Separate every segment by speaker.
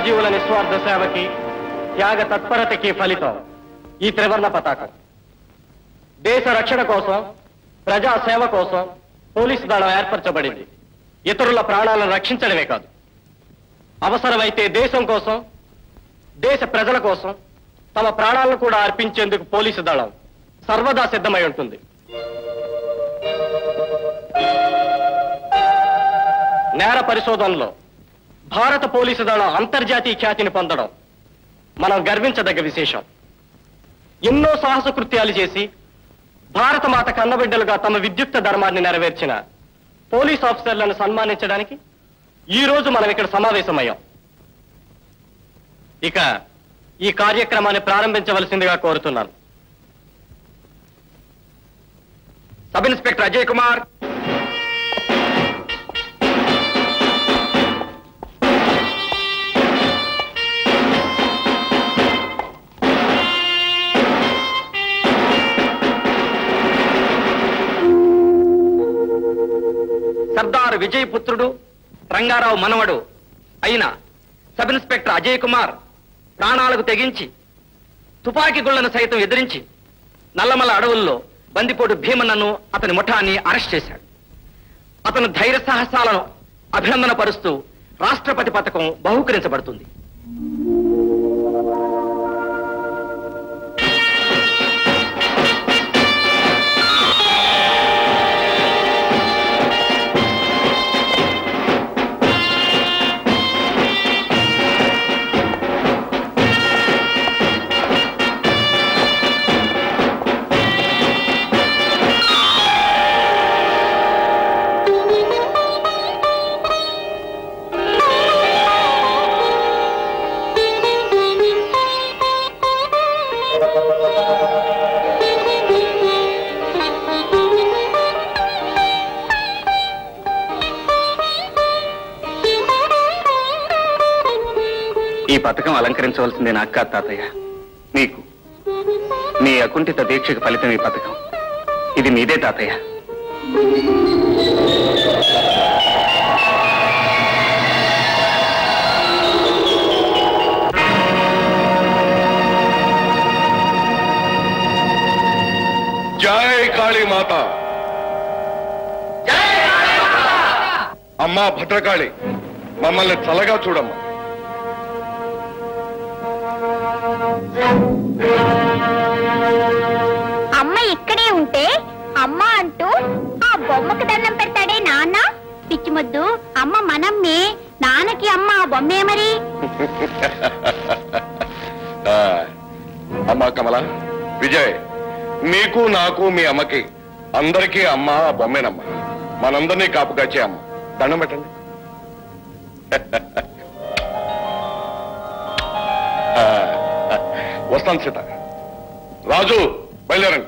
Speaker 1: ప్రజాజీవుల నిస్వార్థ సేవకి త్యాగ తత్పరతకి ఫలితం ఈ త్రివర్ణ పతాకం దేశ రక్షణ కోసం ప్రజా సేవ కోసం పోలీసు దళం ఏర్పరచబడింది ఇతరుల ప్రాణాలను రక్షించడమే కాదు అవసరమైతే దేశం కోసం దేశ ప్రజల కోసం తమ ప్రాణాలను కూడా అర్పించేందుకు పోలీసు దళం సర్వదా సిద్ధమై ఉంటుంది నేర పరిశోధనలో భారత పోలీసు దళం అంతర్జాతీయ ఖ్యాతిని పొందడం మనం గర్వించదగ్గ విశేషం ఎన్నో సాహస కృత్యాలు చేసి భారత మాత కన్నబిడ్డలుగా తమ విద్యుక్త ధర్మాన్ని నెరవేర్చిన పోలీస్ ఆఫీసర్లను సన్మానించడానికి ఈ రోజు మనం ఇక్కడ సమావేశమయ్యాం ఇక ఈ కార్యక్రమాన్ని ప్రారంభించవలసిందిగా కోరుతున్నాను సబ్ ఇన్స్పెక్టర్ అజయ్ కుమార్ సర్దార్ విజయ్ పుత్రుడు రంగారావు మనవడు అయిన సబ్ ఇన్స్పెక్టర్ అజయ్ కుమార్ ప్రాణాలకు తెగించి తుపాకీ గుళ్లను సైతం ఎదిరించి నల్లమల అడవుల్లో బందిపోటు భీమన్నను అతని ముఠాన్ని అరెస్ట్ చేశాడు అతను ధైర్య సాహసాలను అభినందన పరుస్తూ రాష్ట్రపతి పథకం బహుకరించబడుతుంది ఈ పథకం అలంకరించవలసిందే నా అక్క తాతయ్య మీకు మీ అకుంఠిత దీక్షకు ఫలితం ఈ పథకం ఇది మీదే తాతయ్య
Speaker 2: జై కాళీ మాత అమ్మా భద్రకాళి మమ్మల్ని చల్లగా చూడమ్మా
Speaker 3: అమ్మ ఇక్కడే ఉంటే అమ్మ అంటూ ఆ బొమ్మకు దండం పెడతాడే నాన్న పిచ్చి ముద్దు అమ్మ మనమ్మే నాన్నకి అమ్మ ఆ బొమ్మే మరి
Speaker 2: ఆ, అమ్మా కమల విజయ్ మీకు నాకు మీ అమ్మకి అందరికీ అమ్మ ఆ బొమ్మేనమ్మ మనందరినీ కాపు కాచే అమ్మ దండం పెట్టండి ఆ, వస్తాను సీత రాజు బయలుదేరండి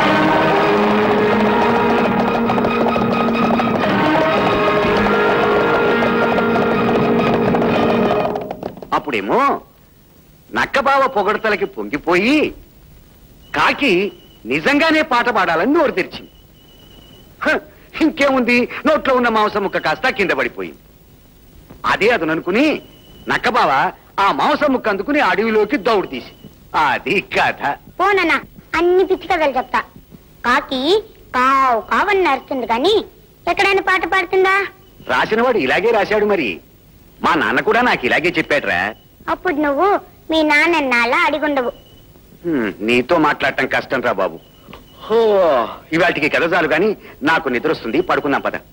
Speaker 4: అప్పుడేమో నక్కబావ పొగడతలకి పొంగిపోయి కాకి నిజంగానే పాట పాడాలని నోరు తెరిచింది హ, ఇంకేముంది నోట్లో ఉన్న మాంసం ముక్క కాస్త కింద పడిపోయింది అదే అతను అనుకుని నక్కబావ ఆ మాంసం ముక్క అందుకుని అడవిలోకి దౌడు తీసి అది కథ
Speaker 3: పోనన్నా అన్ని పిచ్చి కథలు చెప్తా కాకి కావు కావని నరుస్తుంది కానీ ఎక్కడైనా పాట పాడుతుందా
Speaker 4: రాసినవాడు ఇలాగే రాశాడు మరి మా నాన్న కూడా నాకు ఇలాగే చెప్పాడురా
Speaker 3: అప్పుడు నువ్వు మీ నాన్న నాలా అడిగుండవు
Speaker 4: హ్మ్, నీతో మాట్లాడటం కష్టం రా బాబు హో ఇవాటికి కథ చాలు గాని నాకు నిద్ర వస్తుంది పడుకుందాం పద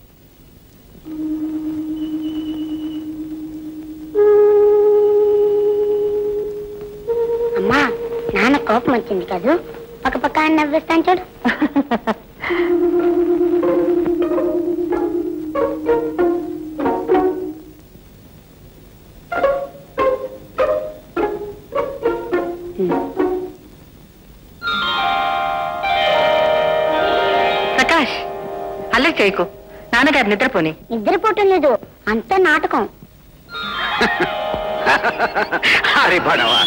Speaker 3: అమ్మా నాన్న కోపం వచ్చింది కదూ పక్క పక్క నవ్విస్తాను చూడు
Speaker 5: ప్రకాష్ అల్లరి చేయకు నాన్నగారు నిద్రపోని
Speaker 3: నిద్రపోవటం లేదు అంతా నాటకం
Speaker 4: అరే పడవా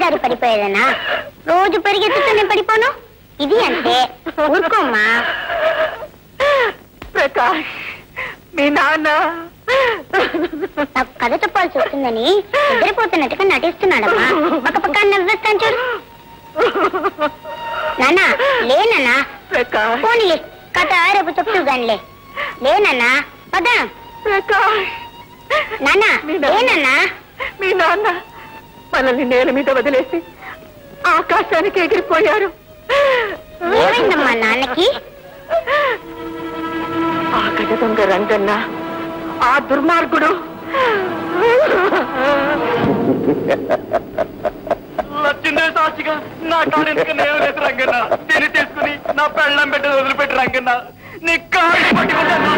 Speaker 3: జారి పడిపోయేదనా రోజు పరిగెత్తుతూనే పడిపోను ఇది అంతే ఊరుకోమ్మా
Speaker 5: ప్రకాష్ మీ నాన్న
Speaker 3: నాకు కథ చెప్పాల్సి వస్తుందని నిద్రపోతున్నట్టుగా నటిస్తున్నాడమ్మా ఒక పక్క నవ్వేస్తాను చూడు నాన్న లేనన్నా
Speaker 5: ప్రకాష్
Speaker 3: పోనీలే కథ రేపు చెప్తూ గానిలే లేనన్నా పద
Speaker 5: ప్రకాష్
Speaker 3: నాన్న
Speaker 5: మీ నాన్న-
Speaker 3: లేనన్నా
Speaker 5: మీ నాన్న మనల్ని నేల మీద వదిలేసి ఆకాశానికి ఎగిరిపోయారు
Speaker 3: ఏమైందమ్మా నాన్నకి
Speaker 5: ఆ గజ దొంగ రంగన్న ఆ దుర్మార్గుడు
Speaker 1: లచ్చిందే సాక్షిగా నా కాడు ఎందుకు నేను లేదు రంగన్న దీన్ని తీసుకుని నా పెళ్ళం పెట్టి వదిలిపెట్టి రంగన్న నీ కాళ్ళు పట్టుకుంటాను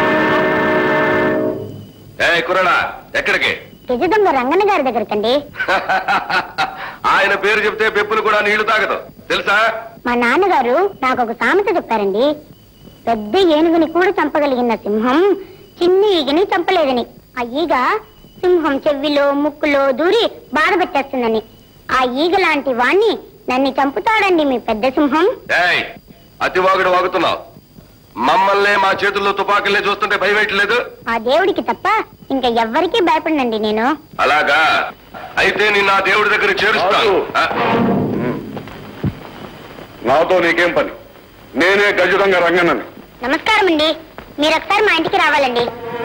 Speaker 2: ఏ కురడా ఎక్కడికి
Speaker 3: గజదొంగ రంగన్న గారి దగ్గరకండి
Speaker 2: ఆయన పేరు చెప్తే పెప్పులు కూడా నీళ్లు తాగదు తెలుసా
Speaker 3: మా నాన్నగారు నాకు ఒక సామెత చెప్పారండి పెద్ద ఏనుగుని కూడా చంపగలిగిన సింహం చిన్న ఈగని చంపలేదని ఆ ఈగ సింహం చెవిలో ముక్కులో దూరి బాధ పెట్టేస్తుందని ఆ ఈగ లాంటి వాణ్ణి నన్ను చంపుతాడండి మీ పెద్ద సింహం
Speaker 2: ఏయ్ అతివాగుడు వాగుతున్నావు మమ్మల్నే మా చేతుల్లో తుపాకులే చూస్తుంటే భయపెట్టలేదు
Speaker 3: ఆ దేవుడికి తప్ప ఇంకా ఎవ్వరికీ భయపడినండి నేను
Speaker 2: అలాగా అయితే నిన్న ఆ దేవుడి దగ్గర చేరుస్తాను ఆ? నాతో నీకేం పని నేనే గజుడంగా రంగనని
Speaker 3: నమస్కారం అండి మీరు ఒకసారి మా ఇంటికి రావాలండి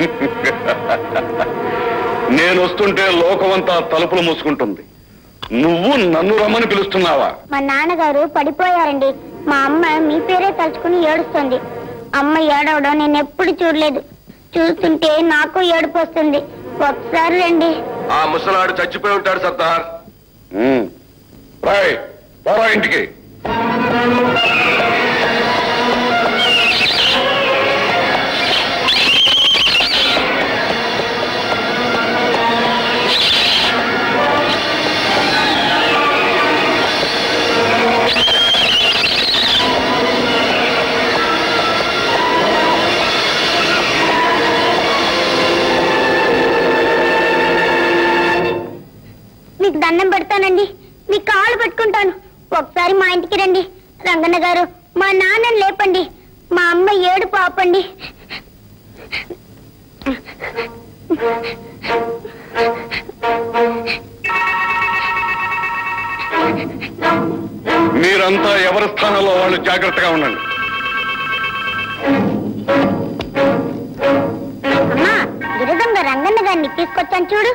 Speaker 2: నేను వస్తుంటే లోకమంతా తలుపులు మూసుకుంటుంది నువ్వు నన్ను రమ్మని పిలుస్తున్నావా
Speaker 3: మా నాన్నగారు పడిపోయారండి మా అమ్మ మీ పేరే తలుచుకుని ఏడుస్తుంది అమ్మ ఏడవడం నేను ఎప్పుడు చూడలేదు చూస్తుంటే నాకు ఏడుపు వస్తుంది ఒకసారి రండి
Speaker 2: ఆ ముసలాడు చచ్చిపోయి ఉంటాడు సర్దార్ రాయ్ పోరా ఇంటికి
Speaker 3: మీకు దండం పెడతానండి మీ కాళ్ళు పెట్టుకుంటాను ఒకసారి మా ఇంటికి రండి రంగన్న గారు మా నాన్నని లేపండి మా అమ్మ ఏడు పాపండి
Speaker 2: మీరంతా ఎవరి స్థానంలో వాళ్ళు జాగ్రత్తగా ఉండండి
Speaker 3: అమ్మా గిరిదంగ రంగన్న గారిని తీసుకొచ్చాను చూడు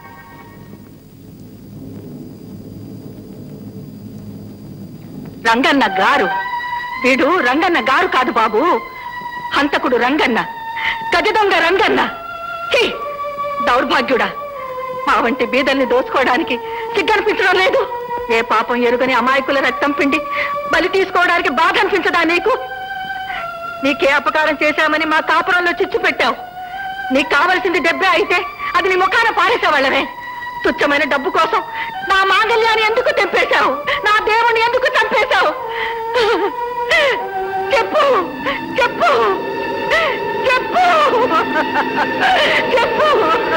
Speaker 5: రంగన్న గారు వీడు రంగన్న గారు కాదు బాబు హంతకుడు రంగన్న గజ దొంగ రంగన్న ఛీ! దౌర్భాగ్యుడా మా వంటి బీదల్ని దోచుకోవడానికి సిగ్గనిపించడం లేదు ఏ పాపం ఎరుగని అమాయకుల రక్తం పిండి బలి తీసుకోవడానికి బాగా అనిపించదా నీకు నీకే అపకారం చేశామని మా కాపురంలో చిచ్చు పెట్టావు నీకు కావలసింది డబ్బే అయితే అది నీ ముఖాన పారేసేవాళ్ళవే తుచ్చమైన డబ్బు కోసం నా మాంగళ్యాన్ని ఎందుకు తెంపేశావు నా దేవుణ్ణి ఎందుకు చంపేశావు చెప్పు చెప్పు చెప్పు చెప్పు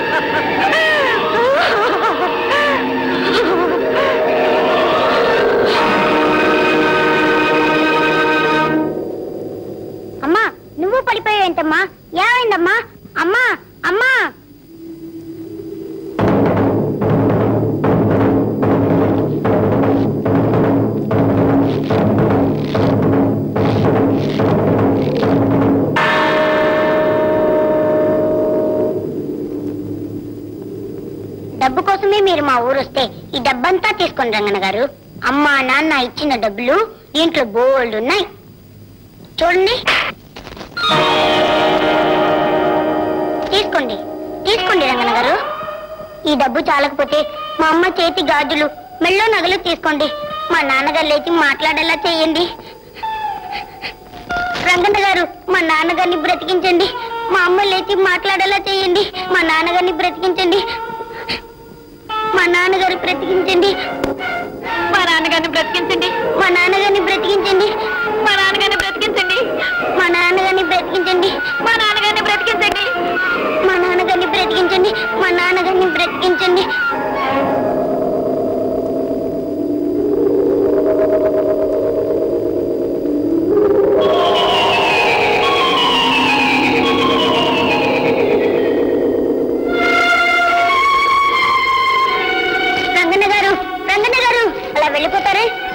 Speaker 3: అమ్మా నువ్వు పడిపోయావేంటమ్మా ఏమైందమ్మా అమ్మా అమ్మా డబ్బు కోసమే మీరు మా ఊరు వస్తే ఈ డబ్బంతా తీసుకోండి రంగన్న గారు అమ్మా నాన్న ఇచ్చిన డబ్బులు దీంట్లో బోల్డ్ ఉన్నాయి చూడండి తీసుకోండి తీసుకోండి రంగన్న గారు ఈ డబ్బు చాలకపోతే మా అమ్మ చేతి గాజులు మెళ్ళో నగలు తీసుకోండి మా నాన్నగారు లేచి మాట్లాడేలా చేయండి రంగన్న గారు మా నాన్నగారిని బ్రతికించండి మా అమ్మ లేచి మాట్లాడేలా చేయండి మా నాన్నగారిని బ్రతికించండి మా నాన్నగారు బ్రతికించండి
Speaker 5: మా నాన్నగారిని బ్రతికించండి
Speaker 3: మా నాన్నగారిని బ్రతికించండి
Speaker 5: మా నాన్నగారిని బ్రతికించండి
Speaker 3: మా నాన్నగారిని బ్రతికించండి
Speaker 5: మా నాన్నగారిని బ్రతికించండి
Speaker 3: మా నాన్నగారిని బ్రతికించండి మా నాన్నగారిని బ్రతికించండి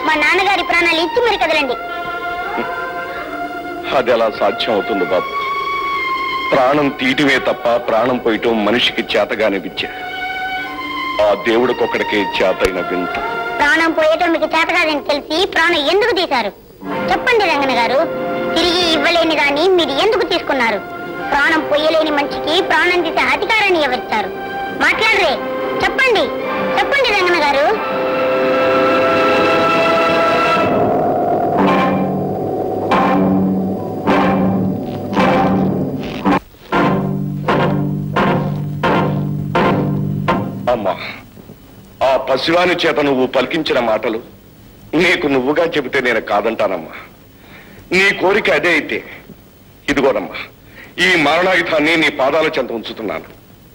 Speaker 3: మా నాన్నగారి ప్రాణాలు ఇచ్చి మరి కదలండి
Speaker 2: అది ఎలా సాధ్యం అవుతుంది బాబు ప్రాణం తీయటమే తప్ప ప్రాణం పోయటం మనిషికి చేతగానే విద్య ఆ దేవుడికొక్కడికే చేతైన వింత
Speaker 3: ప్రాణం పోయేటం మీకు చేత కాదని తెలిసి ప్రాణం ఎందుకు తీశారు చెప్పండి రంగన గారు తిరిగి ఇవ్వలేని దాన్ని మీరు ఎందుకు తీసుకున్నారు ప్రాణం పొయ్యలేని మనిషికి ప్రాణం తీసే అధికారాన్ని ఎవరిచ్చారు మాట్లాడరే చెప్పండి చెప్పండి రంగన గారు
Speaker 2: అమ్మా ఆ పసివాని చేత నువ్వు పలికించిన మాటలు నీకు నువ్వుగా చెబితే నేను కాదంటానమ్మా నీ కోరిక అదే అయితే ఇదిగోనమ్మా ఈ మరణాయుధాన్ని నీ పాదాల చెంత ఉంచుతున్నాను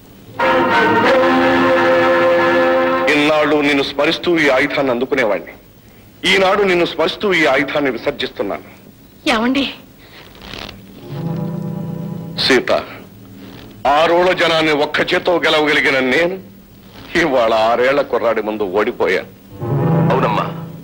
Speaker 2: ఇన్నాళ్ళు నిన్ను స్మరిస్తూ ఈ ఆయుధాన్ని అందుకునేవాణ్ణి ఈనాడు నిన్ను స్మరిస్తూ ఈ ఆయుధాన్ని విసర్జిస్తున్నాను
Speaker 5: ఏమండి
Speaker 2: సీత ఆరోళ్ళ జనాన్ని ఒక్క చేతో గెలవగలిగిన నేను ఇవాళ ఆరేళ్ల కుర్రాడి ముందు ఓడిపోయాను
Speaker 6: అవునమ్మా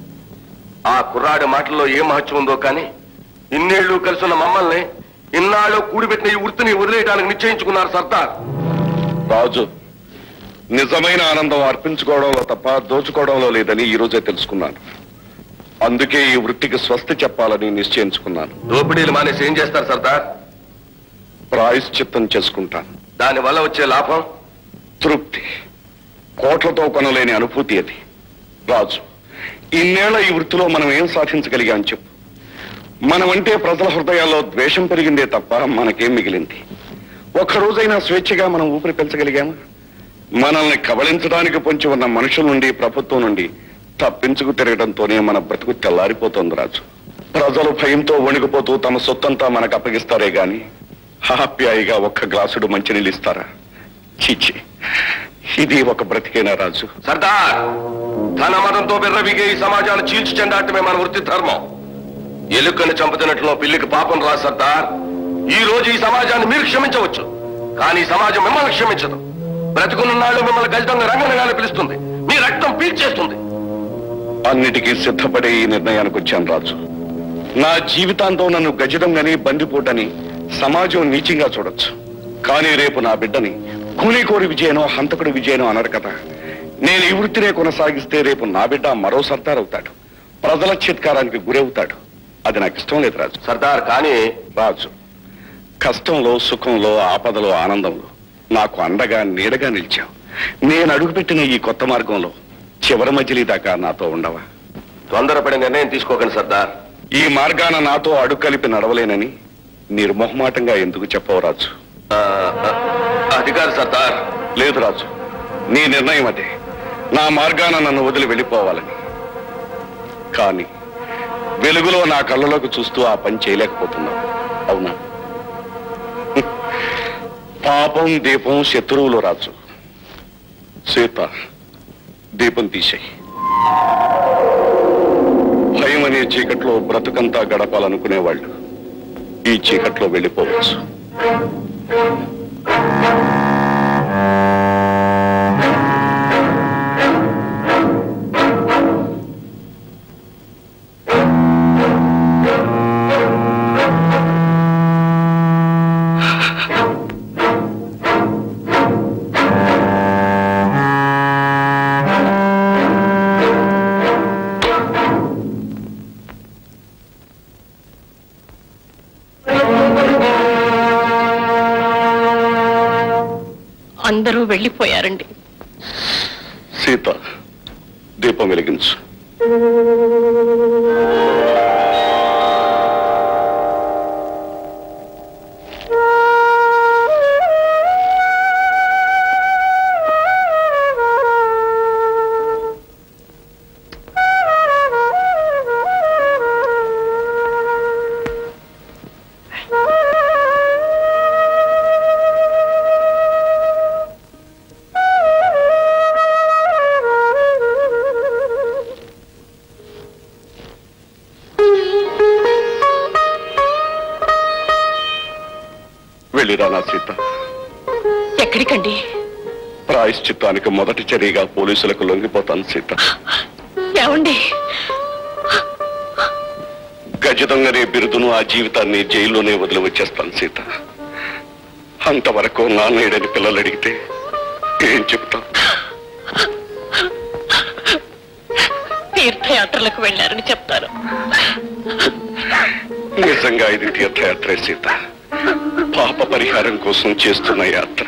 Speaker 6: ఆ కుర్రాడి మాటల్లో ఏ మహత్యం ఉందో కానీ ఇన్నేళ్లు కలిసిన మమ్మల్ని ఇన్నాళ్ళు కూడిపెట్టిన ఈ వృత్తిని వదిలేయడానికి నిశ్చయించుకున్నారు సర్దార్
Speaker 2: రాజు నిజమైన ఆనందం అర్పించుకోవడంలో తప్ప దోచుకోవడంలో లేదని ఈ రోజే తెలుసుకున్నాను అందుకే ఈ వృత్తికి స్వస్తి చెప్పాలని నిశ్చయించుకున్నాను
Speaker 6: దోపిడీలు మానేసి ఏం చేస్తారు సర్దార్
Speaker 2: ప్రాయశ్చిత్తం చేసుకుంటాను
Speaker 6: దానివల్ల వచ్చే లాభం
Speaker 2: తృప్తి కోట్లతో కొనలేని అనుభూతి అది రాజు ఇన్నేళ్ల ఈ వృత్తిలో మనం ఏం సాధించగలిగాం చెప్పు మనమంటే ప్రజల హృదయాల్లో ద్వేషం పెరిగిందే తప్ప మనకేం మిగిలింది ఒక్క రోజైనా స్వేచ్ఛగా మనం ఊపిరి పెంచగలిగామా మనల్ని కబళించడానికి పొంచి ఉన్న మనుషుల నుండి ప్రభుత్వం నుండి తప్పించుకు తిరగడంతోనే మన బ్రతుకు తెల్లారిపోతోంది రాజు ప్రజలు భయంతో వణికిపోతూ తమ సొత్తంతా మనకు అప్పగిస్తారే గాని హాప్యాయిగా ఒక్క గ్లాసుడు మంచినీళ్ళు ఇస్తారా చీచి ఇది ఒక బ్రతికేనా రాజు
Speaker 6: సర్దార్ ధన మతంతో బిర్రవిగే ఈ సమాజాన్ని చీల్చి చెందాటమే మన వృత్తి ధర్మం ఎలుకని చంపుతున్నట్లు పిల్లికి పాపం రా సర్దార్ ఈ రోజు ఈ సమాజాన్ని మీరు క్షమించవచ్చు కానీ ఈ సమాజం మిమ్మల్ని క్షమించదు బ్రతుకున్న నాళ్ళు మిమ్మల్ని గజితంగా రంగనగానే పిలుస్తుంది మీ రక్తం పీల్చేస్తుంది
Speaker 2: అన్నిటికీ సిద్ధపడే ఈ నిర్ణయానికి వచ్చాను రాజు నా జీవితాంతం నన్ను గజితంగాని బందిపోటని సమాజం నీచంగా చూడొచ్చు కానీ రేపు నా బిడ్డని కూలీకోరి విజయనో హంతకుడి విజయనో అనరు కదా నేను ఈ వృత్తినే కొనసాగిస్తే రేపు నా బిడ్డ మరో సర్దార్ అవుతాడు ప్రజల చిత్కారానికి గురవుతాడు అది నాకు ఇష్టం లేదు రాజు
Speaker 6: సర్దార్ కానీ
Speaker 2: రాజు కష్టంలో సుఖంలో ఆపదలో ఆనందంలో నాకు అండగా నీడగా నిలిచావు నేను అడుగుపెట్టిన ఈ కొత్త మార్గంలో చివరి మజిలీ దాకా నాతో ఉండవా
Speaker 6: తొందరపడి నిర్ణయం తీసుకోకండి సర్దార్
Speaker 2: ఈ మార్గాన నాతో అడుగు కలిపి నడవలేనని నిర్మోహమాటంగా ఎందుకు చెప్పవు రాజు
Speaker 6: ఆ, ఆ, అది కాదు సర్దార్
Speaker 2: లేదు రాజు నీ నిర్ణయం అదే నా మార్గాన నన్ను వదిలి వెళ్ళిపోవాలని కానీ వెలుగులో నా కళ్ళలోకి చూస్తూ ఆ పని చేయలేకపోతున్నావు అవునా హ్మ్. పాపం దీపం శత్రువులు రాజు సీత దీపం తీసేయి భయం అనే చీకట్లో బ్రతుకంతా గడపాలనుకునేవాళ్ళు ఈ చీకట్లో వెళ్ళిపోవచ్చు
Speaker 5: అందరూ వెళ్ళిపోయారండి
Speaker 2: సీత దీపం వెలిగించు వెళ్ళిరా నా సీత
Speaker 5: ఎక్కడికండి
Speaker 2: ప్రాయశ్చిత్తానికి మొదటి చర్యగా పోలీసులకు లొంగిపోతాను సీత
Speaker 5: ఏమండి
Speaker 2: గజదొంగనే బిరుదును ఆ జీవితాన్ని జైల్లోనే వదిలి వచ్చేస్తాను సీత అంతవరకు నాన్నేడని పిల్లలు అడిగితే ఏం చెప్తాం
Speaker 5: తీర్థయాత్రలకు వెళ్ళారని చెప్తారు
Speaker 2: నిజంగా ఇది తీర్థయాత్రే సీత పాప పరిహారం కోసం చేస్తున్న యాత్ర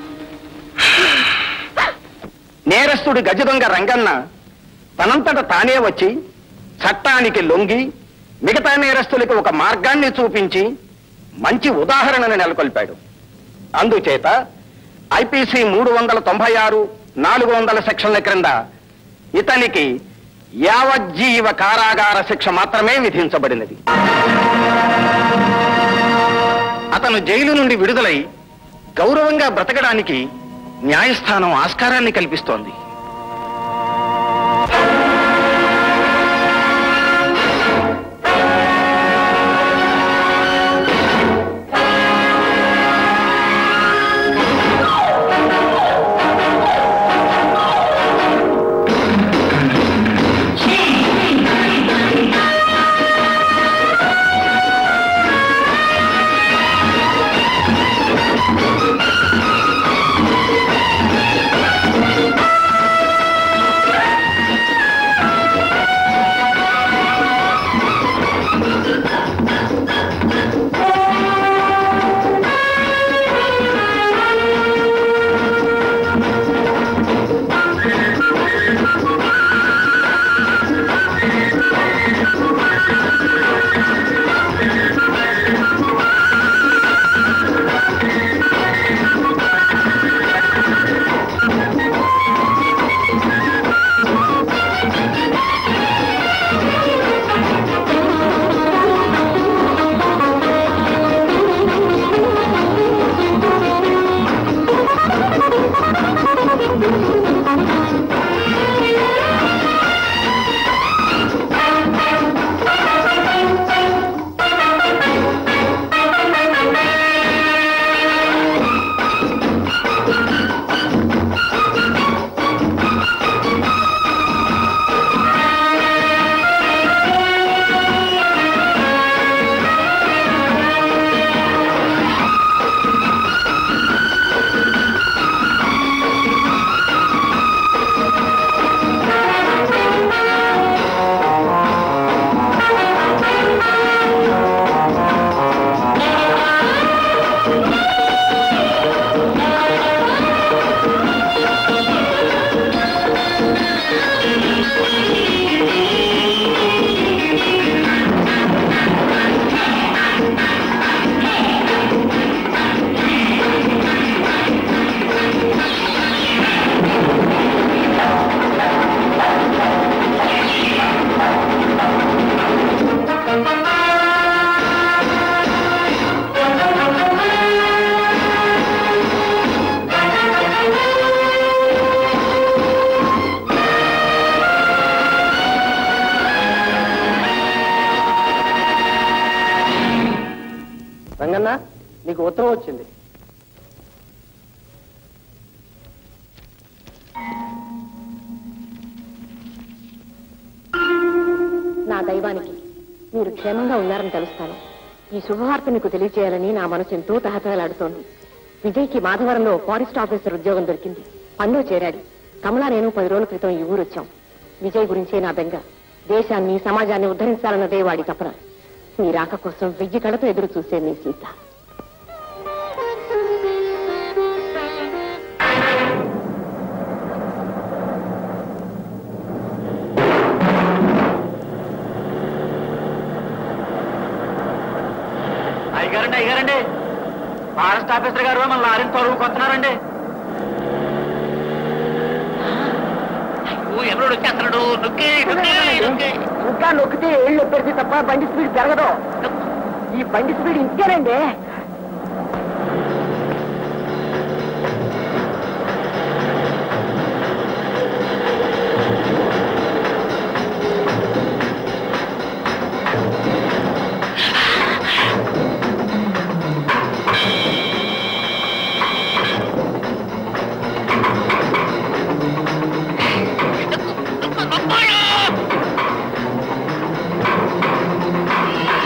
Speaker 7: నేరస్తుడు గజదొంగ రంగన్న తనంతట తానే వచ్చి చట్టానికి లొంగి మిగతా నేరస్తులకు ఒక మార్గాన్ని చూపించి మంచి ఉదాహరణను నెలకొల్పాడు అందుచేత ఐపీసీ మూడు వందల తొంభై ఆరు నాలుగు వందల సెక్షన్ల క్రింద ఇతనికి యావజ్జీవ కారాగార శిక్ష మాత్రమే విధించబడినది అతను జైలు నుండి విడుదలై గౌరవంగా బ్రతకడానికి న్యాయస్థానం ఆస్కారాన్ని కల్పిస్తోంది
Speaker 1: రంగన్న నీకు ఉత్తరం వచ్చింది
Speaker 5: నా దైవానికి మీరు క్షేమంగా ఉన్నారని తెలుస్తాను ఈ శుభవార్త మీకు తెలియజేయాలని నా మనసు ఎంతో తహతహలాడుతోంది విజయ్కి మాధవరంలో ఫారెస్ట్ ఆఫీసర్ ఉద్యోగం దొరికింది పనిలో చేరాడు కమలా నేను పది రోజుల క్రితం ఈ ఊరు వచ్చాం విజయ్ గురించే నా బెంగ దేశాన్ని సమాజాన్ని ఉద్ధరించాలన్నదే వాడి తపన మీ రాక కోసం వెయ్యి కళతో ఎదురు చూసే నీ సీత
Speaker 1: అయ్యారండి అయ్యారండి ఫారెస్ట్ ఆఫీసర్ గారు మన లారీని తొలగుకొస్తున్నారండి ఎవరు వచ్చేస్తున్నాడు నొక్కి నొక్కి నొక్కి
Speaker 7: ఇంకా నొక్కితే ఏళ్ళు పెరిగి తప్ప బండి స్పీడ్ పెరగదు ఈ బండి స్పీడ్ ఇంతేనండి
Speaker 1: ఆ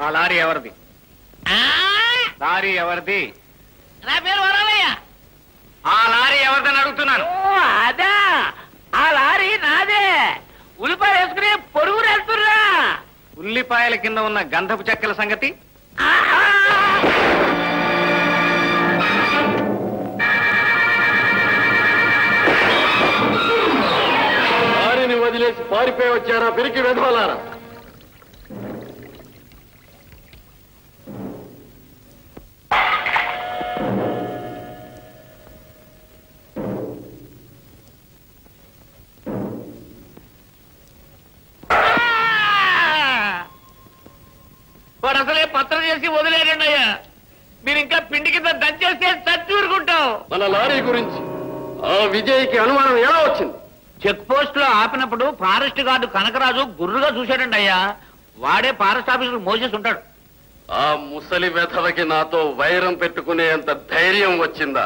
Speaker 1: ఆ లారీ ఎవరిది లారీ ఎవరిది
Speaker 8: నా పేరు వరవయ్య
Speaker 1: ఆ లారీ ఎవరిదని అడుగుతున్నాను
Speaker 8: ఓ అదా ఆ లారీ నాదే ఉల్లిపాయ వేసుకుని పొరుగురు వెళ్తుర్రా
Speaker 1: ఉల్లిపాయల కింద ఉన్న గంధపు చెక్కల సంగతి
Speaker 8: ఆహా!
Speaker 1: లారీని వదిలేసి పారిపోయి వచ్చారా పెరిగి వెధవలారా
Speaker 8: వాడు అసలే పత్రం చేసి వదిలేరండి అయ్యా మీరు ఇంకా పిండి కింద దంచేస్తే చచ్చి ఊరుకుంటాం
Speaker 1: మన లారీ గురించి ఆ విజయ్కి అనుమానం ఎలా వచ్చింది
Speaker 8: చెక్ పోస్ట్ లో ఆపినప్పుడు ఫారెస్ట్ గార్డు కనకరాజు గుర్రుగా చూశాడండి అయ్యా వాడే ఫారెస్ట్ ఆఫీసర్ మోసేసి ఉంటాడు
Speaker 1: ఆ ముసలి వెధవకి నాతో వైరం పెట్టుకునేంత ధైర్యం వచ్చిందా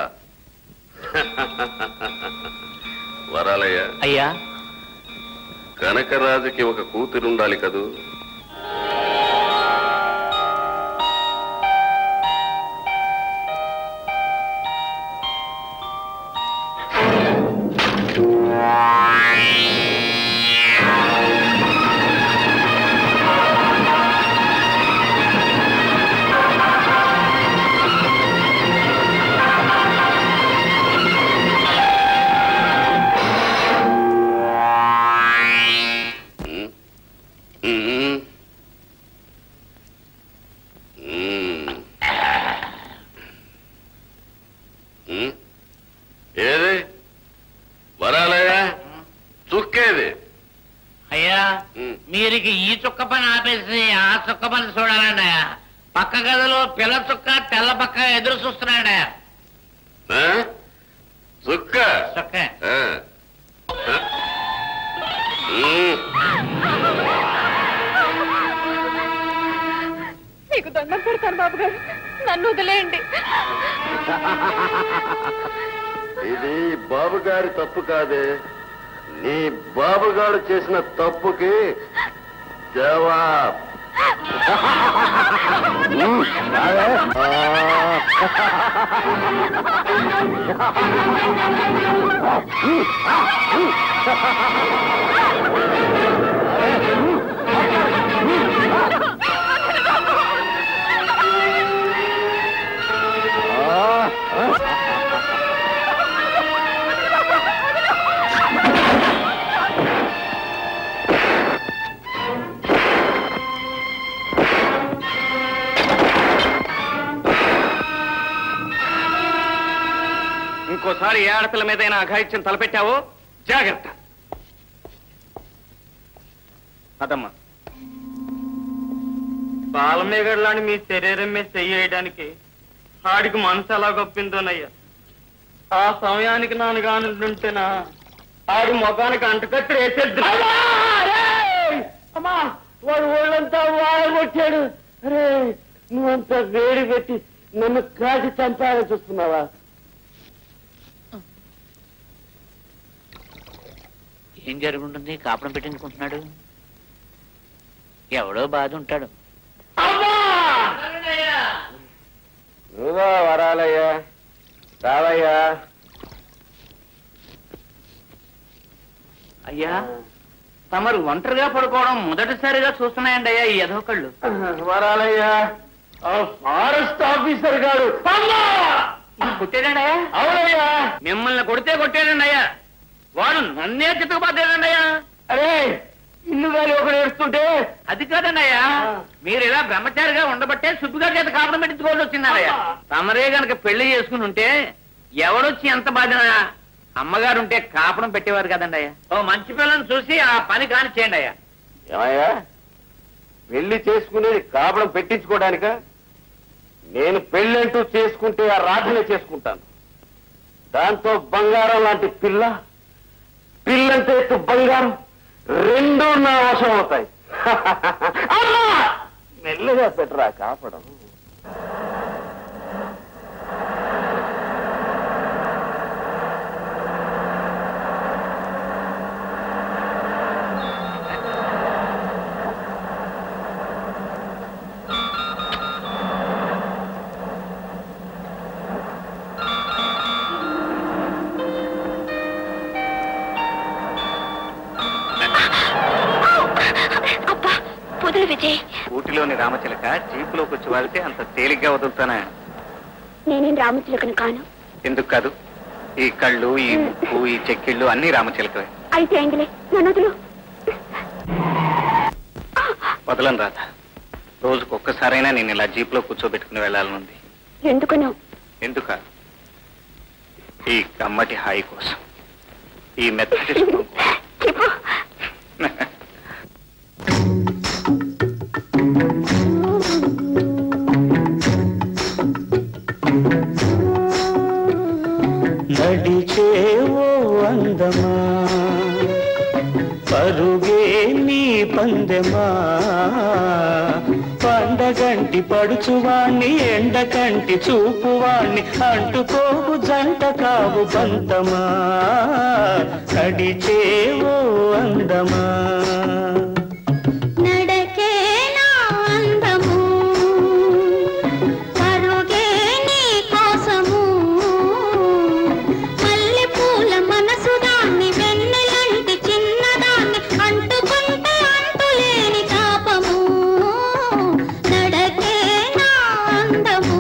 Speaker 6: వరాలయ్య
Speaker 8: అయ్యా
Speaker 6: కనకరాజుకి ఒక కూతురుండాలి కదూ ఉమ్. ఉమ్. ఉమ్. ఉమ్. ఏది వరాలయ్య చుక్కేది
Speaker 8: అయ్యా
Speaker 6: ఉమ్.
Speaker 8: మీరికి ఈ చుక్క పని ఆపేసి ఆ చుక్క పని చూడాలండి అయ్యా పక్క గదిలో పిల్ల చుక్క తెల్ల పక్క ఎదురు చూస్తున్నాడు
Speaker 6: ఆ? చుక్క
Speaker 8: చుక్క
Speaker 6: ఆ. ఆ. ఉమ్.
Speaker 5: మీకు దండం పెడతాను బాబు గారు నన్ను వదిలేయండి
Speaker 1: ఇది బాబుగారి తప్పు కాదే నీ బాబుగారు చేసిన తప్పుకి జవాబ్ ఇంకోసారి ఏ ఆడపిల్ల మీదైనా అఘాయిత్యం తలపెట్టావో జాగ్రత్త అదమ్మా బాలమేగడ్లాని మీ శరీరం మీద చెయ్యడానికి ఆడికి మనసు ఎలా గొప్పిందోనయ్యా ఆ సమయానికి నాన్న కానుంటేనా ఆడి ముఖానికి అంటకట్టి వేసేద్దు అమ్మా వాడు ఒళ్ళంతా వాడగొట్టాడు అరే నువ్వంతా వేడి పెట్టి నన్ను కాసి చంపాలని చూస్తున్నావా
Speaker 8: ఏం జరుగుంటుంది కాపురం పెట్టించుకుంటున్నాడు ఎవడో బాధ ఉంటాడు
Speaker 1: నువ్వా వరాలయ్యా రావయ్యా
Speaker 8: అయ్యా తమరు ఒంటరిగా పడుకోవడం మొదటిసారిగా చూస్తున్నాయండి అయ్యా ఈ ఎదవకళ్ళు
Speaker 1: వరాలయ్యా ఆ ఫారెస్ట్ ఆఫీసర్ గారు
Speaker 8: కొట్టాడండి అయ్యా
Speaker 1: అవునయ్యా
Speaker 8: మిమ్మల్ని కొడితే కొట్టాడండి అయ్యా వాడు నన్నే చితకబడ్డాడండి అయ్యా
Speaker 1: అరే ఇల్లు గారి ఒకడు ఏడుస్తుంటే
Speaker 8: అది కాదండి అయ్యా మీరు ఇలా బ్రహ్మచారిగా ఉండబట్టే సుబ్బిగారి చేత కాపురం పెట్టించుకోవాల్సి వచ్చిందయ్యా తమరే గనక పెళ్లి చేసుకుని ఉంటే ఎవడొచ్చి ఎంత బాధిన అమ్మగారు ఉంటే కాపురం పెట్టేవారు కదండి అయ్యా ఓ మంచి పిల్లని చూసి ఆ పని కాని చేయండి అయ్యా
Speaker 1: ఏమయ్యా పెళ్లి చేసుకునేది కాపడం పెట్టించుకోవడానిక నేను పెళ్ళంటూ చేసుకుంటే ఆ రాధనే చేసుకుంటాను దాంతో బంగారం లాంటి పిల్ల పిల్లంటే ఎత్తు బంగారం రెండూ నా వశం అవుతాయి అమ్మా! మెల్లగా పెట్టరా కాపడం
Speaker 3: విజయ్
Speaker 1: ఊటిలోని రామచిలక జీపులోకి వచ్చి వాళ్తే అంత తేలిగ్గా వదులుతానా
Speaker 3: నేనేం రామచిలకను కాను
Speaker 1: ఎందుకు కాదు ఈ కళ్ళు ఈ ముక్కు ఈ చెక్కిళ్ళు అన్ని రామచిలకవే
Speaker 3: అయితే ఏంగిలే నన్ను వదులు
Speaker 1: వదలను రాధ రోజుకు ఒక్కసారైనా నేను ఇలా జీపులో కూర్చోబెట్టుకుని వెళ్ళాలనుంది
Speaker 3: ఎందుకనో
Speaker 1: ఎందుక ఈ కమ్మటి హాయి కోసం ఈ మెత్తటి సుఖం కోసం.
Speaker 3: చెప్పు
Speaker 9: నడిచేవో అందమా పరుగే నీ పందెమా పండగంటి పడుచువాణ్ణి ఎండకంటి చూపువాణ్ణి అంటుకోవు జంట కావు బంతమా నడిచేవో అందమా
Speaker 3: నడకే నా అందము పరుగే నీ కోసము మల్లె పూల మనసు దాన్ని వెన్నెలంటి చిన్నదాన్ని అంటుకుంటే అంటులేని తాపము నడకే నా అందము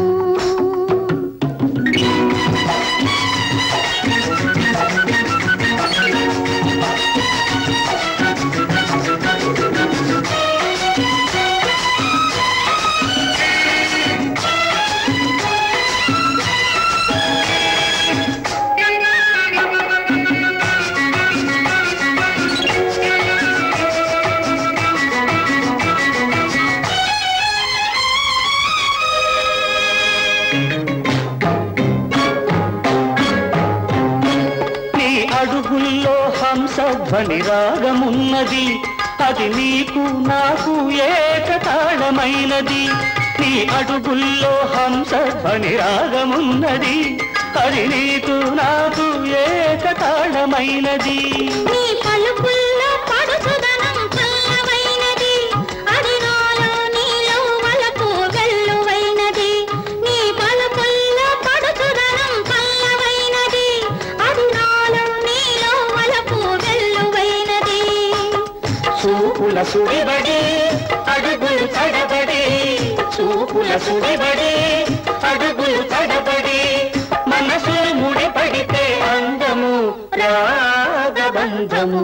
Speaker 9: నీ అడుగుల్లో హంస ధ్వని రాగమున్నది అది నీకు నాకు ఏకతాళమైనది నీ అడుగుల్లో హంస ధ్వని రాగమున్నది అది నీకు నాకు ఏకతాళమైనది
Speaker 3: నీ పలుకుల్లో పడుచుదనం చల్లవైనది అది నాలో నీలో వలకు వెల్లువైనది నీ పలుకుల్లో పడుచుదనం చల్లవైనది అది నాలో నీలో వలకు వెల్లువైనది
Speaker 9: చూపుల సుడిబడి అడుగులు తడబడి చూపుల సుడిబడి అడుగులు తడబడి మనసు ముడిపడితే అందము రాగబంధము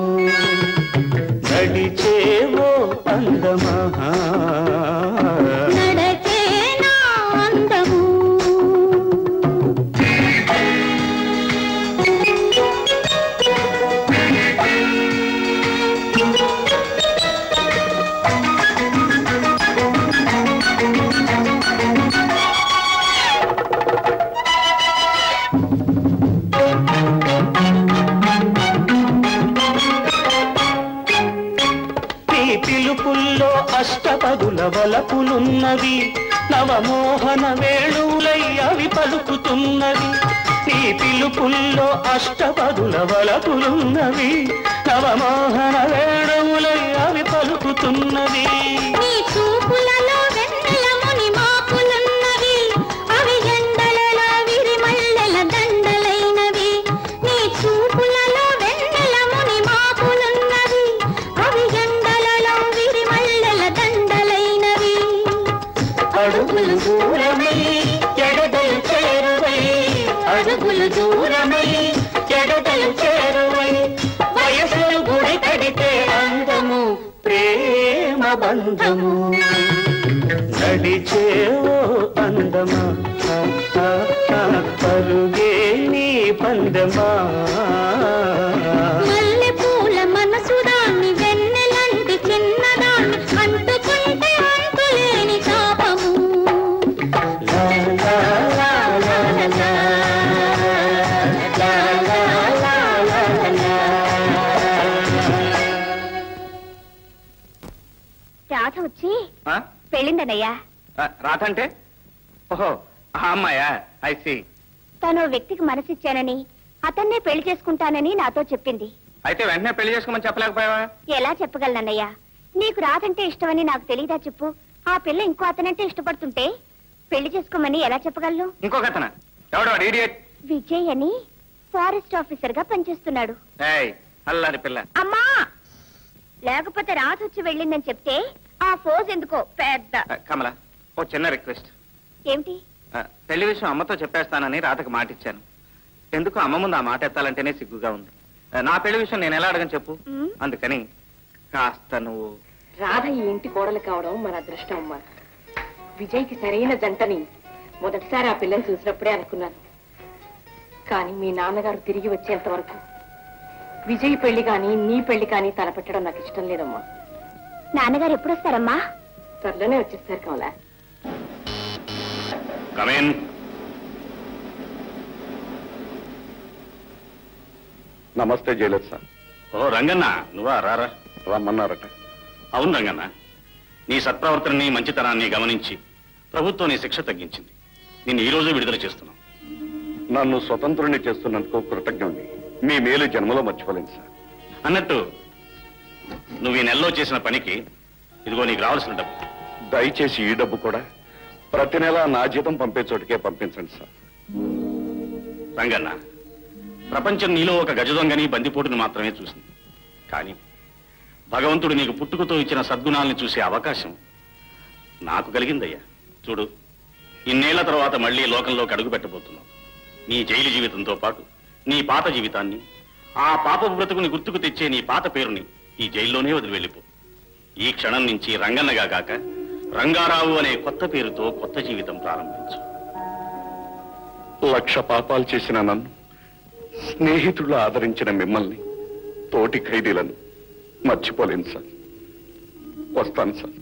Speaker 9: నడిచేవో అందమా
Speaker 3: నడకే నా అందము
Speaker 9: నీ పిలుపుల్లో అష్టపదుల వలపులున్నవి నవమోహన వేణువులై అవి పలుకుతున్నవి నీ పిలుపుల్లో అష్టపదుల వలపులున్నవి నవమోహన వేణువులై అవి పలుకుతున్నవి
Speaker 3: నీ చూపులలో వెన్నెల ముని మాపులున్నవి అవి ఎండలలో విరిమల్లెల దండలైనవి నీ చూపులలో వెన్నెల ముని మాపులున్నవి అవి ఎండలలో విరిమల్లెల దండలైనవి
Speaker 9: అడుగులు దూరమై ఎడదలు చేరువై అడుగులు దూరమై ఎడదలు చేరువై వయసులు గుడి కడితే అందము ప్రేమ బంధము నడిచేవో అందమా ఆ, ఆ, ఆ, పరుగే నీ పందమా
Speaker 3: మల్లె పూల మనసు దాన్ని వెన్నెలంటి చిన్నదాన్ని అంటుకుంటే అంతులేని తాపము
Speaker 9: లా, లా, లా, లా, లా, లా. లా, లా, లా, లా, లా, లా.
Speaker 3: రాధ వచ్చి
Speaker 1: ఆ?
Speaker 3: పెళ్ళిందనయ్యా
Speaker 1: ఆ, రాధ అంటే ఓహో ఆ అమ్మాయా ఐ సి
Speaker 3: తను ఓ వ్యక్తికి మనసిచ్చానని అతన్నే పెళ్లి చేసుకుంటానని నాతో చెప్పింది
Speaker 1: అయితే వెంటనే పెళ్లి చేసుకోమని చెప్పలేకపోయావా
Speaker 3: ఎలా చెప్పగలనన్నయ్యా నీకు రాదంటే ఇష్టమని నాకు తెలీదా చెప్పు ఆ పిల్ల ఇంకో అతనంటే ఇష్టపడుతుంటే పెళ్లి చేసుకోమని ఎలా చెప్పగలను
Speaker 1: ఇంకొక అతన ఎవడో ఇడియట్
Speaker 3: విజయ్ అని ఫారెస్ట్ ఆఫీసర్ గా పనిచేస్తున్నాడు
Speaker 1: ఏయ్ అల్లారి పిల్ల
Speaker 3: అమ్మా లేకపోతే రాధ వచ్చి వెళ్ళిందని చెప్తే ఆ ఫోజ్ ఎందుకో పెద్ద
Speaker 8: కమల ఓ చిన్న రిక్వెస్ట్
Speaker 3: ఏమిటి
Speaker 8: పెళ్లి విషయం అమ్మతో చెప్పేస్తానని రాతకు మాట ఇచ్చాను ఎందుకు అమ్మ ముందు ఆ మాట ఎత్తాలంటేనే సిగ్గుగా ఉంది ఆ, నా పెళ్లి విషయం నేను ఎలా అడగని చెప్పు
Speaker 3: మ్.
Speaker 8: అందుకని కాస్త నువ్వు
Speaker 5: రాధ ఈ ఇంటి కోడలు కావడం మన అదృష్టం అమ్మా విజయ్కి సరైన జంటని మొదటిసారి ఆ పిల్లని చూసినప్పుడే అనుకున్నాను కానీ మీ నాన్నగారు తిరిగి వచ్చేంత వరకు విజయ్ పెళ్లి కానీ నీ పెళ్లి కానీ తలపెట్టడం నాకు ఇష్టం లేదమ్మా
Speaker 3: నాన్నగారు ఎప్పుడు వస్తారమ్మా
Speaker 5: త్వరలోనే వచ్చేస్తారు కమలా
Speaker 2: కమేన్ నమస్తే జయలలిత సార్
Speaker 10: ఓ రంగన్న నువ్వా రారా
Speaker 2: రమ్మన్నారట
Speaker 10: అవును రంగన్న నీ సత్ప్రవర్తనని మంచితనాన్ని గమనించి ప్రభుత్వం నీ శిక్ష తగ్గించింది నిన్ను ఈ రోజు విడుదల చేస్తున్నాం
Speaker 2: నన్ను స్వతంత్రుని చేస్తున్నందుకు కృతజ్ఞుణ్ణి మీ మేలు జన్మలో మర్చిపోలేను సార్
Speaker 10: అన్నట్టు నువ్వు ఈ నెలలో చేసిన పనికి ఇదిగో నీకు రావాల్సిన డబ్బు
Speaker 2: దయచేసి ఈ డబ్బు కూడా ప్రతి నెల నా జీతం పంపే చోటుకే పంపించండి సార్
Speaker 10: రంగన్న ప్రపంచం నీలో ఒక గజదొంగని బందిపోటుని మాత్రమే చూసింది కానీ భగవంతుడు నీకు పుట్టుకతో ఇచ్చిన సద్గుణాల్ని చూసే అవకాశం నాకు కలిగిందయ్యా చూడు ఇన్నేళ్ల తర్వాత మళ్ళీ లోకంలోకి అడుగు పెట్టబోతున్నావు నీ జైలు జీవితంతో పాటు నీ పాత జీవితాన్ని ఆ పాప బ్రతుకుని గుర్తుకు తెచ్చే నీ పాత పేరుని ఈ జైల్లోనే వదిలి వెళ్ళిపో ఈ క్షణం నుంచి రంగన్నగా కాక రంగారావు అనే కొత్త పేరుతో కొత్త జీవితం ప్రారంభించు
Speaker 2: లక్ష పాపాలు చేసిన నన్ను స్నేహితులు ఆదరించిన మిమ్మల్ని తోటి ఖైదీలను మర్చిపోలేను సార్ వస్తాను సార్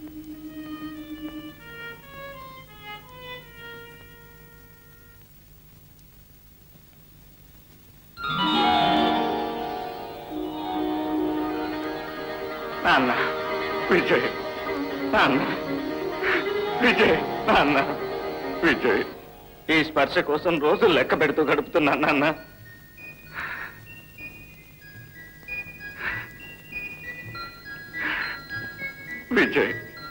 Speaker 8: నాన్న
Speaker 2: విజయ్
Speaker 8: నాన్న
Speaker 2: విజయ్
Speaker 8: నాన్న
Speaker 2: విజయ్
Speaker 8: ఈ స్పర్శ కోసం రోజులు లెక్క పెడుతూ గడుపుతున్నాను నాన్న
Speaker 2: విజయ్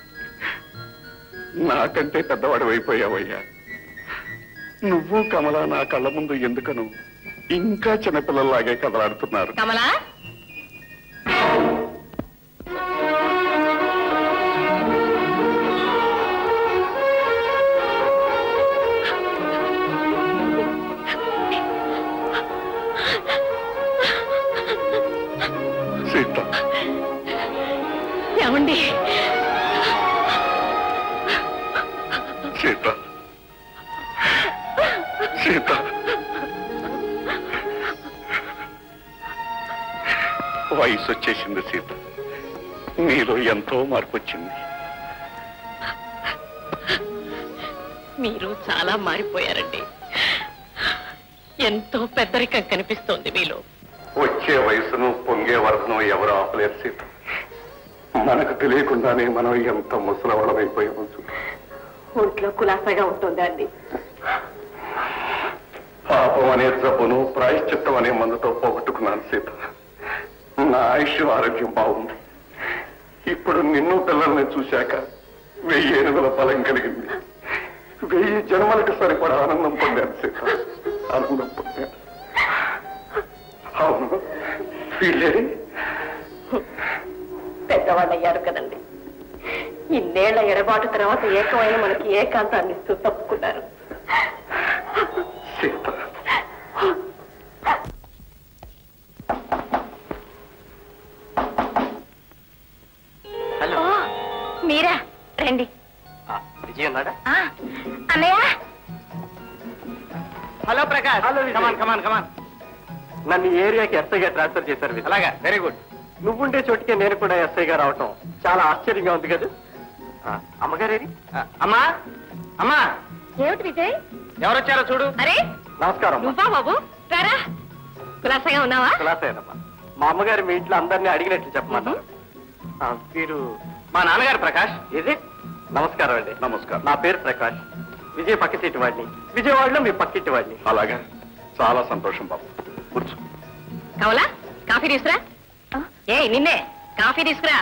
Speaker 2: నాకంటే పెద్దవాడు అయిపోయావయ్యా నువ్వు కమల నా కళ్ళ ముందు ఎందుకను ఇంకా చిన్నపిల్లల్లాగే కదలాడుతున్నారు
Speaker 5: కమలా
Speaker 2: సీత
Speaker 5: ఏమండి
Speaker 2: సీత సీత వయసు వచ్చేసింది సీత నీలో ఎంతో మార్పు వచ్చింది
Speaker 5: మీరు చాలా మారిపోయారండి ఎంతో పెద్దరికం కనిపిస్తోంది మీలో
Speaker 2: వచ్చే వయసును పొంగే వరదను ఎవరు ఆపలేరు సీత మనకు తెలియకుండానే మనం ఎంత ముసలవడమైపోయామో చూడు
Speaker 5: ఒంట్లో కులాసగా ఉంటుందండి
Speaker 2: పాపం అనే జబ్బును ప్రాయశ్చిత్తం అనే మందుతో పోగొట్టుకున్నాను సీత నా ఆయుష్ ఆరోగ్యం బాగుంది ఇప్పుడు నిన్ను పిల్లల్ని చూశాక వెయ్యి ఏనుగుల బలం కలిగింది వెయ్యి జన్మలకు సరిపడా ఆనందం పొందాను సీత ఆనందం పొందాను అవును వీళ్ళే
Speaker 5: పెద్దవాళ్ళు అయ్యారు కదండి ఇన్నేళ్ల ఎడబాటు తర్వాత ఏకమైన మనకి ఏకాంతాన్ని ఇస్తూ తప్పుకున్నారు
Speaker 2: సీత
Speaker 8: హలో
Speaker 3: ఓ మీరా రండి
Speaker 8: విజయ్ ఉన్నాడా
Speaker 3: ఆ, అన్నయ్య
Speaker 8: హలో ప్రకాష్ కమాన్ కమాన్ కమాన్
Speaker 1: నన్ను ఈ ఏరియాకి ఎస్ఐగా ట్రాన్స్ఫర్ చేశారు విజయ్.
Speaker 8: అలాగా వెరీ గుడ్
Speaker 1: నువ్వుండే చోటికే నేను కూడా ఎస్ఐగా రావటం చాలా ఆశ్చర్యంగా ఉంది కదా ఆ, అమ్మగారేరి
Speaker 8: అమ్మా అమ్మా
Speaker 5: ఏమిటి విజయ్
Speaker 8: ఎవరొచ్చారో చూడు
Speaker 5: అరే
Speaker 1: నమస్కారం అమ్మా.
Speaker 5: నువ్వా బాబు రారా కులాసగా ఉన్నావా
Speaker 1: కులాసేనమ్మా మా అమ్మగారు మీ ఇంట్లో అందరినీ అడిగినట్లు చెప్పమన్నారు ఆ, మీరు
Speaker 8: మా నాన్నగారు ప్రకాష్
Speaker 1: ఇది నమస్కారం అండి
Speaker 2: నమస్కారం
Speaker 1: నా పేరు ప్రకాష్ విజయ్ పక్క సీటు వాడిని విజయవాడలో మీ పక్కింటి వాడిని
Speaker 2: అలాగా చాలా సంతోషం బాబు కూర్చో
Speaker 5: కమలా కాఫీ తీసుకురా ఏ నిన్నే కాఫీ తీసుకురా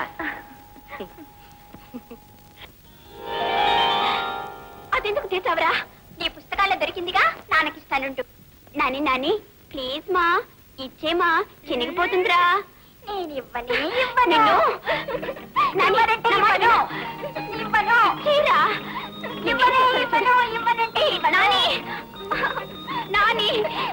Speaker 3: అదెందుకు తీసావురా నీ పుస్తకాల్లో దొరికిందిగా నాన్నకిస్తానుంటు నాని నాని ప్లీజ్ మా ఇచ్చేమా చినిగిపోతుందిరా నేను ఇవ్వనే ఇవ్వను ఇవ్వనంటే ఇవ్వను ఇవ్వను చీర ఇవ్వనే ఇవ్వను ఇవ్వనంటే నాని నాని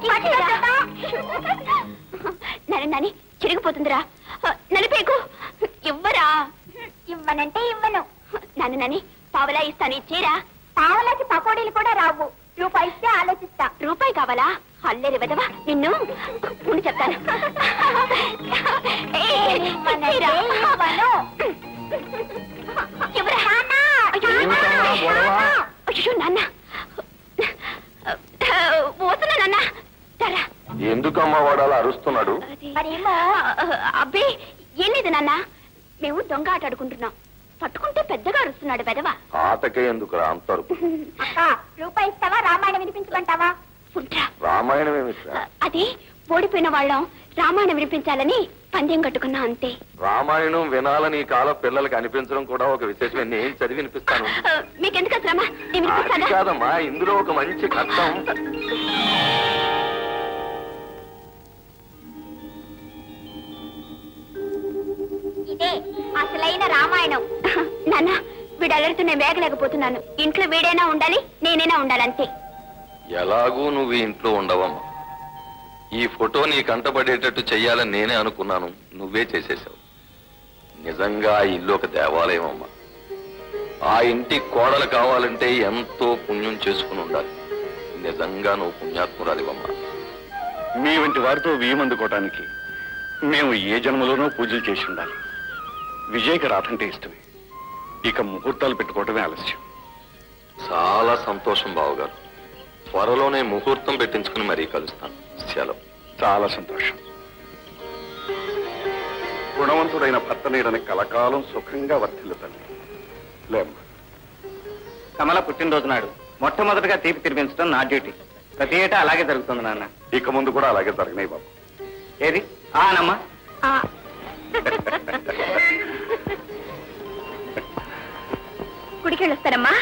Speaker 3: నాని నాని చిరిగిపోతుందిరా నలిపేకు ఇవ్వరా ఇవ్వనంటే ఇవ్వను నాని నాని పావలా ఇస్తాను ఈ చీర పావలాకి పకోడీలు కూడా రావు రూపాయి ఇస్తే ఆలోచిస్తా రూపాయి కావాలా అల్లేరి వెదవా నిన్ను ఉండి చెప్తాను ఏ, ఈ చీర. ఎవరా? అయ్యో,
Speaker 6: ఏమిటమ్మా గొడవ?
Speaker 3: అయ్యో నాన్న వస్తున్నా నాన్న సరా
Speaker 6: ఎందుకమ్మా వాడు అలా అరుస్తున్నాడు
Speaker 3: మరేమో అబ్బే ఏం లేదు నాన్న మేము దొంగ ఆట ఆడుకుంటున్నాం పట్టుకుంటే పెద్దగా అరుస్తున్నాడు పెదవా
Speaker 6: ఆటకే ఎందుకు అంటారు
Speaker 3: అక్క రూపాయి ఇస్తావా రామాయణం వినిపించమంటావా ఉంటా
Speaker 6: రామాయణం ఏమి
Speaker 3: అది ఓడిపోయిన వాళ్ళం రామాయణం వినిపించాలని పందెం కట్టుకున్నా అంతే
Speaker 6: రామాయణం వినాలని ఈ కాలం పిల్లలకి అనిపించడం కూడా ఒక విశేషమే నేను చదివి వినిపిస్తాను
Speaker 3: ఆ, మీకెందుకు శ్రమ నేను
Speaker 6: అది
Speaker 3: వినిపిస్తానా
Speaker 6: కాదమ్మా ఇందులో ఒక మంచి కథం
Speaker 3: ఇదే అసలైన రామాయణం నాన్న వీడు అలరితో నేను వేగలేకపోతున్నాను ఇంట్లో వీడైనా ఉండాలి నేనైనా ఉండాలంతే
Speaker 6: ఎలాగూ నువ్వు ఈ ఇంట్లో ఉండవమ్మా ఈ ఫోటో నీ కంటపడేటట్టు చెయ్యాలని నేనే అనుకున్నాను నువ్వే చేసేసావు నిజంగా ఆ ఇల్లు ఒక దేవాలయం అమ్మా ఆ ఇంటి కోడలు కావాలంటే ఎంతో పుణ్యం చేసుకుని ఉండాలి నిజంగా నువ్వు పుణ్యాత్మురాలివమ్మా
Speaker 2: మీ వంటి వారితో వీయమందుకోవటానికి మేము ఏ జన్మలోనూ పూజలు చేసి ఉండాలి విజయ్కి రాధంటే ఇష్టమే ఇక ముహూర్తాలు పెట్టుకోవటమే ఆలస్యం
Speaker 6: చాలా సంతోషం బావగారు త్వరలోనే ముహూర్తం పెట్టించుకుని మరీ కలుస్తాను సెలవు
Speaker 2: చాలా సంతోషం గుణవంతుడైన భర్త నీడని కలకాలం సుఖంగా వర్తిల్లు తల్లి లేమ్మా
Speaker 1: కమల పుట్టినరోజు నాడు మొట్టమొదటిగా తీపి తినిపించడం నా డ్యూటీ ప్రతి ఏటా అలాగే జరుగుతుంది నాన్న
Speaker 2: ఇక ముందు కూడా అలాగే జరగనాయి బాబు
Speaker 1: ఏది ఆనమ్మా
Speaker 3: గుడికి వెళ్ళొస్తారమ్మా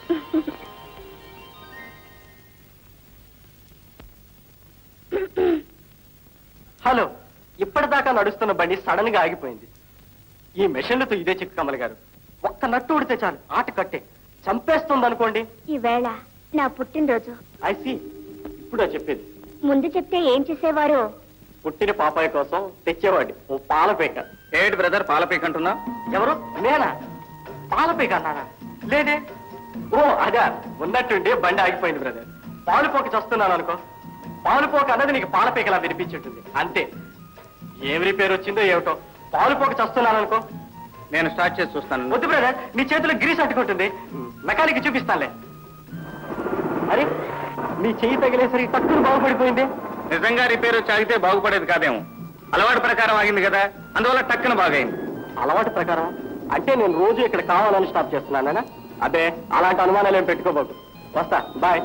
Speaker 1: హలో ఇప్పటిదాకా నడుస్తున్న బండి సడన్ గా ఆగిపోయింది ఈ మెషిన్లతో ఇదే చిక్కు కమల గారు ఒక్క నట్టు ఉడితే చాలు ఆట కట్టే చంపేస్తుంది అనుకోండి
Speaker 3: ఈవేళ నా పుట్టినరోజు
Speaker 1: ఐసి ఇప్పుడు చెప్పేది
Speaker 3: ముందు చెప్తే ఏం చేసేవారు
Speaker 1: పుట్టిన పాపాయి కోసం తెచ్చేవాడి ఓ పాలపేక ఏడు బ్రదర్ పాలపేక అంటున్నా ఎవరు నేనా పాలపేక అన్నానా లేదే ఓ అదా ఉన్నట్టుండి బండి ఆగిపోయింది బ్రదర్ పాలుపోక చస్తున్నాను అనుకో పాలుపోక అన్నది నీకు పాలపేకలా వినిపించుంటుంది అంతే ఏం రిపేర్ వచ్చిందో ఏమిటో పాలుపోక చస్తున్నాను అనుకో నేను స్టార్ట్ చేసి చూస్తాను వద్దు బ్రదర్ నీ చేతిలో గిరీస్ అట్టుకుంటుంది మెకానిక్ చూపిస్తానులే అరే నీ చెయ్యి తగిలేసరికి తక్కువ బాగుపడిపోయింది నిజంగా రిపేర్ వచ్చి ఆగితే బాగుపడేది కాదేమో అలవాటు ప్రకారం ఆగింది కదా అందువల్ల టక్కున బాగైంది అలవాటు ప్రకారం అంటే నేను రోజు ఇక్కడ కావాలని స్టాప్ చేస్తున్నానా అదే అలాంటి అనుమానాలు ఏం పెట్టుకోబోకు వస్తా బాయ్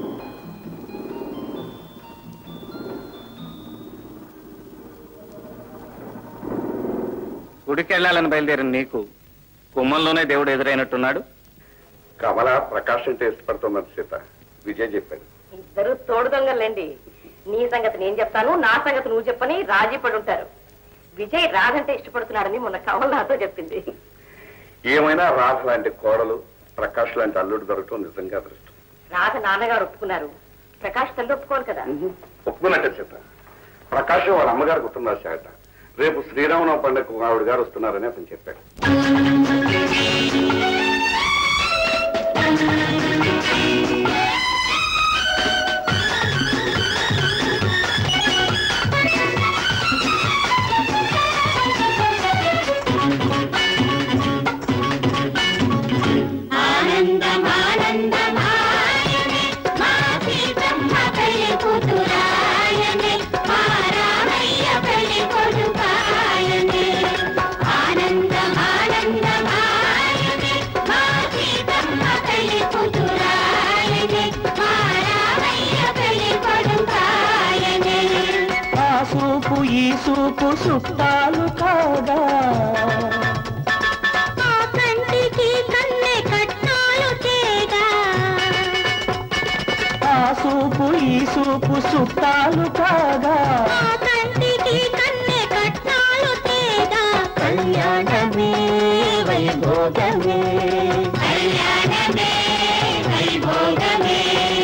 Speaker 1: గుడికి వెళ్ళాలని బయలుదేరిన నీకు కుమ్మంలోనే దేవుడు ఎదురైనట్టున్నాడు
Speaker 2: కమల ప్రకాష్ అంటే ఇష్టపడుతున్నది సీత విజయ్ చెప్పాడు
Speaker 5: ఇద్దరు తోడు దొంగలండి నీ సంగతి నేను చెప్తాను నా సంగతి నువ్వు చెప్పని రాజీ పడి ఉంటారు విజయ్ రాధంటే ఇష్టపడుతున్నాడని మొన్న కమల్ నాతో చెప్పింది
Speaker 2: ఏమైనా రాధ లాంటి కోడలు ప్రకాష్ లాంటి అల్లుడు దొరకటం నిజంగా అదృష్టం
Speaker 5: రాధ నాన్నగారు ఒప్పుకున్నారు ప్రకాష్ తల్లి ఒప్పుకోను కదా
Speaker 2: ఒప్పుకున్నట్టే సీత ప్రకాష్ వాళ్ళ అమ్మగారు గుర్తున్న రాశాట రేపు శ్రీరామనవ పండుగకు ఆవిడ గారు వస్తున్నారని అతను చెప్పాడు
Speaker 9: ఆనందమానందమాయనే మా సీతమ్మ పెళ్లి కూతురాయనే మా రామయ్య పెళ్లి కొడుకాయనే ఆనందమానందమాయనే మా సీతమ్మ పెళ్లి కూతురాయనే మా రామయ్య పెళ్లి కొడుకాయనే
Speaker 11: ఆ సూపు ఈ సూపు సుట్టాలు కాగా
Speaker 9: ఆ కంటికి కన్నె కట్నాలు తేగా
Speaker 11: ఆ సూపు ఈ సూపు సుట్టాలు కాగా
Speaker 9: ఆ కంటికి కన్నె కట్నాలు తేగా
Speaker 11: కళ్యాణమే
Speaker 9: వైభోగమే కళ్యాణమే వైభోగమే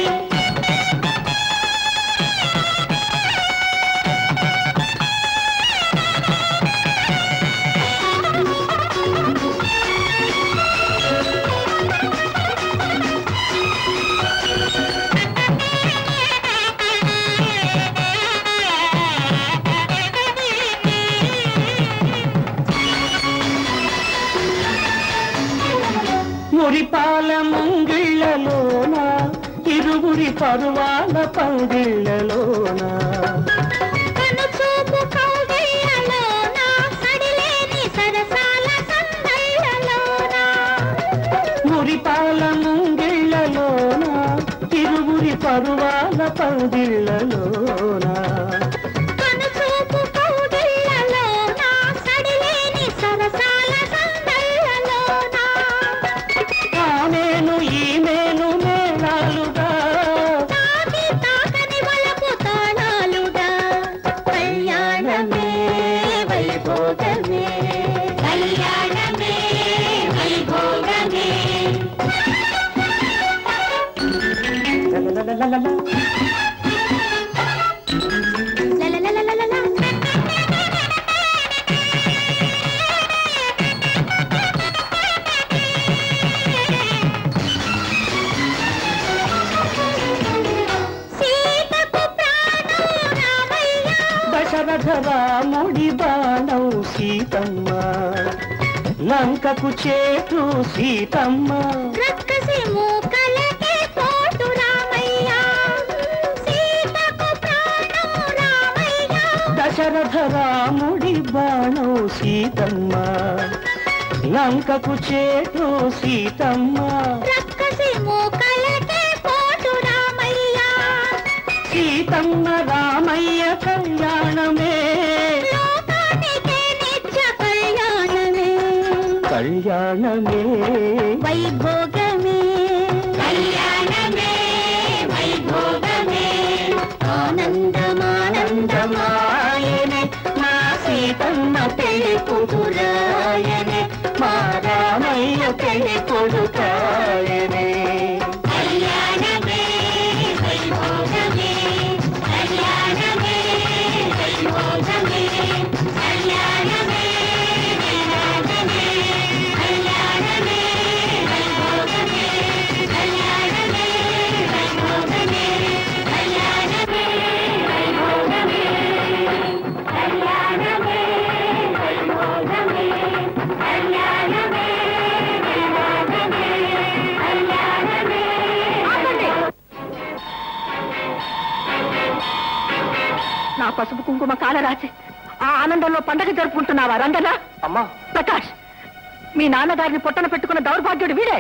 Speaker 11: మురిపాల ముంగిళ్ళలోన ఇరువురి పరువాల పందిళ్ళలోన
Speaker 3: కనుచూపు కౌగిళ్ళలోన సడిలేని సరసాల సందళ్ళలోన
Speaker 11: మురిపాల ముంగిళ్ళలోన ఇరువురి పరువాల పందిళ్ళలోన
Speaker 3: కనుచూపు కౌగిళ్ళలోన సడిలేని సరసాల సందళ్ళలోన
Speaker 11: ఆమెను ఈమెను మేళాలుగా
Speaker 3: తాకి తాకని వలపు తాళాలుగా కళ్యాణమే వైభోగమే కళ్యాణమే వైభోగమే
Speaker 11: లలలలలల.
Speaker 3: లలలలలలల. సీతకు ప్రాణం రామయ్య
Speaker 11: దశరథ రాముడి బాణం సీతమ్మ లంకకు చేటు సీతమ్మ
Speaker 3: రక్కసి మూకలకే పోటు రామయ్య సీతకు ప్రాణం రామయ్య
Speaker 11: దశరథ రాముడి బాణం సీతమ్మ లంకకు చేటు సీతమ్మ
Speaker 3: రక్కసి మూకలకే పోటు రామయ్య
Speaker 11: సీతమ్మ రామయ్య కళ్యాణమే
Speaker 3: లోకానికే నిత్య కళ్యాణమే
Speaker 11: కళ్యాణమే
Speaker 3: వైభోగమే కళ్యాణమే వైభోగమే
Speaker 11: ఆనందమానందమాయనే మా సీతమ్మ పెళ్లి కూతురాయనే మా రామయ్య పెళ్లి కొడుకాయనే
Speaker 3: కళ్యాణమే వైభోగమే కళ్యాణమే వైభోగమే కళ్యాణమే వైభోగమే కళ్యాణమే వైభోగమే కళ్యాణమే వైభోగమే కళ్యాణమే వైభోగమే కళ్యాణమే వైభోగమే కళ్యాణమే వైభోగమే కళ్యాణమే
Speaker 5: నా పసుపు కుంకుమ కాలరాచి ఆ ఆనందంలో పండగ జరుపుకుంటున్నావా రంగనా
Speaker 1: అమ్మా
Speaker 5: ప్రకాష్ మీ నాన్నగారిని పొట్టన పెట్టుకున్న దౌర్భాగ్యుడు వీడే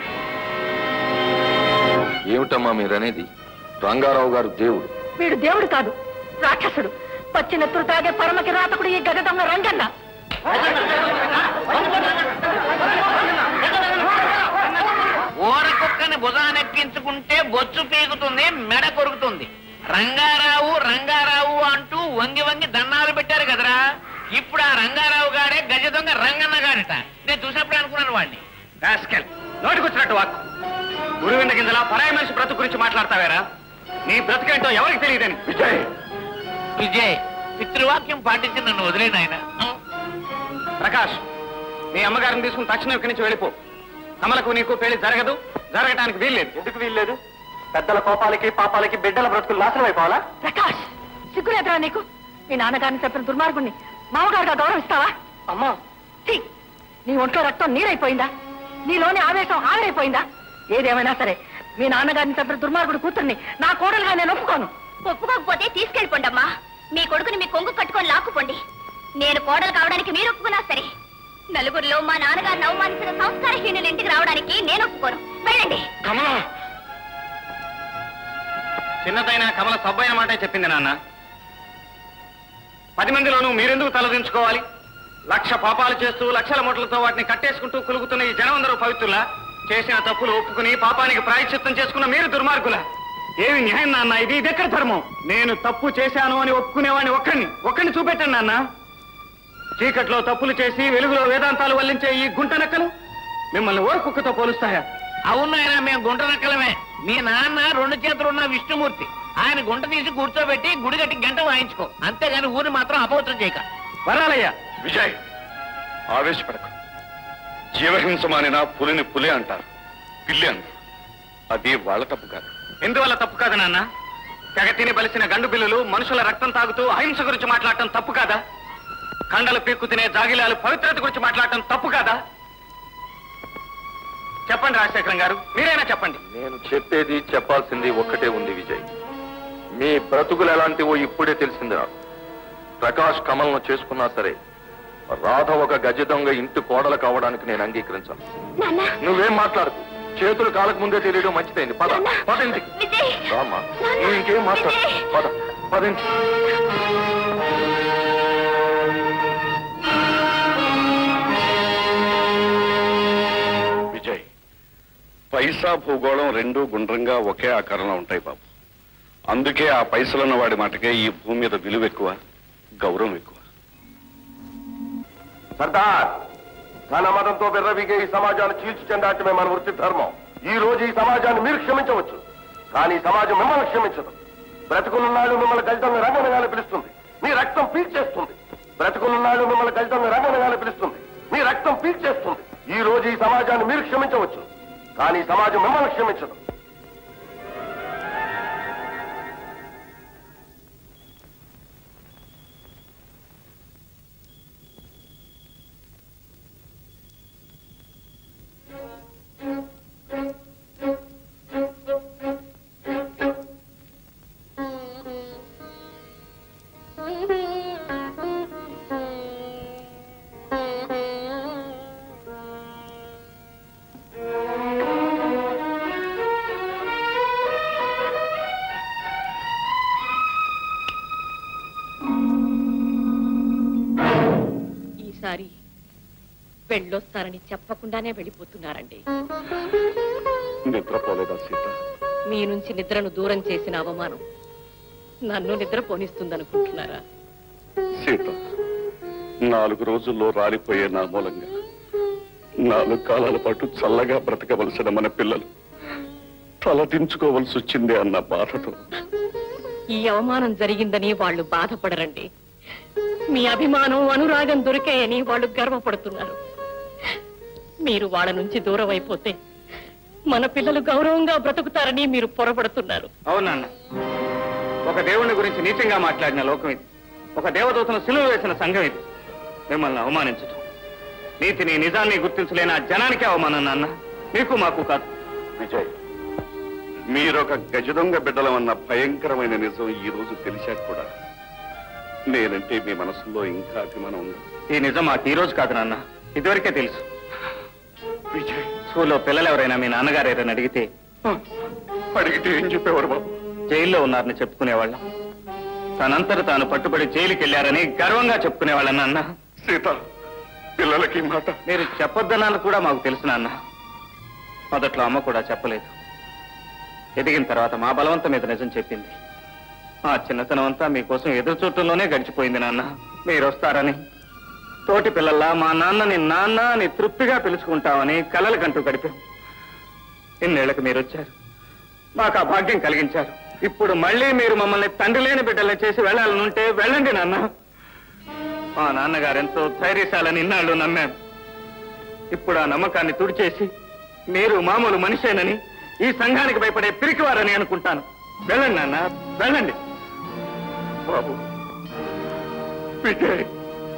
Speaker 6: ఏమిటమ్మా మీరనేది రంగారావు గారు దేవుడు
Speaker 5: వీడు దేవుడు కాదు రాక్షసుడు పచ్చి నెత్తురు తాగే పరమకి రాతకుడు ఈ గగదమ్మ రంగన్న
Speaker 8: ఊర కుక్కని భుజానెక్కించుకుంటే బొచ్చు పీకుతుంది మెడ కొరుకుతుంది రంగారావు రంగారావు అంటూ వంగి వంగి దండాలు పెట్టారు కదరా ఇప్పుడు ఆ రంగారావు గారే గజ దొంగ రంగన్న గారట నేను చూసినప్పుడు అనుకున్నాను వాడిని
Speaker 1: నోటికొచ్చినట్టు వాక్కు గురువింద కిందలా పరాయి మనిషి బ్రతుకు గురించి మాట్లాడతావేరా నీ బ్రతుకేంటో ఎవరికి తెలియదని విజయ్
Speaker 8: విజయ్ పితృవాక్యం పాటించి నన్ను వదిలేను ఆయన
Speaker 1: ప్రకాష్ మీ అమ్మగారిని తీసుకుని తక్షణం ఇక్కడి నుంచి వెళ్ళిపో కమలకు నీకు పెళ్లి జరగదు జరగటానికి వీల్లేదు ఎందుకు వీల్లేదు పెద్దల కోపాలకి పాపాలకి బిడ్డల బ్రతుకులు నాశనం అయిపోవాలా
Speaker 5: ప్రకాష్ సిగ్గులేదురా నీకు మీ నాన్నగారిని చెప్పిన దుర్మార్గుణ్ణి మామగారుగా గౌరవిస్తావా
Speaker 1: అమ్మా
Speaker 5: ఛీ! నీ ఒంట్లో రక్తం నీరైపోయిందా నీలోని ఆవేశం ఆవిరైపోయిందా ఏదేమైనా సరే మీ నాన్నగారిని చెప్పిన దుర్మార్గుడు కూతుర్ని నా కోడలుగా నేను ఒప్పుకోను
Speaker 3: ఒప్పుకోకపోతే తీసుకెళ్ళిపోండి అమ్మా మీ కొడుకుని మీ కొంగు కట్టుకొని లాక్కుపోండి నేను కోడలు కావడానికి మీరు ఒప్పుకున్నా సరే నలుగురిలో మా నాన్నగారిని అవమానించిన సంస్కారహీనుల ఇంటికి రావడానికి నేను ఒప్పుకోను వెళ్ళండి
Speaker 1: కమల చిన్నదైన కమల సబ్బైన మాటే చెప్పింది నాన్న పది మందిలోనూ మీరెందుకు తలదించుకోవాలి లక్ష పాపాలు చేస్తూ లక్షల మూటలతో వాటిని కట్టేసుకుంటూ కులుగుతున్న ఈ జనమందరూ పవిత్రులా చేసిన తప్పులు ఒప్పుకుని పాపానికి ప్రాయశ్చిత్తం చేసుకున్న మీరు దుర్మార్గుల ఏమి న్యాయం నాన్న ఇది ఇది ఎక్కడ ధర్మం నేను తప్పు చేశాను అని ఒప్పుకునేవాడిని ఒక్కడిని ఒక్కడిని చూపెట్టండి నాన్న చీకట్లో తప్పులు చేసి వెలుగులో వేదాంతాలు వల్లించే ఈ గుంట నక్కలు మిమ్మల్ని ఓర్కుక్కతో పోలుస్తాయా
Speaker 8: అవును ఆయన మేము గుంట నక్కలమే మీ నాన్న రెండు చేతులు ఉన్న విష్ణుమూర్తి ఆయన గుంట తీసి కూర్చోబెట్టి గుడి కట్టి గంట వాయించుకో అంతేగాని ఊరిని మాత్రం అపవిత్రం చేయక
Speaker 1: వరాలయ్యా
Speaker 2: విజయ్ ఆవేశపడకు జీవహింస మానిన పులిని పులి అంటారు పిల్లి అంటారు అది వాళ్ళ తప్పు కాదు
Speaker 1: ఎందువల్ల తప్పు కాదు నాన్న తెగ తిని బలిసిన గండు బిల్లులు మనుషుల రక్తం తాగుతూ అహింస గురించి మాట్లాడటం తప్పు కాదా కండలు పీక్కు తినే జాగిలాలు పవిత్రత గురించి మాట్లాడటం తప్పు కాదా చెప్పండి రాజశేఖరం గారు మీరైనా చెప్పండి
Speaker 6: నేను చెప్పేది చెప్పాల్సింది ఒక్కటే ఉంది విజయ్ మీ బ్రతుకులు ఎలాంటివో ఇప్పుడే తెలిసింది నాకు ప్రకాష్ కమల్ను చేసుకున్నా సరే రాధ ఒక గజ దొంగ ఇంటి కోడలు కావడానికి నేను అంగీకరించాను
Speaker 3: నాన్న
Speaker 6: నువ్వేం మాట్లాడకు చేతులు కాలకు ముందే తెలియడం మంచిదైంది పద పద ఇంటికి
Speaker 3: విజయ్
Speaker 6: రామ్మా నువ్వు ఇంకేం మాట్లాడు పద పద ఇంటికి
Speaker 2: విజయ్ పైసా భూగోళం రెండూ గుండ్రంగా ఒకే ఆకారంలో ఉంటాయి బాబు అందుకే ఆ పైసలున్న వాడి మాటకే ఈ భూమి మీద విలువ ఎక్కువ గౌరవం ఎక్కువ
Speaker 6: సర్దార్ ధన మతంతో విర్రవీగే ఈ సమాజాన్ని చీల్చి చెందాటమే మన వృత్తి ధర్మం ఈ రోజు ఈ సమాజాన్ని మీరు క్షమించవచ్చు కానీ ఈ సమాజం మిమ్మల్ని క్షమించదు బ్రతుకునున్నాళ్ళు మిమ్మల్ని గలితంగా రంగనగానే పిలుస్తుంది మీ రక్తం పీల్చేస్తుంది బ్రతుకునున్నాళ్ళు మిమ్మల్ని గలితంగా రంగనగానే పిలుస్తుంది మీ రక్తం పీల్చేస్తుంది ఈ రోజు ఈ సమాజాన్ని మీరు క్షమించవచ్చు కానీ ఈ సమాజం మిమ్మల్ని క్షమించదు
Speaker 5: ఈసారి వెళ్ళొస్తారని చెప్పకుండానే వెళ్ళిపోతున్నారండి
Speaker 2: నిద్రపోలేదా సీత
Speaker 5: మీ నుంచి నిద్రను దూరం చేసిన అవమానం నన్ను నిద్ర పోనిస్తుందనుకుంటున్నారా
Speaker 2: సీత నాలుగు రోజుల్లో రాలిపోయే నా మూలంగా నాలుగు కాలాల పాటు చల్లగా బ్రతకవలసిన మన పిల్లలు తలదించుకోవలసి వచ్చింది అన్న బాధతో
Speaker 5: ఈ అవమానం జరిగిందని వాళ్ళు బాధపడరండి మీ అభిమానం అనురాగం దొరికాయని వాళ్ళు గర్వపడుతున్నారు మీరు వాళ్ళ నుంచి దూరం అయిపోతే మన పిల్లలు గౌరవంగా బ్రతుకుతారని మీరు పొరపడుతున్నారు
Speaker 1: అవునన్న ఒక దేవుని గురించి నీచంగా మాట్లాడిన లోకం ఇది ఒక దేవదూతను సిలువ వేసిన సంఘం ఇది మిమ్మల్ని అవమానించటం నీతిని నిజాన్ని గుర్తించలేని ఆ జనానికి అవమానం నాన్న మీకు మాకు కాదు
Speaker 2: విజయ్ మీరొక గజదొంగ బిడ్డలమన్న భయంకరమైన నిజం ఈ రోజు తెలిసాక కూడా నేనంటే మీ మనసులో ఇంకా అభిమానం ఉంది
Speaker 1: ఈ నిజం మాకు ఈ రోజు కాదు నాన్న ఇదివరకే తెలుసు
Speaker 2: విజయ్
Speaker 1: స్కూల్లో పిల్లలు ఎవరైనా మీ నాన్నగారు ఎవరైనా అడిగితే
Speaker 2: అడిగితే ఏం చెప్పేవారు బాబు
Speaker 1: జైల్లో ఉన్నారని చెప్పుకునేవాళ్ళం తనంతట తాను పట్టుబడి జైలుకి వెళ్ళారని గర్వంగా చెప్పుకునేవాళ్ళం నాన్న
Speaker 2: సీత పిల్లలకి మాట
Speaker 1: మీరు చెప్పొద్దన్నాను కూడా మాకు తెలుసు నాన్న మొదట్లో అమ్మ కూడా చెప్పలేదు ఎదిగిన తర్వాత మా బలవంతం మీద నిజం చెప్పింది ఆ చిన్నతనం అంతా మీకోసం ఎదురు చూడటంలోనే గడిచిపోయింది నాన్న మీరు వస్తారని తోటి పిల్లల్లా మా నాన్నని నాన్న అని తృప్తిగా పిలుచుకుంటామని కలలు కంటూ గడిపాం ఇన్నేళ్లకు మీరు వచ్చారు మాకు ఆ భాగ్యం కలిగించారు ఇప్పుడు మళ్ళీ మీరు మమ్మల్ని తండ్రి లేని బిడ్డల్ని చేసి వెళ్ళాలనుంటే వెళ్ళండి నాన్న మా నాన్నగారు ఎంతో ధైర్యశాలని ఇన్నాళ్ళు నమ్మాను ఇప్పుడు ఆ నమ్మకాన్ని తుడిచేసి మీరు మామూలు మనిషేనని ఈ సంఘానికి భయపడే పిరికివారని అనుకుంటాను వెళ్ళండి నాన్న వెళ్ళండి
Speaker 2: బాబు విజయ్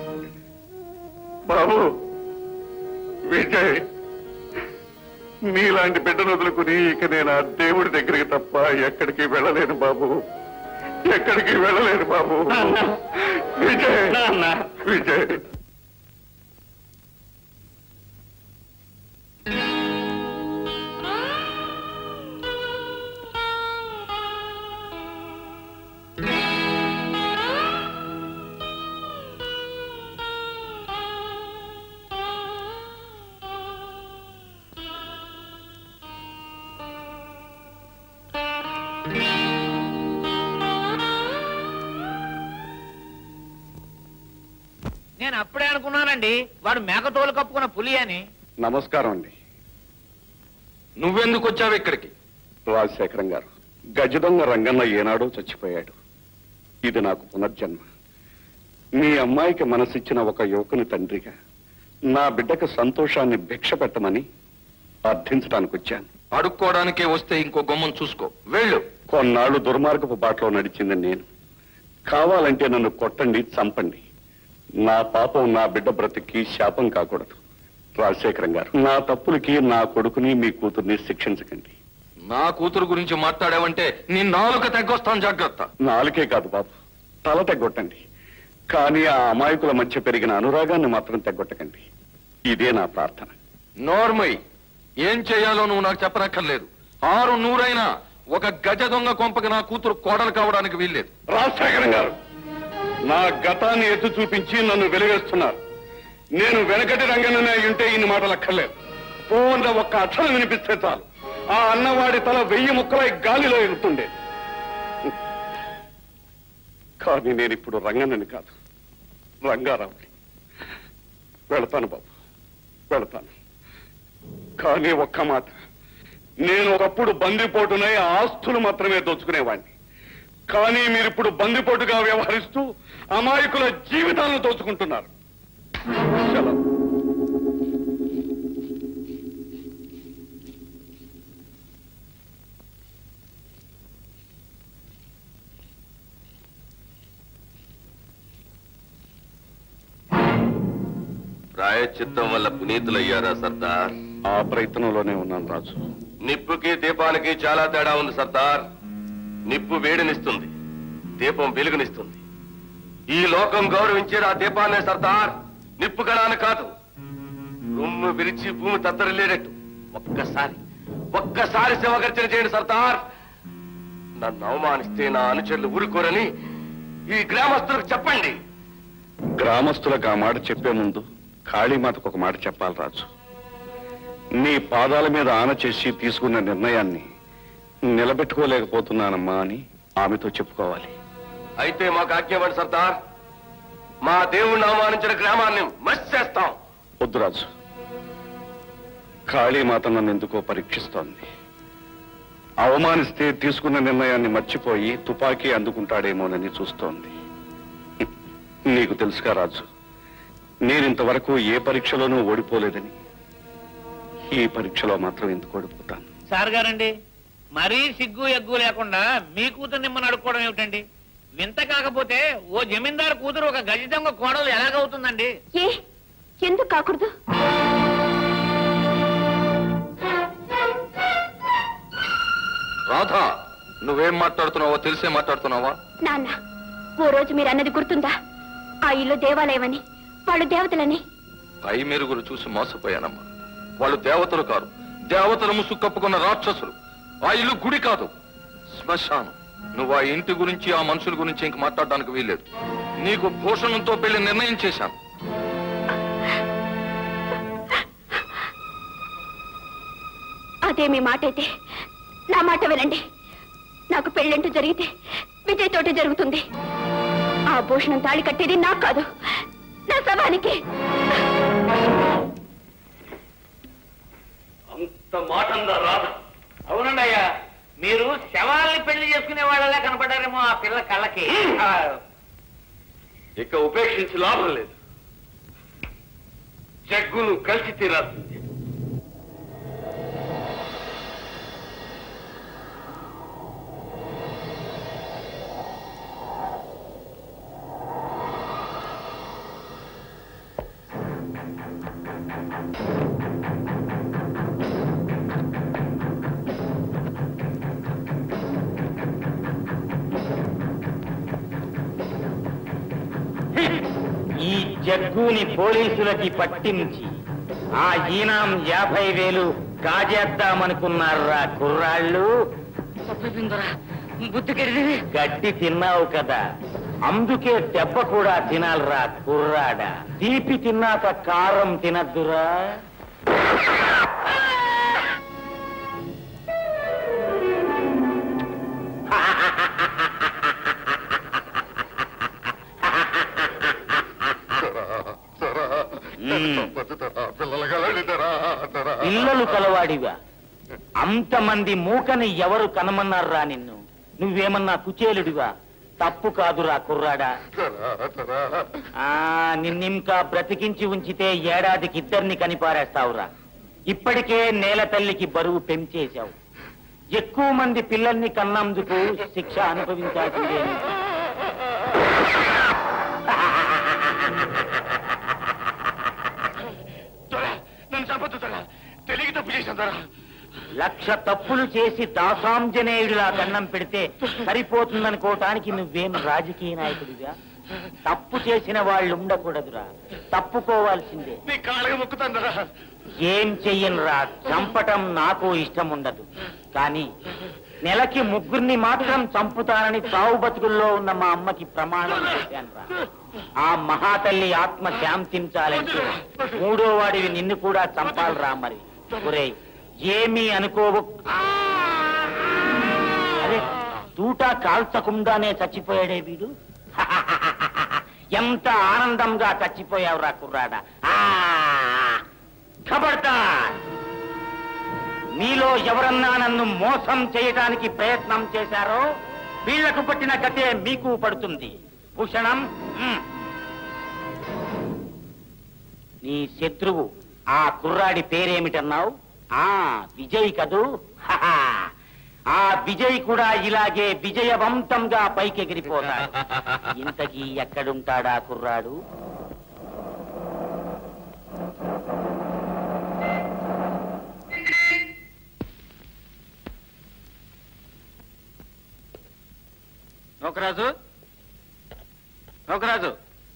Speaker 2: బాబు విజయ్ నీలాంటి బిడ్డను వదులుకుని ఇక నేను ఆ దేవుడి దగ్గరికి తప్ప ఎక్కడికి వెళ్ళలేను బాబు ఎక్కడికి వెళ్ళలేను బాబు
Speaker 1: నాన్న.
Speaker 2: విజయ్
Speaker 1: నాన్న.
Speaker 2: విజయ్
Speaker 8: నేను అప్పుడే చెప్పాలండి వాడు మేకతోలు కప్పుకున్న పులి అని
Speaker 2: నమస్కారం అండి
Speaker 6: నువ్వెందుకు వచ్చావు ఇక్కడికి
Speaker 2: రాజశేఖరం గారు గజదొంగ రంగన్న ఏనాడో చచ్చిపోయాడు ఇది నాకు పునర్జన్మ మీ అమ్మాయికి మనసిచ్చిన ఒక యువకుని తండ్రిగా నా బిడ్డకు సంతోషాన్ని భిక్ష పెట్టమని అర్థించడానికి వచ్చాను
Speaker 6: అడుక్కోవడానికే వస్తే ఇంకో గుమ్మం చూసుకో వెళ్ళు
Speaker 2: కొన్నాళ్ళు దుర్మార్గపు బాటలో నడిచింది నేను కావాలంటే నన్ను కొట్టండి చంపండి నా పాపం నా బిడ్డ బ్రతికి శాపం కాకూడదు రాజశేఖరం గారు నా తప్పులకి నా కొడుకుని మీ కూతుర్ని శిక్షించకండి
Speaker 6: నా కూతురు గురించి మాట్లాడావంటే నీ నాలుక తగ్గొస్తాను జాగ్రత్త
Speaker 2: నాలుకే కాదు బాబు తల తెగ్గొట్టండి కానీ ఆ అమాయకుల మధ్య పెరిగిన అనురాగాన్ని మాత్రం తెగ్గొట్టకండి ఇదే నా ప్రార్థన
Speaker 6: నోర్మై ఏం చేయాలో నువ్వు నాకు చెప్పనక్కర్లేదు ఆరు నూరైనా ఒక గజ దొంగ కొంపకి నా కూతురు కోడలు కావడానికి వీల్లేదు
Speaker 2: రాజశేఖరం గారు నా గతాన్ని ఎత్తు చూపించి నన్ను వెలివేస్తున్నారు నేను వెనకటి రంగననే ఉంటే ఇన్ని మాటలు అక్కర్లేదు పోవన్న ఒక్క అక్షరం వినిపిస్తే చాలు ఆ అన్నవాడి తల వెయ్యి ముక్కలై గాలిలో ఎగుతుండే కానీ నేను ఇప్పుడు రంగనని కాదు రంగారావుని వెళతాను బాబు వెళతాను కానీ ఒక్క మాట నేను ఒకప్పుడు బందిపోటునై ఆస్తులు మాత్రమే దోచుకునేవాడిని కానీ మీరు ఇప్పుడు బందిపోటుగా వ్యవహరిస్తూ అమాయకుల జీవితాలను దోచుకుంటున్నారు సెలవు
Speaker 6: ప్రాయచిత్తం వల్ల పునీతులయ్యారా సర్దార్
Speaker 2: ఆ ప్రయత్నంలోనే ఉన్నాను రాజు
Speaker 6: నిప్పుకి దీపానికి చాలా తేడా ఉంది సర్దార్ నిప్పు వేడినిస్తుంది దీపం వెలుగునిస్తుంది ఈ లోకం గౌరవించేది ఆ దీపాన్నే సర్దార్ నిప్పు కళాన్ని కాదు రొమ్ము విరిచి భూమి తత్తరిల్లేటట్టు ఒక్కసారి ఒక్కసారి శివగర్జన చేయండి సర్దార్ నన్ను అవమానిస్తే నా అనుచరులు ఊరుకోరని ఈ గ్రామస్తులకు చెప్పండి
Speaker 2: గ్రామస్తులకు ఆ మాట చెప్పే ముందు కాళీమాతకు ఒక మాట చెప్పాలి రాజు నీ పాదాల మీద ఆన చేసి తీసుకున్న నిర్ణయాన్ని నిలబెట్టుకోలేకపోతున్నానమ్మా అని ఆమెతో చెప్పుకోవాలి
Speaker 6: అయితే మాకు ఆజ్ఞాపండి సర్దార్ మా దేవుణ్ణి అవమానించిన గ్రామాన్ని మస్ చేస్తాం
Speaker 2: వద్దు రాజు కాళీమాత నన్ను ఎందుకో పరీక్షిస్తోంది అవమానిస్తే తీసుకున్న నిర్ణయాన్ని మర్చిపోయి తుపాకీ అందుకుంటాడేమోనని చూస్తోంది నీకు తెలుసుగా రాజు నేనింతవరకు ఏ పరీక్షలోనూ ఓడిపోలేదని ఈ పరీక్షలో మాత్రం ఎందుకు ఓడిపోతాను
Speaker 8: సార్ గారండి మరీ సిగ్గు ఎగ్గు లేకుండా మీ కూతురు నిమ్మని అడుక్కోవడం ఏమిటండి వింత కాకపోతే ఓ జమీందారు కూతురు ఒక గజ దొంగ కోడలు ఎలాగవుతుందండి
Speaker 5: ఏ ఎందుకు కాకూడదు
Speaker 6: రాధా నువ్వేం మాట్లాడుతున్నావో తెలిసే మాట్లాడుతున్నావా
Speaker 5: నాన్న ఓ రోజు మీరు అన్నది గుర్తుందా ఆ ఇల్లు దేవాలయమని వాళ్ళు దేవతలని
Speaker 6: పై మెరుగురు చూసి మోసపోయానమ్మా వాళ్ళు దేవతలు కారు దేవతల ముసు కప్పుకున్న రాక్షసులు ఆ ఇల్లు గుడి కాదు శ్మశానం నువ్వు ఆ ఇంటి గురించి ఆ మనుషుల గురించి ఇంక మాట్లాడడానికి వీల్లేదు నీకు భూషణంతో పెళ్లి నిర్ణయం చేశాను
Speaker 5: అదే మీ మాట అయితే నా మాట వినండి నాకు పెళ్ళంటూ జరిగితే విజయ్ తోటి జరుగుతుంది ఆ భూషణం తాళి కట్టేది నాకు కాదు నా శవానికి
Speaker 1: అంత మాటందా రాదు
Speaker 8: అవునండి అయ్యా మీరు శవాల్ని పెళ్లి చేసుకునే వాళ్ళలా కనపడారేమో ఆ పిల్ల కళ్ళకి ఆ,
Speaker 1: ఇక ఉపేక్షించి లాభం లేదు జగ్గును కలిసి తీరాల్సింది
Speaker 12: ఈ జగ్గుని పోలీసులకి పట్టించి ఆ ఈనాం యాభై వేలు కాజేద్దామనుకున్నారా కుర్రాళ్ళు గడ్డి తిన్నావు కదా అందుకే దెబ్బ కూడా తినాలిరా కుర్రాడా తీపి తిన్నాక కారం తినద్దురా పిల్లలు కలవాడివా అంతమంది మూకని ఎవరు కనమన్నారా నిన్ను నువ్వేమన్నా కుచేలుడివా తప్పు కాదురా కుర్రాడా ఆ నిన్నింకా బ్రతికించి ఉంచితే ఏడాదికి ఇద్దరిని కనిపారేస్తావురా ఇప్పటికే నేల తల్లికి బరువు పెంచేశావు ఎక్కువ మంది పిల్లల్ని కన్నందుకు శిక్ష అనుభవించాల్సిందే నీకు.
Speaker 6: నన్ను చంపొద్దు దొర తెలియక తప్పు చేశాను దొర
Speaker 12: లక్ష తప్పులు చేసి దాసాంజనేయుడిలా కన్నం పెడితే సరిపోతుందనుకోవటానికి నువ్వేం రాజకీయ నాయకుడిగా తప్పు చేసిన వాళ్ళు ఉండకూడదురా తప్పుకోవాల్సిందే
Speaker 6: నీ కాళ్ళగా మొక్కుతాను దొర
Speaker 12: ఏం చెయ్యనురా చంపటం నాకు ఇష్టం ఉండదు కానీ నెలకి ముగ్గురిని మాత్రం చంపుతానని చావు బతుకుల్లో ఉన్న మా అమ్మకి ప్రమాణం చేశానురా ఆ మహాతల్లి ఆత్మ శాంతించాలంటే మూడో వాడివి నిన్ను కూడా చంపాలిరా మరి ఒరేయ్ ఏమీ అనుకోవు అరే తూటా కాల్చకుండానే చచ్చిపోయాడే వీడు ఎంత ఆనందంగా చచ్చిపోయావురా కుర్రాడా ఆ ఖబర్దార్ మీలో ఎవరన్నా నన్ను మోసం చేయడానికి ప్రయత్నం చేశారో వీళ్లకు పట్టిన గతే మీకు పడుతుంది భూషణం మ్. నీ శత్రువు ఆ కుర్రాడి పేరేమిటన్నావు ఆ విజయ్ కదూ హహా. ఆ విజయ్ కూడా ఇలాగే విజయవంతంగా పైకెగిరిపోతాడు ఇంతకీ ఎక్కడుంటాడా కుర్రాడు
Speaker 8: నోకరాజు నోకరాజు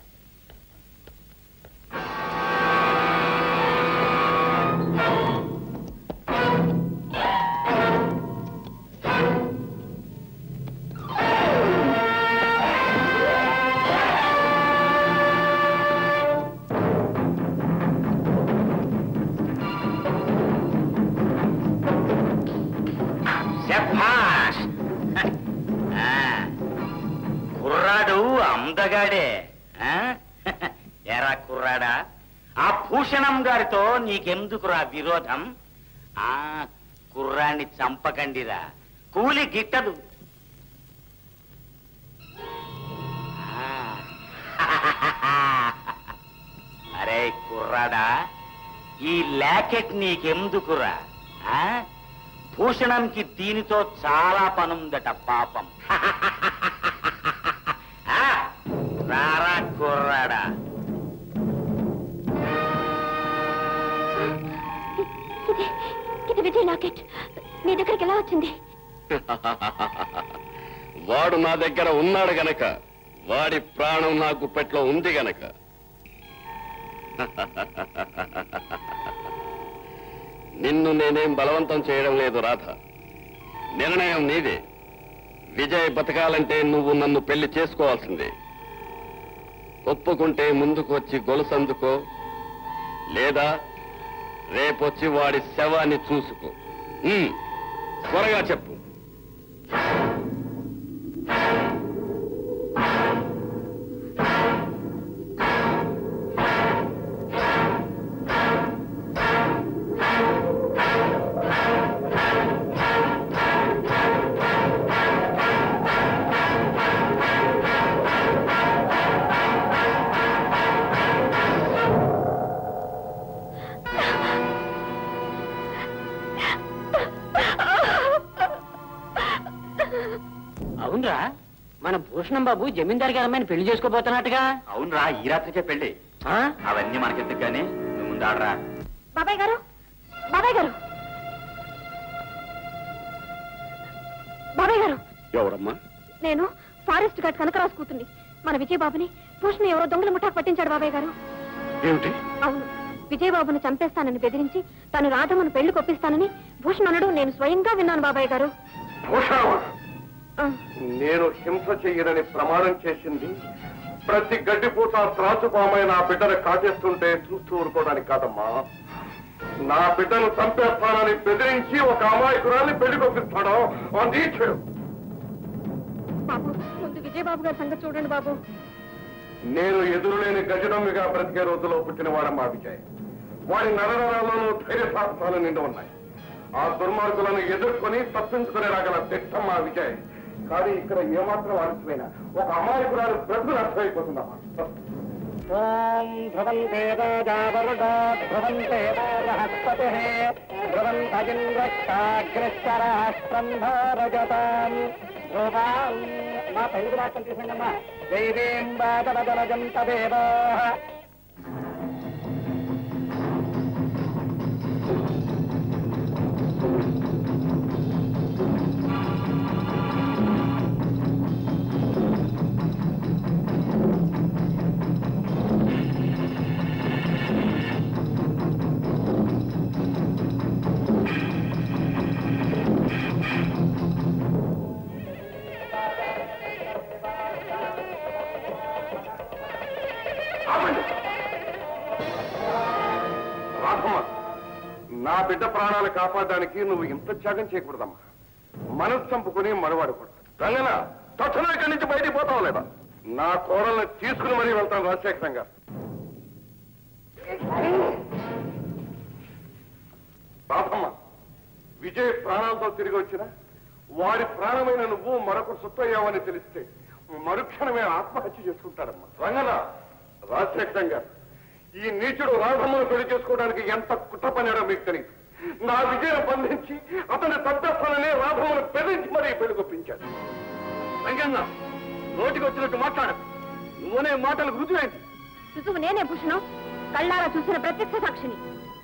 Speaker 12: శభాష్ ఆ, కుర్రాడు అందగాడే ఆ? ఎరా కుర్రాడా ఆ భూషణం గారితో నీకెందుకురా విరోధం ఆ కుర్రాన్ని చంపకండిరా కూలి గిట్టదు ఆ. అరే కుర్రాడా ఈ లాకెట్ నీకెందుకురా ఆ? భూషణంకి దీనితో చాలా పనుందట పాపం ఆ, రారా కుర్రాడా
Speaker 3: ఇది ఇది విజయ్ లాకెట్ నీ దగ్గరికి ఎలా వచ్చింది
Speaker 2: వాడు నా దగ్గర ఉన్నాడు గనక వాడి ప్రాణం నా గుప్పెట్లో ఉంది గనక నిన్ను నేనేం బలవంతం చేయడం లేదు రాధ నిర్ణయం నీదే విజయ్ బతకాలంటే నువ్వు నన్ను పెళ్లి చేసుకోవాల్సిందే ఒప్పుకుంటే ముందుకు వచ్చి గొలుసందుకో లేదా రేపొచ్చి వాడి శవాన్ని చూసుకో ఉమ్, త్వరగా చెప్పు
Speaker 7: అవునరా మన భూషణం బాబు జమీందార్ గారి అమ్మాయిని పెళ్లి చేసుకోబోతున్నట్టుగా
Speaker 4: అవునరా ఈ రాత్రికే పెళ్ళి
Speaker 7: ఆ?
Speaker 4: అవన్నీ మనకెందుకు కానీ నువ్వు ముందాడరా
Speaker 3: బాబాయ్ గారు బాబాయ్ గారు బాబాయ్ గారు
Speaker 2: ఎవరమ్మా
Speaker 3: నేను ఫారెస్ట్ గార్డ్ కనకరాజు కూతుంది మన విజయబాబుని భూషణ్ ఎవరో దొంగల ముఠాకు పట్టించాడు బాబాయ్ గారు
Speaker 2: ఏమిటి
Speaker 3: అవును విజయబాబుని చంపేస్తానని బెదిరించి తను రాధమ్మను పెళ్లి కొప్పిస్తానని భూషణ్ అనడు నేను స్వయంగా విన్నాను బాబాయ్ గారు ఆ,
Speaker 6: నేను హింస చెయ్యనని ప్రమాణం చేసింది ప్రతి గడ్డిపూట త్రాచుపామై నా బిడ్డను కాటేస్తుంటే చూస్తూ ఊరుకోవడానికి కాదమ్మా నా బిడ్డను చంపేస్తానని బెదిరించి ఒక అమాయకురాల్ని పెళ్లి కొప్పిస్తాడు అది చెడు
Speaker 3: బాబు ముందు విజయబాబు గారి సంగతి చూడండి బాబు
Speaker 6: నేను ఎదురులేని గజడమ్మిగా బ్రతికే రోజులో పుట్టినవాడమ్మా విజయ్ వారి నరనరాలను ధైర్య సాహసాలు నిండి ఉన్నాయి ఆ దుర్మార్గులను ఎదుర్కొని తప్పించుకునే రాగల దిట్టమ్మ విజయ్ కానీ ఇక్కడ ఏమాత్రం ఆలస్యమైనా ఒక అమాయకురాలు బ్రతుకు నష్టమైపోతుందమ్మా
Speaker 1: ఓం ధ్రువంతే రాజావరుడో ధ్రువంతే బృహస్పతి ధ్రువంత ఇంద్రష్టాగ్రశ్చ రాష్ట్రం భారజతాం ధ్రువాం మా తెలుగు రాష్ట్రం తీసండమ్మా దైవీం వాదవదలజం తదేవో
Speaker 6: రాధమ్మ నా బిడ్డ ప్రాణాలు కాపాడడానికి నువ్వు ఇంత త్యాగం చేయకూడదమ్మా మనసు చంపుకుని మరవాడకూడదు రంగన తక్షణం ఇక్కడి నుంచి బయటికి పోతావు లేదా నా కోడల్ని తీసుకుని మరీ వెళ్తాను రాజశేఖరం గారు రాధమ్మ విజయ్ ప్రాణాలతో తిరిగి వచ్చిన వారి ప్రాణమైన నువ్వు మరొక సొత్తయ్యావని తెలిస్తే మరుక్షణమే ఆత్మహత్య చేసుకుంటాడమ్మా రంగన రాజశేఖరం గారు ఈ నీచుడు రాధమ్మను పెళ్లి చేసుకోవడానికి ఎంత కుట్ర పన్నాడో మీకు తెలియదు నా విజయం బంధించి అతని తప్పేస్తానని రాధమ్మను బెదిరించి మరీ పెళ్లికొప్పించాడు రంగన్న నోటికి వచ్చినట్టు మాట్లాడు నువ్వునే మాటలకు రుజువేంటి
Speaker 5: శిశువు నేనే భూషణం కళ్ళారా చూసిన ప్రత్యక్ష సాక్షిని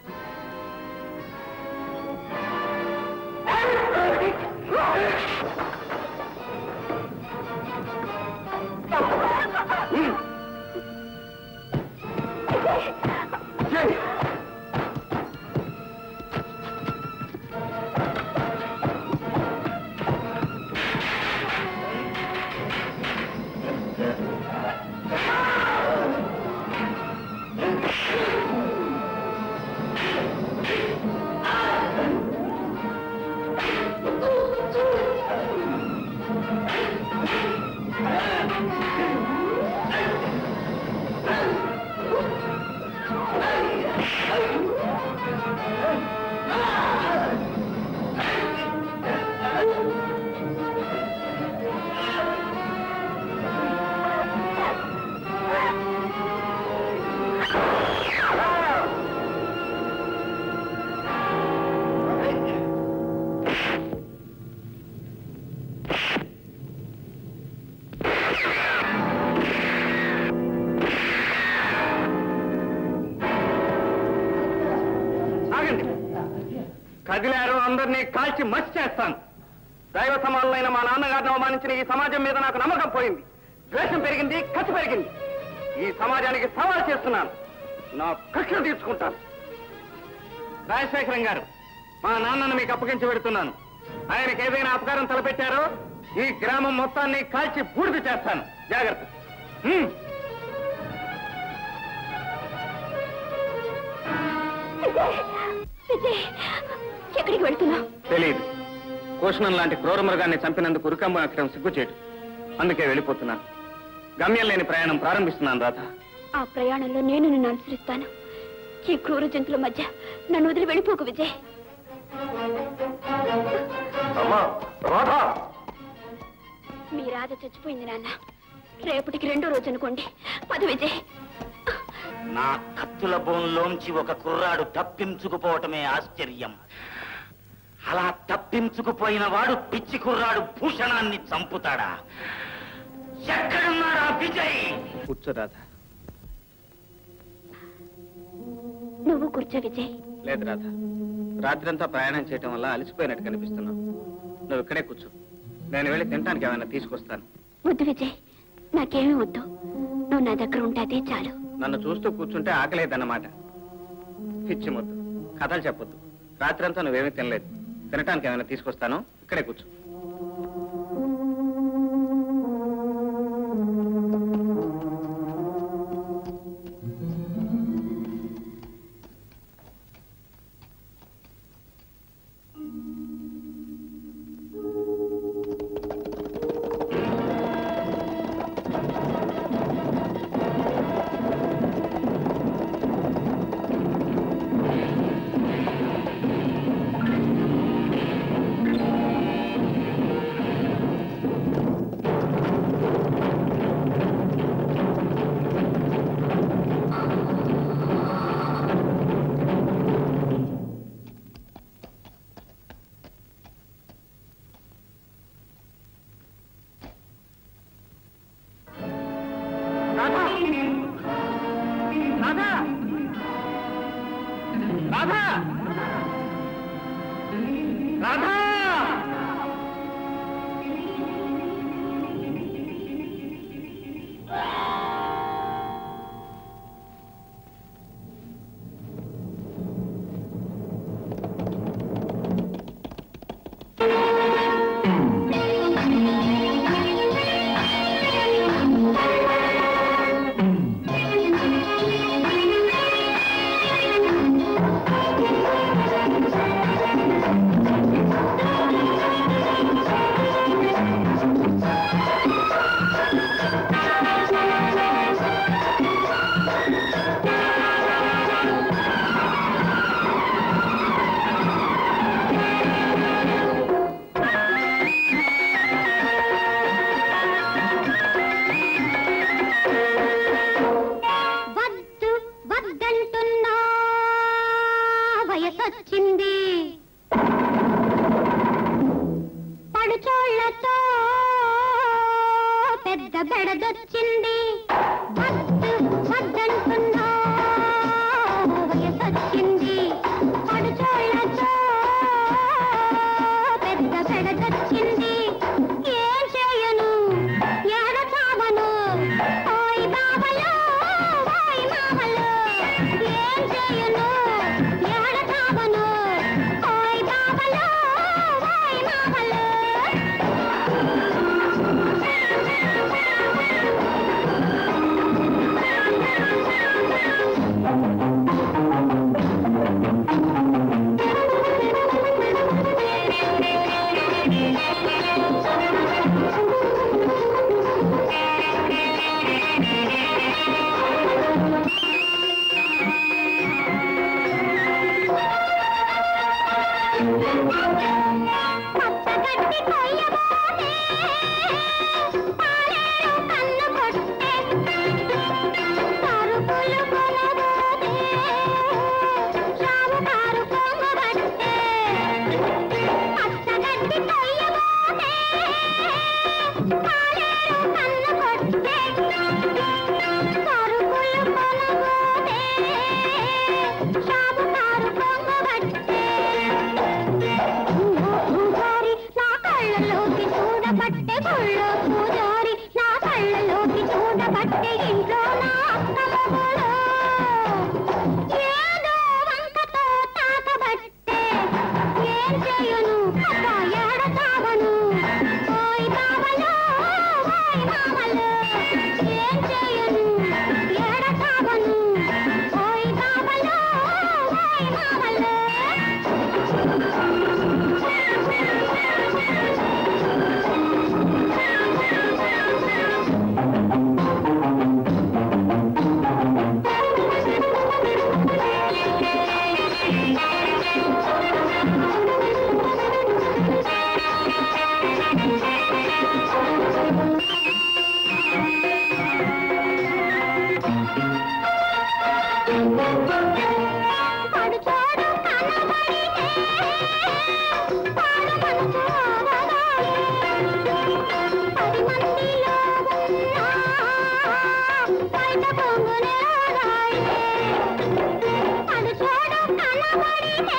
Speaker 1: ఆగండి కదిలారు అందరినీ కాల్చి మసి చేస్తాను దైవ సమానులైన మా నాన్నగారిని అవమానించిన ఈ సమాజం మీద నాకు నమ్మకం పోయింది ద్వేషం పెరిగింది కసి పెరిగింది ఈ సమాజానికి సవాల్ చేస్తున్నాను నా కక్ష తీర్చుకుంటాను రాజశేఖరం గారు మా నాన్నను మీకు అప్పగించి పెడుతున్నాను ఆయనకి ఏదైనా అపకారం తలపెట్టారో ఈ గ్రామం మొత్తాన్ని కాల్చి బూడిద చేస్తాను జాగ్రత్త హ్మ్.
Speaker 5: ఎక్కడికి వెళ్తున్నావు
Speaker 1: తెలియదు కోషణం లాంటి క్రూర మృగాన్ని చంపినందుకు ఉరికంబ అక్షరం సిగ్గుచేటు అందుకే వెళ్ళిపోతున్నాను గమ్యం లేని ప్రయాణం ప్రారంభిస్తున్నాను రాధ
Speaker 5: ఆ ప్రయాణంలో నేను నిన్ను అనుసరిస్తాను ఈ క్రూర జంతువుల మధ్య నన్ను వదిలి వెళ్ళిపోకు విజయ్
Speaker 6: అమ్మా రాధా
Speaker 5: మీ రాధ చచ్చిపోయింది నాన్న రేపటికి రెండో రోజు అనుకోండి పద విజయ్
Speaker 12: నా కత్తుల బోన్లోంచి ఒక కుర్రాడు తప్పించుకుపోవటమే ఆశ్చర్యం అలా తప్పించుకుపోయిన వాడు పిచ్చి కుర్రాడు భూషణాన్ని చంపుతాడా ఎక్కడున్నాడా విజయ్
Speaker 1: కూర్చో రాధ
Speaker 5: నువ్వు కూర్చో విజయ్
Speaker 1: లేదు రాధ రాత్రంతా ప్రయాణం చేయటం వల్ల అలసిపోయినట్టు కనిపిస్తున్నావు నువ్వు ఇక్కడే కూర్చో నేను వెళ్ళి తినడానికి ఏమైనా తీసుకొస్తాను
Speaker 5: వద్దు విజయ్ నాకేమీ వద్దు నువ్వు నా దగ్గర ఉంటే అదే చాలు
Speaker 1: నన్ను చూస్తూ కూర్చుంటే ఆకలేదన్నమాట పిచ్చి ముద్దు కథలు చెప్పొద్దు రాత్రంతా నువ్వేమీ తినలేదు తినటానికి ఏమైనా తీసుకొస్తాను ఇక్కడే కూర్చో
Speaker 8: రాధా
Speaker 3: వద్దు వద్దంటున్నా వయసొచ్చింది పడుచోళ్లతో పెద్ద బెడదొచ్చింది వద్దు వద్దంటున్నా వయసొచ్చింది పడుచోళ్లతో పెద్ద బెడదొచ్చింది ఏం చేయను ఎడతామను ఓయ్ బాబలో ఓయ్ మామలో ఏం చేయను ఎడతామను ఓయ్ బాబలో ఓయ్ మామలో పచ్చగడ్డి కొయ్యబోతే పాలేరు కన్ను కొట్టే సరుకులు కొనబోతే షావుకారు కొంగబట్టే పచ్చగడ్డి కొయ్యబోతే పాలేరు కన్ను కొట్టే సరుకులు కొనబోతే షావుకారు కొంగబట్టే పూజారి నా కళ్ళలోకి చూడబట్టే గుళ్ళో పూజారి నా కళ్ళలోకి చూడబట్టే ఇంట్లో నా అక్కమ్మగుడు ఏదో వంకతో తాకబట్టే ఏం చేయను అబ్బా ఏడ తావను ఓయ్ బావలో ఓయ్ మామలో ఏం చేయను ఏడ తావను ఓయ్ బావలో ఓయ్ మామలో పడుచోడు కనబడితే పాడు మనసు ఆగదాయే. పది మందిలో ఉన్నా బయట పొంగునే రాయే. పడుచోడు కనబడితే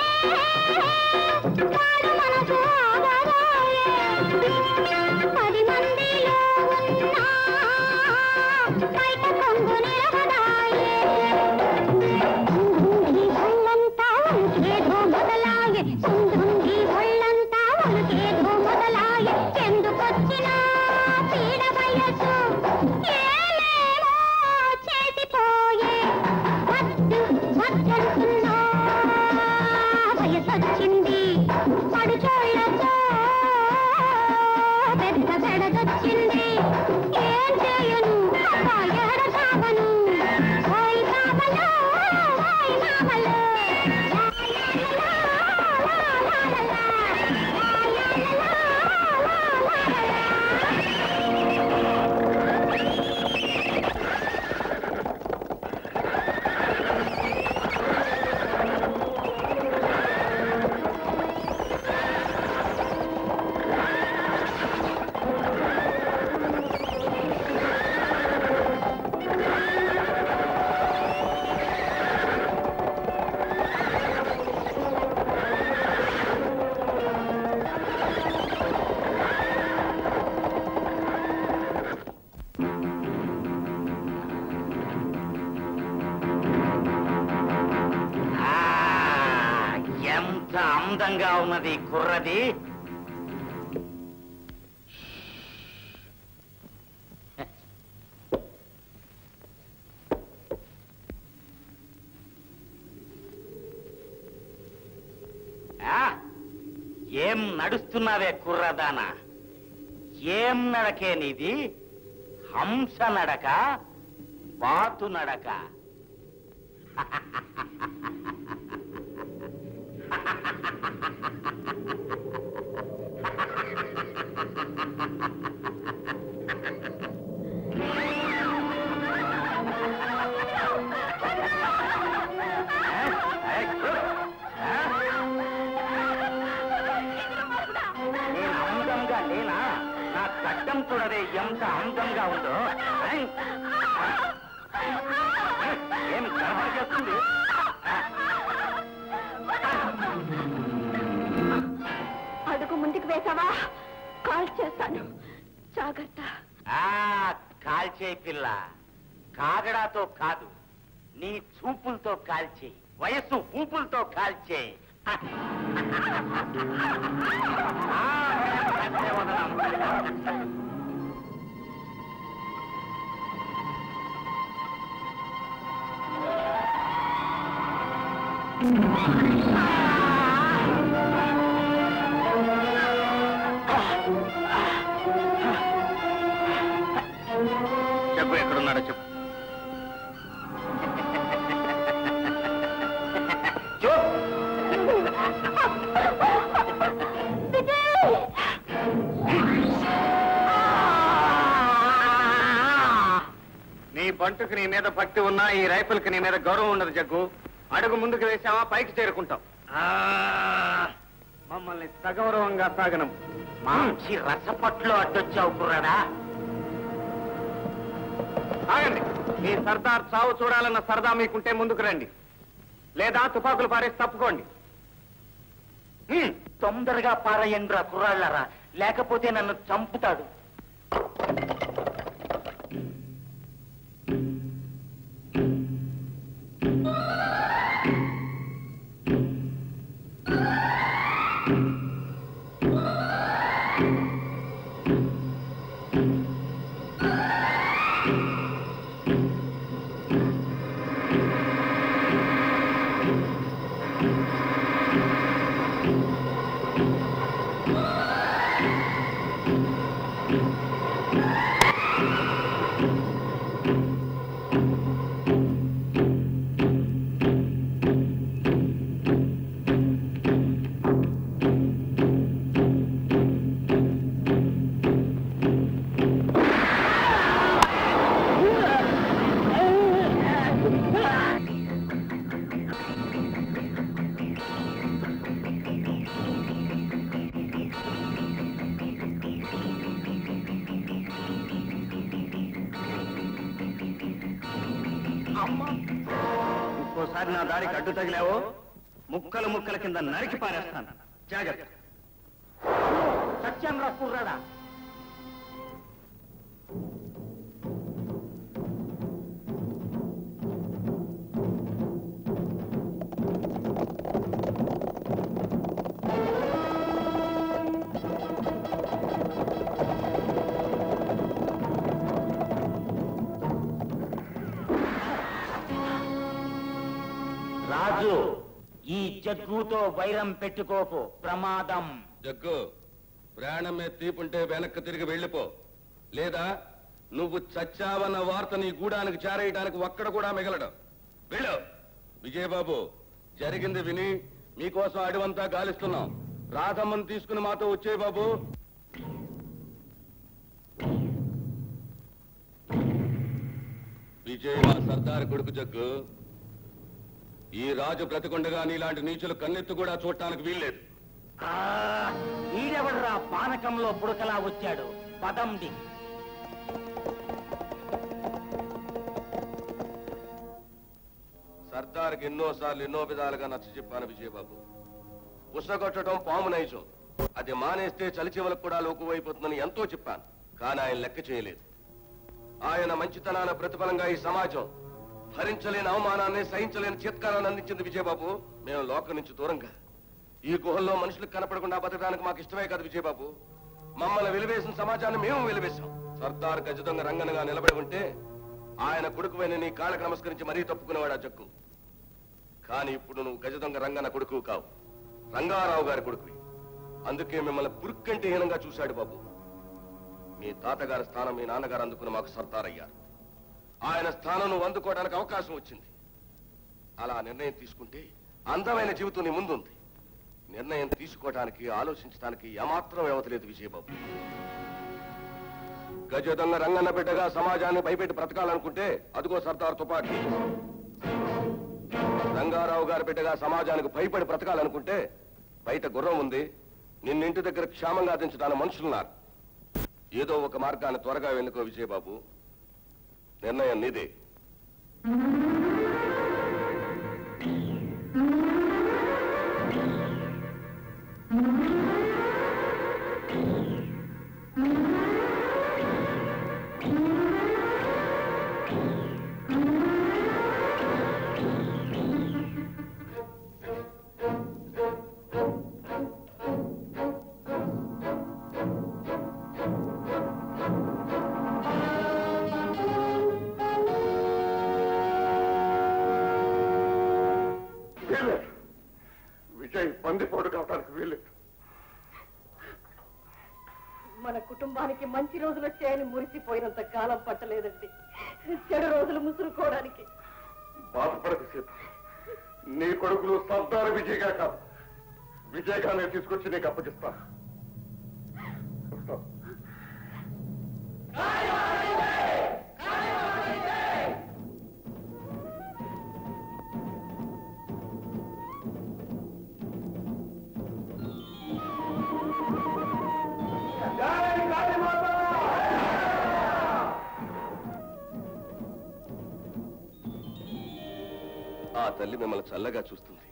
Speaker 3: పాడు మనసు ఆగదాయే. పది మందిలో ఉన్నా బయట పొంగునే రాయే. కుందుంగి ఒళ్ళంతా వణికేదో మొదలాయే కుందుంగి ఒళ్ళంతా వణికేదో మొదలాయే ఎందుకొచ్చిన పీడ వయసు ఏలేమో చేసిపోయే వద్దు వద్దంటున్నా వయసొచ్చింది పడుచోళ్ళతో పెద్ద బెడదొచ్చింది ఏం చేయను అబ్బా ఏడ సావను ఓయ్ బాబలో ఓయ్ మామలో
Speaker 12: అందంగా ఉన్నది కుర్రది ఆ, ఏం నడుస్తున్నావే కుర్రదానా ఏం నడకే నీది హంస నడక బాతు నడక నేను అందంగా లేనా నా కట్టం చూడదే ఎంత అందంగా ఉందో ఐ! ఏం గర్వం చేస్తుంది
Speaker 5: అడుగు ముందుకు వేసావా కాల్ చేస్తాను జాగ్రత్త
Speaker 12: ఆ కాల్చే పిల్ల కాగడాతో కాదు నీ చూపులతో కాల్చే వయస్సు ఊపులతో కాల్చే ఆ, అంతే వదలం.
Speaker 4: చెప్పు ఎక్కడున్నాడో చెప్పు నీ బంటుకు నీ మీద భక్తి ఉన్నా ఈ రైఫిల్కి నీ మీద గౌరవం ఉండదు జగ్గు అడుగు ముందుకు వేసావా పైకి చేరుకుంటాం మమ్మల్ని సగౌరవంగా సాగనం
Speaker 12: మంచి రసపట్లో అడ్డొచ్చావు కుర్రాడా
Speaker 4: ఆగండి మీ సర్దార్ చావు చూడాలన్న సరదా మీకుంటే ముందుకు రండి లేదా తుపాకులు పారేసి తప్పుకోండి హ్మ్.
Speaker 12: తొందరగా పారయండ్రా కుర్రాళ్ళరా లేకపోతే నన్ను చంపుతాడు
Speaker 4: ఇంకోసారి నా దారికి అడ్డు తగిలావో ముక్కలు ముక్కల కింద నరికి పారేస్తాను జాగ్రత్త
Speaker 12: సత్యం రా కుర్రాడా రాజు ఈ జగ్గుతో వైరం పెట్టుకోకు ప్రమాదం
Speaker 6: జగ్గు ప్రాణం మీద తీపుంటే వెనక్కి తిరిగి వెళ్ళిపో లేదా నువ్వు చచ్చావన్న వార్త నీ గూడానికి చేరేయడానికి ఒక్కడ కూడా మిగలడు వెళ్ళు విజయబాబు జరిగింది విని మీకోసం అడివంతా గాలిస్తున్నాం రాధమ్మని తీసుకుని మాతో వచ్చే బాబు విజయ్ మా సర్దార్ కొడుకు జగ్గు ఈ రాజు బ్రతికొండగా నీలాంటి నీచులు కన్నెత్తు కూడా చూడటానికి వీల్లేదు
Speaker 12: ఆ, ఈడెవడ్రా పానకంలో పుడకలా వచ్చాడు పదండి
Speaker 6: సర్దార్కి ఎన్నోసార్లు ఎన్నో విధాలుగా నచ్చ చెప్పాను విజయబాబు ఉసగొట్టడం పాము నైజం అది మానేస్తే చలిచివలకు కూడా లోకువైపోతుందని ఎంతో చెప్పాను కానీ ఆయన లెక్క చేయలేదు ఆయన మంచితనాల ప్రతిఫలంగా ఈ సమాజం భరించలేని అవమానాన్ని సహించలేని చిత్కారాన్ని అందించింది విజయబాబు మేము లోకం నుంచి దూరంగా ఈ గుహల్లో మనుషులకు కనపడకుండా బతకడానికి మాకు ఇష్టమే కాదు విజయబాబు మమ్మల్ని వెలివేసిన సమాజాన్ని మేము వెలివేశాం సర్దార్ గజదొంగ రంగనగా నిలబడి ఉంటే ఆయన కొడుకువైన నీ కాళ్ళకు నమస్కరించి మరీ తప్పుకునేవాడు ఆ జక్కు కానీ ఇప్పుడు నువ్వు గజదొంగ రంగన్న కొడుకు కావు రంగారావు గారి కొడుకువి అందుకే మిమ్మల్ని పురుక్కంటి హీనంగా చూశాడు బాబు మీ తాతగారి స్థానం మీ నాన్నగారు అందుకుని మాకు సర్దార్ అయ్యారు ఆయన స్థానం నువ్వు అందుకోవడానికి అవకాశం వచ్చింది అలా నిర్ణయం తీసుకుంటే అందమైన జీవితం నీ ముందుంది నిర్ణయం తీసుకోవడానికి ఆలోచించడానికి ఏమాత్రం వ్యవతలేదు విజయబాబు గజదొంగ రంగన్న బిడ్డగా సమాజాన్ని భయపెట్టి బ్రతకాలనుకుంటే అదిగో సర్దార్ తుపాకీ రంగారావు గారి బిడ్డగా సమాజానికి భయపడి బ్రతకాలనుకుంటే బయట గుర్రం ఉంది నిన్నింటి దగ్గర క్షేమంగా దించడానికి మనుషులున్నారు ఏదో ఒక మార్గాన్ని త్వరగా వెనుకో విజయబాబు నిర్ణయం నీదే
Speaker 2: వీల్లేదు విజయ్ బందిపోటు కావడానికి వీల్లేదు
Speaker 5: మన కుటుంబానికి మంచి రోజులు వచ్చాయని మురిసిపోయినంత కాలం పట్టలేదండి చెడు రోజులు ముసురుకోవడానికి
Speaker 2: బాధపడక సీత నీ కొడుకులు సర్దార్ విజయ్గా కాదు విజయ్గానే తీసుకొచ్చి నీకు అప్పగిస్తా వస్తా.
Speaker 6: ఆ తల్లి మిమ్మల్ని చల్లగా చూస్తుంది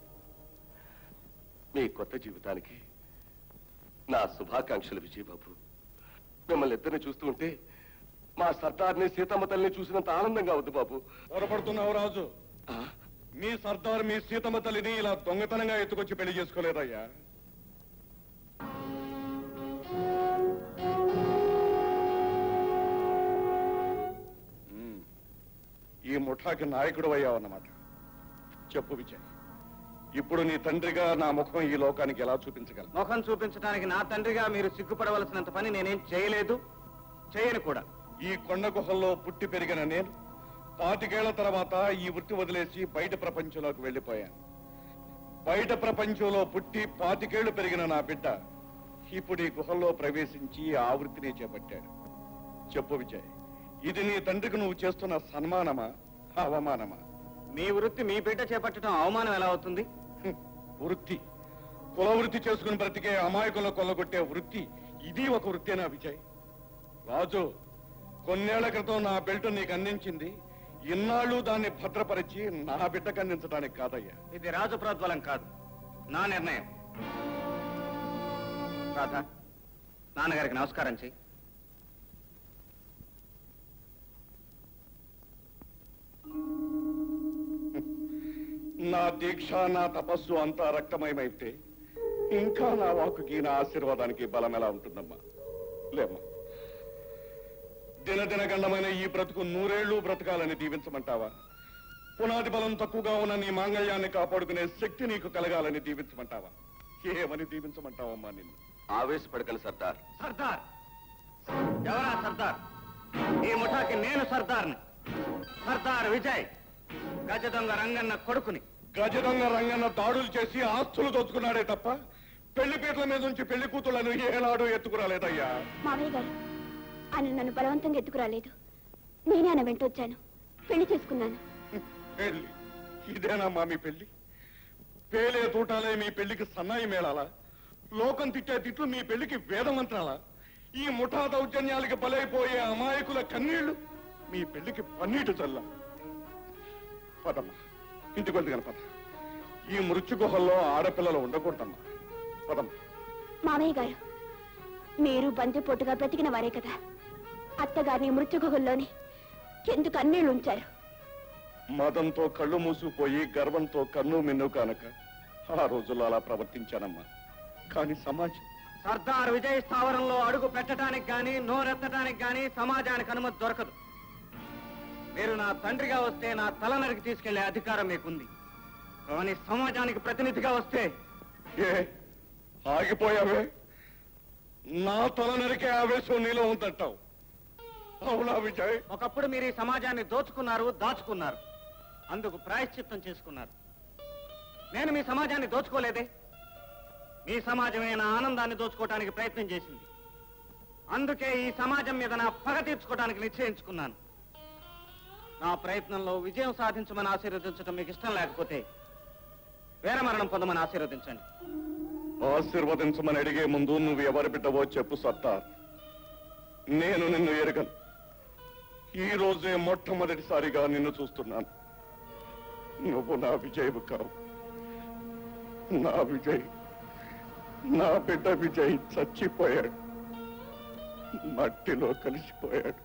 Speaker 6: మీ కొత్త జీవితానికి నా శుభాకాంక్షలు విజయబాబు మిమ్మల్ని ఇద్దరిని చూస్తూ ఉంటే మా సర్దార్ని సీతమ్మ తల్లిని చూసినంత ఆనందంగా ఉంది బాబు
Speaker 2: పొరపడుతున్నావు రాజు మీ సర్దార్ మీ సీతమ్మ తల్లిని ఇలా దొంగతనంగా ఎత్తుకొచ్చి పెళ్లి చేసుకోలేదయ్యా ఉమ్. ఈ ముఠాకి నాయకుడు అయ్యావన్నమాట చెప్పు విజయ్ ఇప్పుడు నీ తండ్రిగా నా ముఖం ఈ లోకానికి ఎలా చూపించగలను
Speaker 12: ముఖం చూపించడానికి నా తండ్రిగా మీరు సిగ్గుపడవలసినంత పని నేనేం చేయలేదు చేయను కూడా
Speaker 2: ఈ కొండ గుహల్లో పుట్టి పెరిగిన నేను పాతికేళ్ల తర్వాత ఈ వృత్తి వదిలేసి బయట ప్రపంచంలోకి వెళ్ళిపోయాను బయట ప్రపంచంలో పుట్టి పాతికేళ్లు పెరిగిన నా బిడ్డ ఇప్పుడు ఈ గుహల్లో ప్రవేశించి ఆ వృత్తిని చేపట్టాడు చెప్పు విజయ్ ఇది నీ తండ్రికి నువ్వు చేస్తున్న సన్మానమా అవమానమా
Speaker 12: మీ వృత్తి మీ బిడ్డ చేపట్టడం అవమానం ఎలా అవుతుంది
Speaker 2: హ్మ్. వృత్తి కుల వృత్తి చేసుకుని బ్రతికే అమాయకుల కొల్లగొట్టే వృత్తి ఇది ఒక వృత్తేనా విజయ్ రాజు కొన్నేళ్ల క్రితం నా బెల్ట్ నీకు అందించింది ఇన్నాళ్ళు దాన్ని భద్రపరిచి నా బిడ్డకు అందించడానికి కాదయ్యా
Speaker 12: ఇది రాజు ప్రోద్బలం కాదు నా నిర్ణయం రాధా నాన్నగారికి నమస్కారం చెయ్యి
Speaker 2: నా దీక్ష నా తపస్సు అంతా రక్తమయమైతే ఇంకా నా వాకుకి నా ఆశీర్వాదానికి బలం ఎలా ఉంటుందమ్మా లేమ్మా దినదిన గండమైన ఈ బ్రతుకు నూరేళ్లు బ్రతకాలని దీవించమంటావా పునాది బలం తక్కువగా ఉన్న నీ మాంగళ్యాన్ని కాపాడుకునే శక్తి నీకు కలగాలని దీవించమంటావా ఏమని దీవించమంటావమ్మా నిన్ను
Speaker 6: ఆవేశపడకను సర్దార్
Speaker 12: సర్దార్ ఎవరా సర్దార్ ఈ ముఠాకి నేను సర్దార్ని సర్దార్ విజయ్ గజ దొంగ రంగన్న కొడుకుని
Speaker 2: గజదొంగ రంగన్న దాడులు చేసి ఆస్తులు దోచుకున్నాడే తప్ప పెళ్లి పీటల మీద నుంచి పెళ్లి కూతుళ్లను ఏనాడు ఎత్తుకురాలేదయ్యా
Speaker 3: మామయ్య గారు ఆయన నన్ను బలవంతంగా ఎత్తుకురాలేదు నేనే ఆయన వెంటొచ్చాను పెళ్లి చేసుకున్నాను
Speaker 2: పెళ్లి ఇదేనమ్మా మీ పెళ్లి పేలే తూటాలే మీ పెళ్లికి సన్నాయి మేళాలా లోకం తిట్టే తిట్లు మీ పెళ్లికి వేదమంత్రాలా ఈ ముఠా దౌర్జన్యాలకి బలైపోయే అమాయకుల కన్నీళ్లు మీ పెళ్లికి పన్నీటి చల్ల పదమ్మా ఇంటికి వెళ్తే పద ఈ మృత్యు గుహల్లో ఆడపిల్లలు ఉండకూడదమ్మా పదమ్మా
Speaker 3: మామయ్య గారు మీరు బంతిపోటుగా బ్రతికిన వారే కదా అత్తగారిని మృత్యుగుహల్లోని ఎందుకు అన్నీళ్లు ఉంచారు
Speaker 2: మదంతో కళ్ళు మూసుకుపోయి గర్వంతో కన్ను మిన్ను కానక ఆ రోజుల్లో అలా ప్రవర్తించానమ్మా కానీ సమాజం
Speaker 1: సర్దార్ విజయ్ స్థావరంలో అడుగు పెట్టడానికి గాని నోరెత్తడానికి గాని సమాజానికి అనుమతి దొరకదు మీరు నా తండ్రిగా వస్తే నా తల నరికి తీసుకెళ్లే అధికారం మీకుంది కానీ సమాజానికి ప్రతినిధిగా వస్తే
Speaker 2: ఏ ఆగిపోయావే నా తల నరికే ఆవేశం నీలో ఉందంటావు అవునా విజయ్
Speaker 1: ఒకప్పుడు మీరు ఈ సమాజాన్ని దోచుకున్నారు దాచుకున్నారు అందుకు ప్రాయశ్చిత్తం చేసుకున్నారు నేను మీ సమాజాన్ని దోచుకోలేదే మీ సమాజమే నా ఆనందాన్ని దోచుకోవడానికి ప్రయత్నం చేసింది అందుకే ఈ సమాజం మీద నా పగ తీర్చుకోవడానికి నిశ్చయించుకున్నాను నా ప్రయత్నంలో విజయం సాధించమని ఆశీర్వదించడం మీకు ఇష్టం లేకపోతే వీరమరణం పొందమని ఆశీర్వదించండి
Speaker 2: ఆశీర్వదించమని అడిగే ముందు నువ్వు ఎవరు బిడ్డవో చెప్పు సత్తా నేను నిన్ను ఎరగను ఈ రోజే మొట్టమొదటిసారిగా నిన్ను చూస్తున్నాను నువ్వు నా విజయవు కావు నా విజయ్ నా బిడ్డ విజయ్ చచ్చిపోయాడు మట్టిలో కలిసిపోయాడు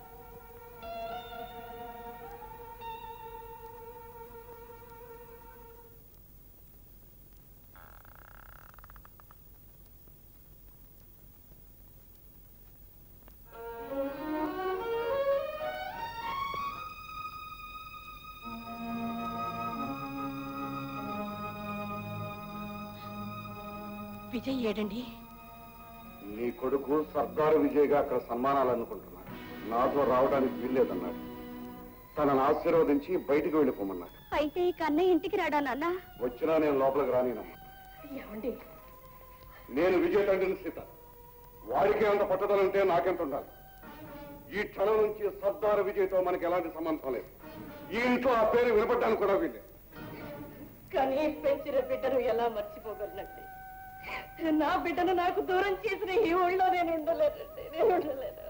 Speaker 5: విజయ్ ఏడండి
Speaker 2: నీ కొడుకు సర్దారు విజయ్గా అక్కడ సన్మానాలు అనుకుంటున్నాడు నాతో రావడానికి వీల్లేదన్నాడు తనను ఆశీర్వదించి బయటికి వెళ్ళిపోమన్నాడు
Speaker 3: అయితే ఈ కన్నయ్య ఇంటికి రాడా నాన్న
Speaker 2: వచ్చినా నేను లోపలికి రానినమ్మా
Speaker 5: ఏమండి
Speaker 2: నేను విజయ్ తండ్రిని సీత వాడికి అంత పట్టుదల ఉంటే నాకెంత ఉండాలి ఈ క్షణం నుంచి సర్దారు విజయ్తో మనకి ఎలాంటి సంబంధం లేదు ఈ ఇంట్లో ఆ పేరు వినపడ్డానికి కూడా వీళ్ళే
Speaker 5: కానీ పెంచిన బిడ్డను ఎలా మర్చిపోగలనండి నా బిడ్డను నాకు దూరం చేసిన ఈ ఊళ్ళో నేను ఉండలేనండి నేను ఉండలేను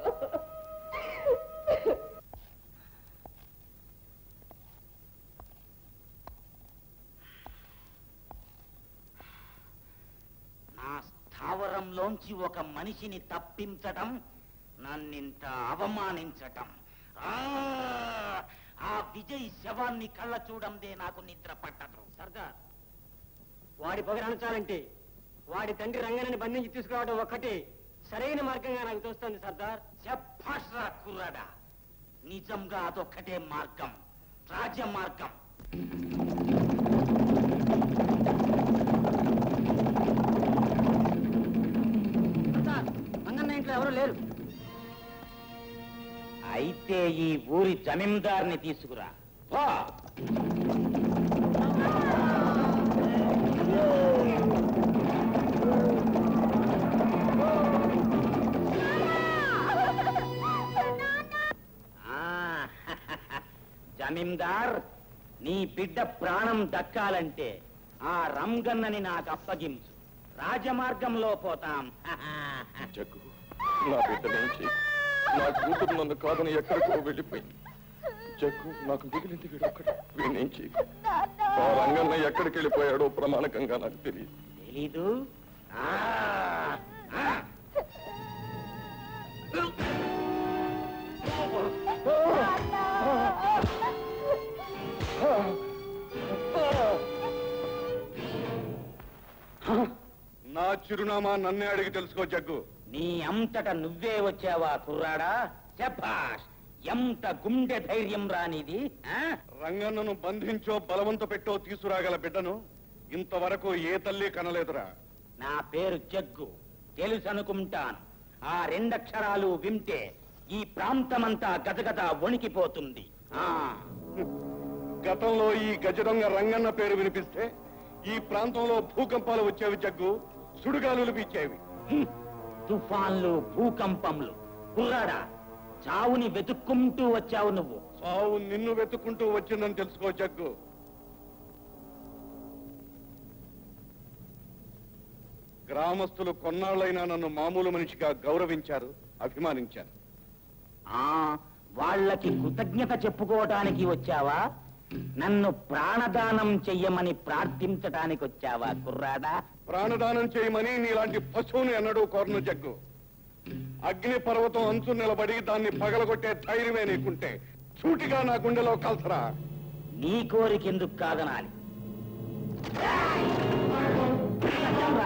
Speaker 12: నా స్థావరంలోంచి ఒక మనిషిని తప్పించటం నన్నింత అవమానించటం ఆ ఆ విజయ్ శవాన్ని కళ్ళ చూడందే నాకు నిద్ర పట్టదు
Speaker 1: సర్దార్ వాడి పొగరణించాలంటే వాడి తండ్రి రంగనని బంధించి తీసుకురావడం ఒక్కటే సరైన మార్గంగా నాకు తోస్తుంది సర్దార్
Speaker 12: చెప్పాష్రా కుర్రాడా నిజంగా అదొక్కటే మార్గం రాజ మార్గం
Speaker 1: సర్దార్ రంగన్న ఇంట్లో ఎవరు లేరు
Speaker 12: అయితే ఈ ఊరి జమీందార్ని తీసుకురా పో. ఆ, జమీందార్ నీ బిడ్డ ప్రాణం దక్కాలంటే ఆ రంగన్నని నాకు అప్పగించు రాజమార్గంలో పోతాం
Speaker 2: జగ్గు నా బిడ్డ నుంచి నా కూతురు నన్ను కాదని ఎక్కడికో వెళ్ళిపోయింది జగ్గు నాకు మిగిలింది వీడు ఒక్కడు వీణేం చేయకు ఆ రంగన్న ఎక్కడికి వెళ్ళిపోయాడో ప్రమాణకంగా నాకు తెలియదు
Speaker 12: తెలీదు ఆ, ఆ.
Speaker 2: నా చిరునామా నన్నే అడిగి తెలుసుకో జగ్గు
Speaker 12: నీ అంతట నువ్వే వచ్చావా కుర్రాడా శభాష్ ఎంత గుండె ధైర్యం రానిది ఆ?
Speaker 2: రంగన్నను బంధించో బలవంత పెట్టో తీసుకురాగల బిడ్డను ఇంతవరకు ఏ తల్లి కనలేదురా
Speaker 12: నా పేరు జగ్గు తెలుసనుకుంటాను ఆ రెండక్షరాలు వింటే ఈ ప్రాంతమంతా గజగజ వణికిపోతుంది ఆ
Speaker 2: గతంలో ఈ గజదొంగ రంగన్న పేరు వినిపిస్తే ఈ ప్రాంతంలో భూకంపాలు వచ్చేవి జగ్గు సుడిగాలులు పీచేవి
Speaker 12: హ్మ్. తుఫాన్లు భూకంపంలు కుర్రాడా చావుని వెతుక్కుంటూ వచ్చావు నువ్వు
Speaker 2: సావు నిన్ను వెతుక్కుంటూ వచ్చిందని తెలుసుకో జగ్గు గ్రామస్తులు కొన్నాళ్ళైనా నన్ను మామూలు మనిషిగా గౌరవించారు అభిమానించారు
Speaker 12: ఆ వాళ్ళకి కృతజ్ఞత చెప్పుకోవటానికి వచ్చావా నన్ను ప్రాణదానం చెయ్యమని ప్రార్థించటానికి వచ్చావా కుర్రాడా
Speaker 2: ప్రాణదానం చేయమని నీలాంటి పశువుని ఎన్నడూ కోరను జగ్గు అగ్ని పర్వతం అంచు నిలబడి దాన్ని పగలగొట్టే ధైర్యమే నీకుంటే సూటిగా నా గుండెలో కలసరా
Speaker 12: నీ కోరికెందుకు కాదనాలి
Speaker 2: ఆ
Speaker 12: చూస్తాను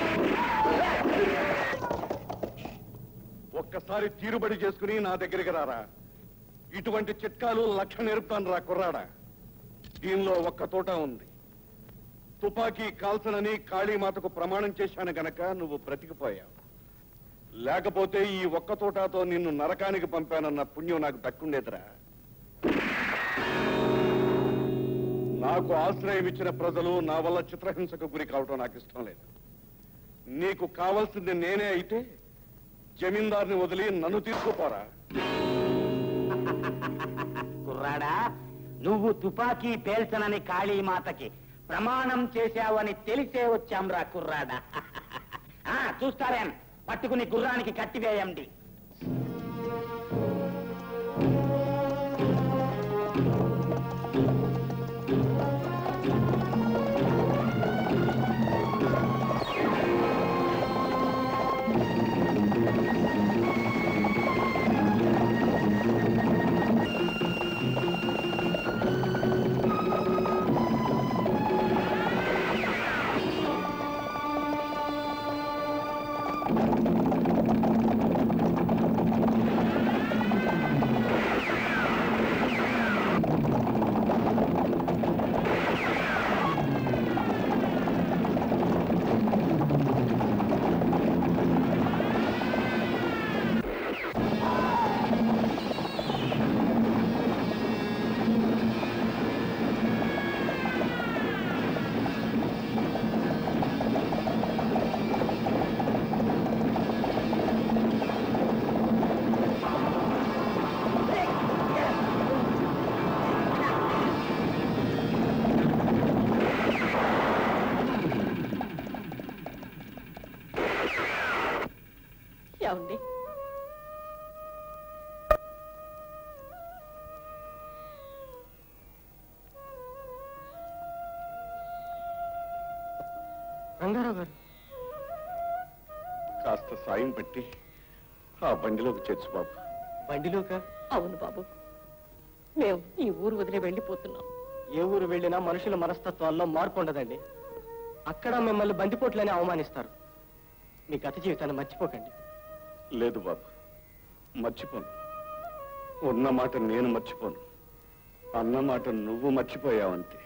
Speaker 2: ఒక్కసారి తీరుబడి చేసుకుని నా దగ్గరికి రారా ఇటువంటి చిట్కాలు లక్ష నేర్పుతాను రా కుర్రాడా దీనిలో ఒక్క తోట ఉంది తుపాకీ కాల్చనని కాళీమాతకు ప్రమాణం చేశాను గనక నువ్వు బ్రతికిపోయావు లేకపోతే ఈ ఒక్క తోటతో నిన్ను నరకానికి పంపానన్న పుణ్యం నాకు దక్కుండేదిరా నాకు ఆశ్రయం ఇచ్చిన ప్రజలు నా వల్ల చిత్రహింసకు గురి కావటం నాకు ఇష్టం లేదు నీకు కావాల్సింది నేనే అయితే జమీందార్ని వదిలి నన్ను తీసుకుపోరా
Speaker 12: కుర్రాడా నువ్వు తుపాకీ పేల్చనని కాళీమాతకి ప్రమాణం చేశావని తెలిసే వచ్చాంరా కుర్రాడా ఆ, చూస్తారేం పట్టుకుని గుర్రానికి కట్టివేయండి
Speaker 5: ఏమండి
Speaker 1: రంగారావు గారు
Speaker 2: కాస్త సాయం పెట్టి ఆ బండిలోకి చేర్చు బాబు
Speaker 1: బండిలోక
Speaker 5: అవును బాబు మేము ఈ ఊరు వదిలి వెళ్ళిపోతున్నాం
Speaker 1: ఏ ఊరు వెళ్ళినా మనుషుల మనస్తత్వాల్లో మార్పు ఉండదండి అక్కడ మిమ్మల్ని బందిపోట్లని అవమానిస్తారు మీ గత జీవితాన్ని మర్చిపోకండి
Speaker 2: లేదు బాబు మర్చిపోను ఉన్న మాట నేను మర్చిపోను అన్న మాట నువ్వు మర్చిపోయావంతే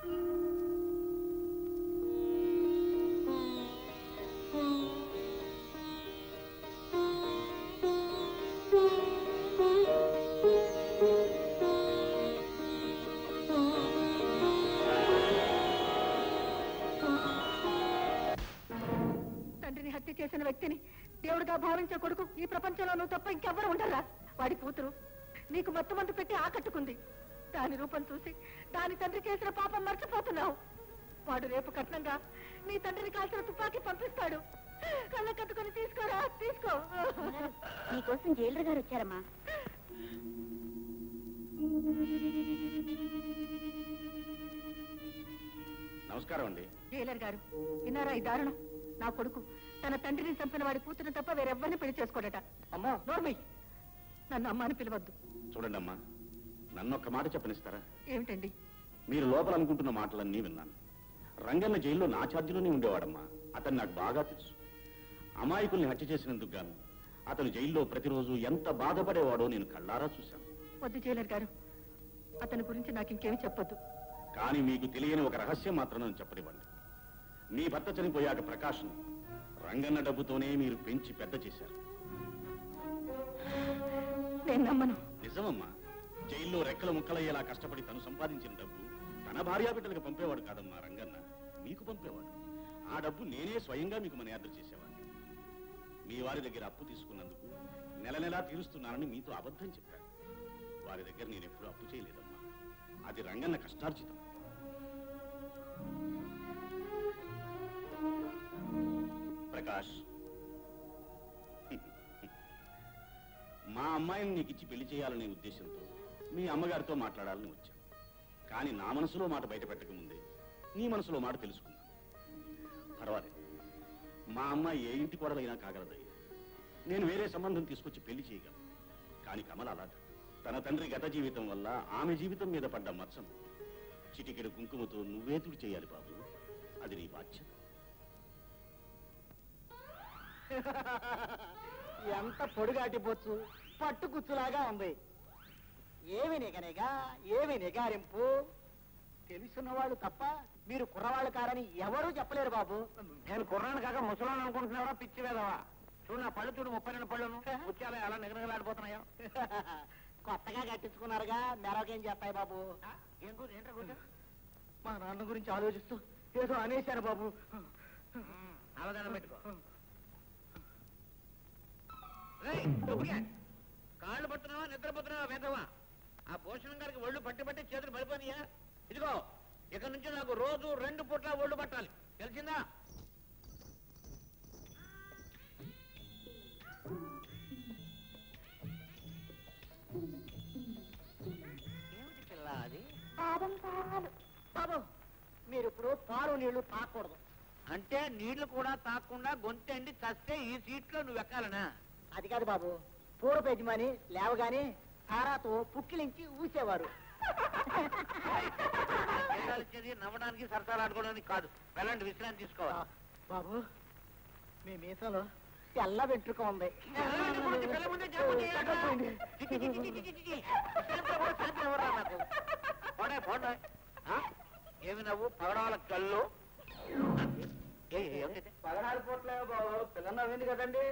Speaker 5: తండ్రిని హత్య చేసిన వ్యక్తిని దేవుడిగా భావించే కొడుకు ఈ ప్రపంచంలో నువ్వు తప్ప ఇంకెవ్వరు ఉండరా వాడి కూతురు నీకు మత్తు మందు పెట్టి ఆకట్టుకుంది దాని రూపం చూసి దాని తండ్రి చేసిన పాపం మర్చిపోతున్నావు వాడు రేపు కట్నంగా నీ తండ్రిని కాల్చిన తుపాకీ పంపిస్తాడు కళ్ళ కట్టుకొని తీసుకోరా తీసుకో
Speaker 3: నీకోసం జైలర్ గారు వచ్చారమ్మా
Speaker 10: నమస్కారం అండి
Speaker 5: జైలర్ గారు విన్నారా ఈ దారుణం నా కొడుకు తన తండ్రిని చంపిన వాడి కూతురు తప్ప వేరెవ్వరిని పెళ్లి చేసుకోడట
Speaker 1: అమ్మా
Speaker 5: నోర్మై నన్ను అమ్మాని పిలవద్దు
Speaker 10: చూడండి అమ్మా నన్ను ఒక్క మాట చెప్పనిస్తారా
Speaker 5: ఏమిటండి
Speaker 10: మీరు లోపల అనుకుంటున్న మాటలన్నీ విన్నాను రంగన్న జైల్లో నా ఛార్జీలోనే ఉండేవాడమ్మా అతను నాకు బాగా తెలుసు అమాయకుల్ని హత్య చేసినందుకు గాను అతను జైల్లో ప్రతిరోజు ఎంత బాధపడేవాడో నేను కళ్ళారా చూశాను
Speaker 5: వద్దు జైలర్ గారు అతని గురించి నాకు ఇంకేమి చెప్పొద్దు
Speaker 10: కానీ మీకు తెలియని ఒక రహస్యం మాత్రం నన్ను చెప్పనివ్వండి మీ భర్త చనిపోయాక ప్రకాష్ను రంగన్న డబ్బుతోనే మీరు పెంచి పెద్ద చేశారు
Speaker 5: నేను నమ్మను
Speaker 10: నిజమమ్మా జైల్లో రెక్కల ముక్కలయ్యేలా కష్టపడి తను సంపాదించిన డబ్బు తన భార్యాబిడ్డలకు పంపేవాడు కాదమ్మా రంగన్న మీకు పంపేవాడు ఆ డబ్బు నేనే స్వయంగా మీకు మర్యాద చేసేవాడిని మీ వారి దగ్గర అప్పు తీసుకున్నందుకు నెల నెలా తీరుస్తున్నానని మీతో అబద్ధం చెప్పాను వారి దగ్గర నేను ఎప్పుడు అప్పు చేయలేదమ్మా అది రంగన్న కష్టార్జితం ప్రకాష్ మా అమ్మాయిని నీకు ఇచ్చి పెళ్లి చేయాలనే ఉద్దేశంతో మీ అమ్మగారితో మాట్లాడాలని వచ్చాను కానీ నా మనసులో మాట బయట పెట్టకముందే నీ మనసులో మాట తెలుసుకున్నాను పర్వాలేదు మా అమ్మాయి ఏ ఇంటి కోడలైనా కాగలదయ్యా నేను వేరే సంబంధం తీసుకొచ్చి పెళ్లి చేయగలను కానీ కమల అలాట తన తండ్రి గత జీవితం వల్ల ఆమె జీవితం మీద పడ్డ మచ్చను చిటికెడు కుంకుమతో నువ్వే తుడి చేయాలి బాబు అది నీ బాధ్యత
Speaker 7: ఎంత పొడుగాటి బొచ్చు పట్టు కుచ్చులాగా ఉంది ఏమి నిగనిగా ఏమి నిగారింపు తెలుసున్న వాళ్ళు తప్ప మీరు కుర్రవాళ్ళు కారని ఎవరూ చెప్పలేరు బాబు
Speaker 12: నేను కుర్రాను కాక ముసలాను అనుకుంటున్నావా పిచ్చి వేదవా చూడు నా పళ్ళు చూడు ముప్పై రెండు పళ్ళును ముత్యాలు అలా నిగనగలాడిపోతున్నాయో
Speaker 7: కొత్తగా కట్టించుకున్నారుగా మెరవకేం చేస్తాయి బాబు
Speaker 12: ఏం కూర ఏంట్రా కూర
Speaker 7: మా నాన్న గురించి ఆలోచిస్తూ ఏదో అనేశాను బాబు
Speaker 12: అవధానం పెట్టుకో రేయ్, దుబ్బుగా. కాళ్ళు పడుతున్నావా నిద్రపోతున్నావా వేదవా ఆ భూషణం గారికి ఒళ్ళు పట్టి పట్టి చేతులు పడిపోనియా ఇదిగో ఇక నుంచి నాకు రోజు రెండు పూట్ల ఒళ్ళు పట్టాలి తెలిసిందా ఏమిటి పిల్ల అది
Speaker 7: బాబు మీరు ఇప్పుడు పాలు నీళ్లు తాకూడదు
Speaker 12: అంటే నీళ్లు కూడా తాకుండా గొంతెండి చస్తే ఈ సీట్లో నువ్వు ఎక్కాలనా
Speaker 7: అది కాదు బాబు పూర్వ యజమాని లేవగానే సారాతో పుక్కిలించి ఊసేవారు
Speaker 12: ఇచ్చేది నవ్వడానికి సరసాలు ఆడుకోవడానికి కాదు వెళ్ళండి విశ్రాంతి తీసుకోవాలి
Speaker 7: బాబు మీ మీసలో తెల్ల వెంట్రుక ఉంది
Speaker 12: పిల్ల ముందే చెప్పండి. చి, చి, చి, చి, చి, చి, చి, చి. విశ్రాంతి కూడా శాంతి ఇవ్వరా నాకు? పోనీ, పోనీ. ఆ? ఏమి నవ్వు పగడాల కళ్ళు ఏ, ఏ, ఏమిటి?
Speaker 7: పదహారు పూట్లే బాబు పిల్ల నవ్వింది కదండి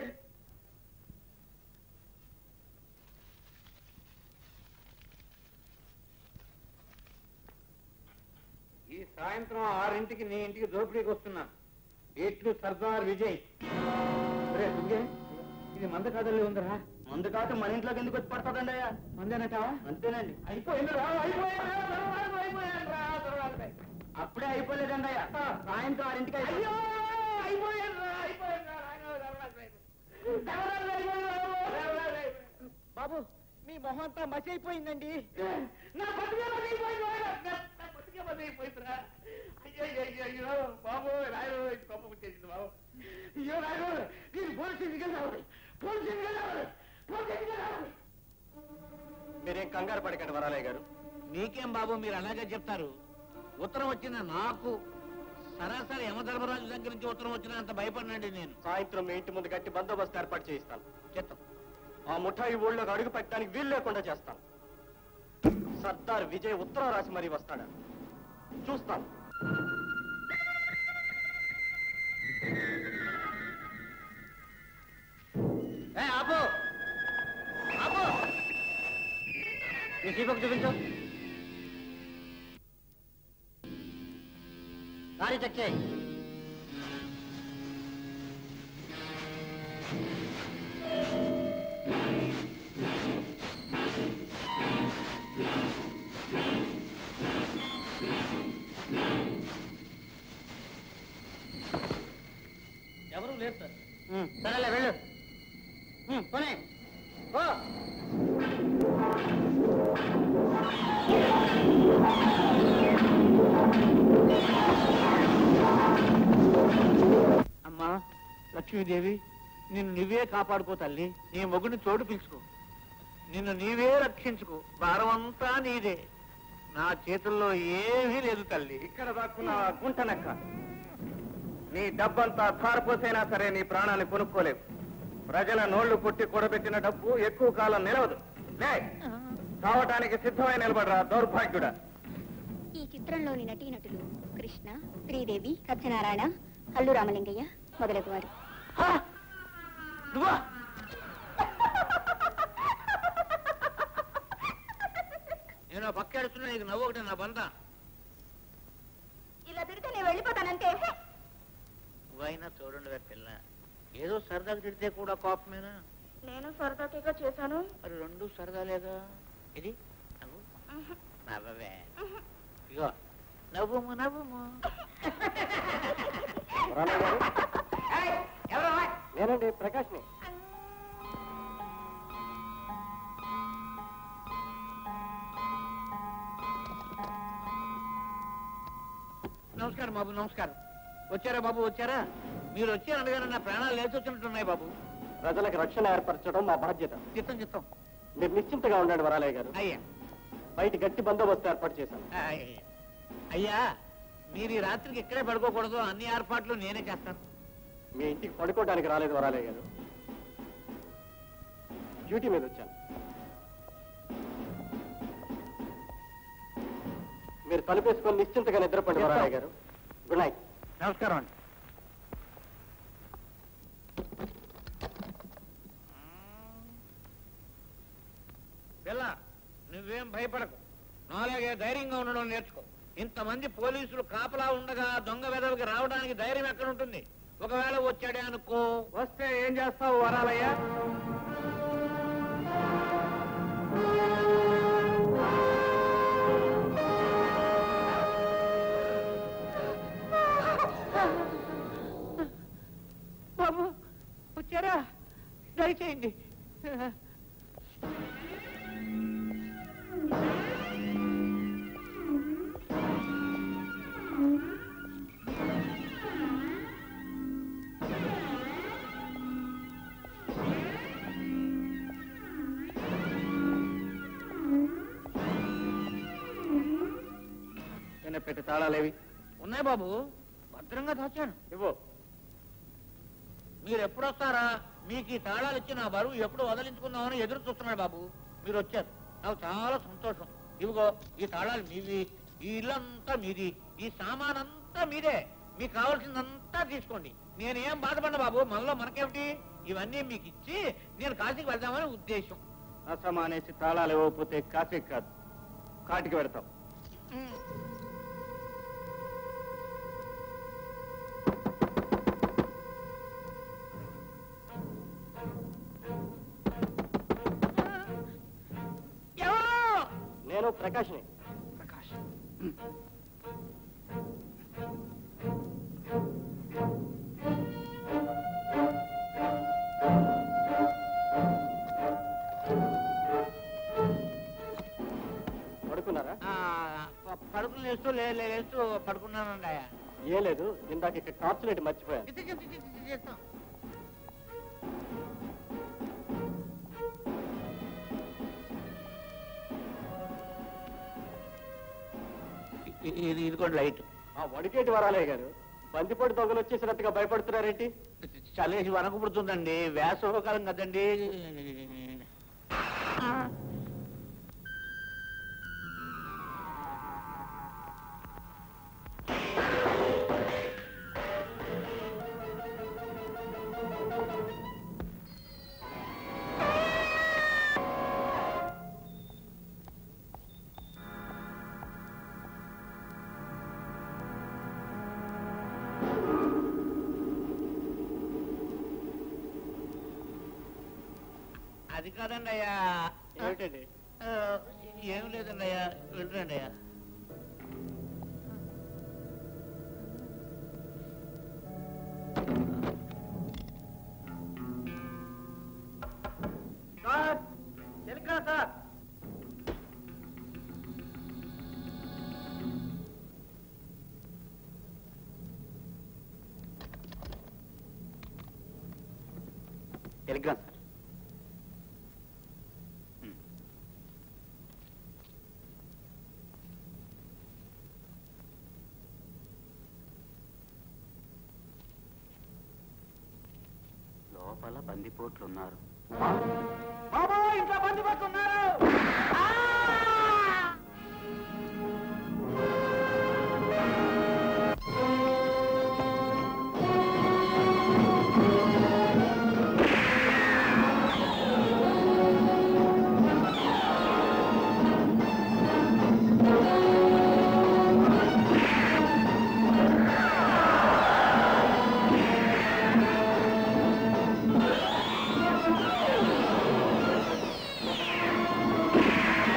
Speaker 12: ఈ సాయంత్రం ఆరింటికి నీ ఇంటికి దోపిడీకి వస్తున్నాను ఎట్లు సర్దార్ విజయ్ ఒరే దుర్గే, ఇది మంద కాదల్లి ఉందిరా
Speaker 7: ముందు కాదు మన ఇంట్లోకి ఎందుకు వచ్చి పడుతుందండి అయ్యా
Speaker 12: మందేనటా
Speaker 7: అంతేనండి
Speaker 12: అయిపోయింది రా అయిపోయింది రా, సర్వాలు అయిపోయాను రా, సర్వాలు.
Speaker 7: అప్పుడే అయిపోలేదండి అయ్యా సాయంత్రం ఆరింటికి అయిపోయింది.
Speaker 12: అయ్యో అయిపోయాను రా అయిపోయాను రా, నాయనా, సర్వాలు అయిపోయాను. సర్వాలు అయిపోయాను, సర్వాలు అయిపోయాను.
Speaker 7: బాబు మీ మొహం అంతా మసి అయిపోయిందండి
Speaker 12: నా బతికే బతికిపోయింది రా, నా నా బతికే బతికిపోయింది రా. అయ్యో అయ్యో, అయ్యో అయ్యో బాబు రాయు గొప్ప వచ్చేసింది బాబు అయ్యో రాయు నేను పోలీస్ స్టేషన్కి రావాలి పోలీస్ స్టేషన్కి రావాలి పోలీస్ స్టేషన్కి రావాలి
Speaker 1: మీరేం కంగారు పడకండి వరాలయ్య గారు
Speaker 12: మీకేం బాబు మీరు అలాగే చెప్తారు ఉత్తరం వచ్చిన నాకు సరాసరి యమధర్మరాజు దగ్గర నుంచి ఉత్తరం వచ్చిన అంత భయపడినండి నేను
Speaker 1: సాయంత్రం మీ ఇంటి ముందు గట్టి బందోబస్తు ఏర్పాటు చేయిస్తాను
Speaker 12: చెప్తాం
Speaker 1: ఆ ముఠాయి ఊళ్ళోకి అడుగు పెట్టడానికి వీలు లేకుండా చేస్తాను సర్దార్ విజయ్ ఉత్తరం రాసి మరీ వస్తాడా చూస్తాను
Speaker 7: ఏ, ఆపు ఆపు నీ చీపకు చూపించు గాడి చెక్ చేయి
Speaker 1: ఎవరు లేరు సార్
Speaker 7: సరేలే వెళ్ళు ఉమ్, పోనీ ఓ
Speaker 12: అమ్మా లక్ష్మీదేవి నిన్ను నువ్వే కాపాడుకో తల్లి నీ మొగుని చోటు పిలుచుకో నిన్ను నీవే రక్షించుకో భారం అంతా నీదే నా చేతుల్లో ఏమీ లేదు తల్లి
Speaker 1: ఇక్కడ దాక్కున్న గుంటనక్క నీ డబ్బంతా ధారపోసైనా సరే నీ ప్రాణాన్ని కొనుక్కోలేవు ప్రజల నోళ్లు కొట్టి కూడబెట్టిన డబ్బు ఎక్కువ కాలం నిలవదు లే చావటానికి సిద్ధమై నిలబడరా దౌర్భాగ్యుడా
Speaker 3: ఈ చిత్రంలోని నటీనటులు కృష్ణ శ్రీదేవి సత్యనారాయణ కల్లు రామలింగయ్య మొదలగు వారు
Speaker 12: నువ్వా నేను ఆ పక్క ఎడుతున్నా నీకు నవ్వు ఒకటి నా బంద
Speaker 3: ఇలా తిడితే నేను వెళ్ళిపోతానంటే
Speaker 12: నువ్వైనా చూడండి పిల్ల ఏదో సరదాగా తిడితే కూడా కోపమేనా
Speaker 3: నేను సరదాగా చేశాను
Speaker 12: మరి రెండు సరదాలేగా ఇది నవ్వు నవ్వవే ఇగో నవ్వుము నవ్వుము
Speaker 1: నేనండి ప్రకాష్ని
Speaker 12: నమస్కారం బాబు నమస్కారం వచ్చారా బాబు వచ్చారా మీరు వచ్చారనగానే నా ప్రాణాలు లేచి వచ్చినట్టున్నాయి బాబు
Speaker 1: ప్రజలకు రక్షణ ఏర్పరచడం మా బాధ్యత
Speaker 12: చిత్తం చిత్తం
Speaker 1: మీరు నిశ్చింతగా ఉండండి వరాలయ్య గారు
Speaker 12: అయ్యా
Speaker 1: బయట గట్టి బందోబస్తు ఏర్పాటు చేశాను
Speaker 12: అయ్యా మీరు ఈ రాత్రికి ఇక్కడే పడుకోకూడదు అన్ని ఏర్పాట్లు నేనే చేస్తాను
Speaker 1: మీ ఇంటికి పడుకోవడానికి రాలేదు వరాలయ్య గారు డ్యూటీ మీద వచ్చాను మీరు తలుపేసుకొని నిశ్చింతగా నిద్రపండి వరాలయ్య గారు గుడ్ నైట్
Speaker 12: నమస్కారం అండి
Speaker 8: పిల్ల నువ్వేం భయపడకు నాలాగే ధైర్యంగా ఉండడం నేర్చుకో ఇంతమంది పోలీసులు కాపలా ఉండగా దొంగ వెదవికి రావడానికి ధైర్యం ఎక్కడ ఉంటుంది ఒకవేళ వచ్చాడే అనుకో
Speaker 1: వస్తే ఏం చేస్తావు వరాలయ్య
Speaker 8: బాబు వచ్చారా దయచేయండి
Speaker 1: నిన్న పెట్టి తాళాలేవి
Speaker 8: ఉన్నాయి బాబు భద్రంగా దాచాను
Speaker 1: ఇవ్వు
Speaker 8: మీరు ఎప్పుడు వస్తారా మీకు ఈ తాళాలు ఇచ్చి నా బరువు ఎప్పుడు వదిలించుకుందామని ఎదురు చూస్తున్నాడు బాబు మీరు వచ్చారు నాకు చాలా సంతోషం ఇవిగో ఈ తాళాలు మీవి ఈ ఇల్లంతా మీది ఈ సామాన్ అంతా మీదే మీకు కావాల్సిందంతా తీసుకోండి నేనేం బాధపడ్డా బాబు మనలో మనకేమిటి ఇవన్నీ మీకు ఇచ్చి నేను కాశీకి వెళ్దామని ఉద్దేశం
Speaker 1: అసమానేసి తాళాలు ఇవ్వకపోతే కాసేకి కాదు కాటికి పెడతాం నేను ప్రకాష్ని ప్రకాష్ పడుకున్నారా
Speaker 8: పడుకుని లేస్తూ లే- లే- లేస్తూ పడుకున్నానండి ఆయా
Speaker 1: ఏం లేదు ఇందాక ఇక్కడ టార్చ్ లైట్ మర్చిపోయాను
Speaker 8: చేస్తాం ఇది ఇదిగోండి లైట్
Speaker 1: ఆ వడికేటి వరాలే గారు బందిపోటు దొంగలు వచ్చేసినట్టుగా భయపడుతున్నారేంటి
Speaker 8: చలేసి వనకు పుడుతుందండి వేసవకాలం కదండి అది కాదండి అయ్యా
Speaker 1: ఏమిటండి
Speaker 8: ఆ, ఏం లేదండి అయ్యా వెళ్ళండి అయ్యా
Speaker 1: సార్ తెలుగా సార్
Speaker 4: టెలిగ్రామ్ సార్ లోపల బందిపోట్లు ఉన్నారు
Speaker 1: బాబు ఇంట్లో బంది పట్టుకున్నారు
Speaker 9: ఆ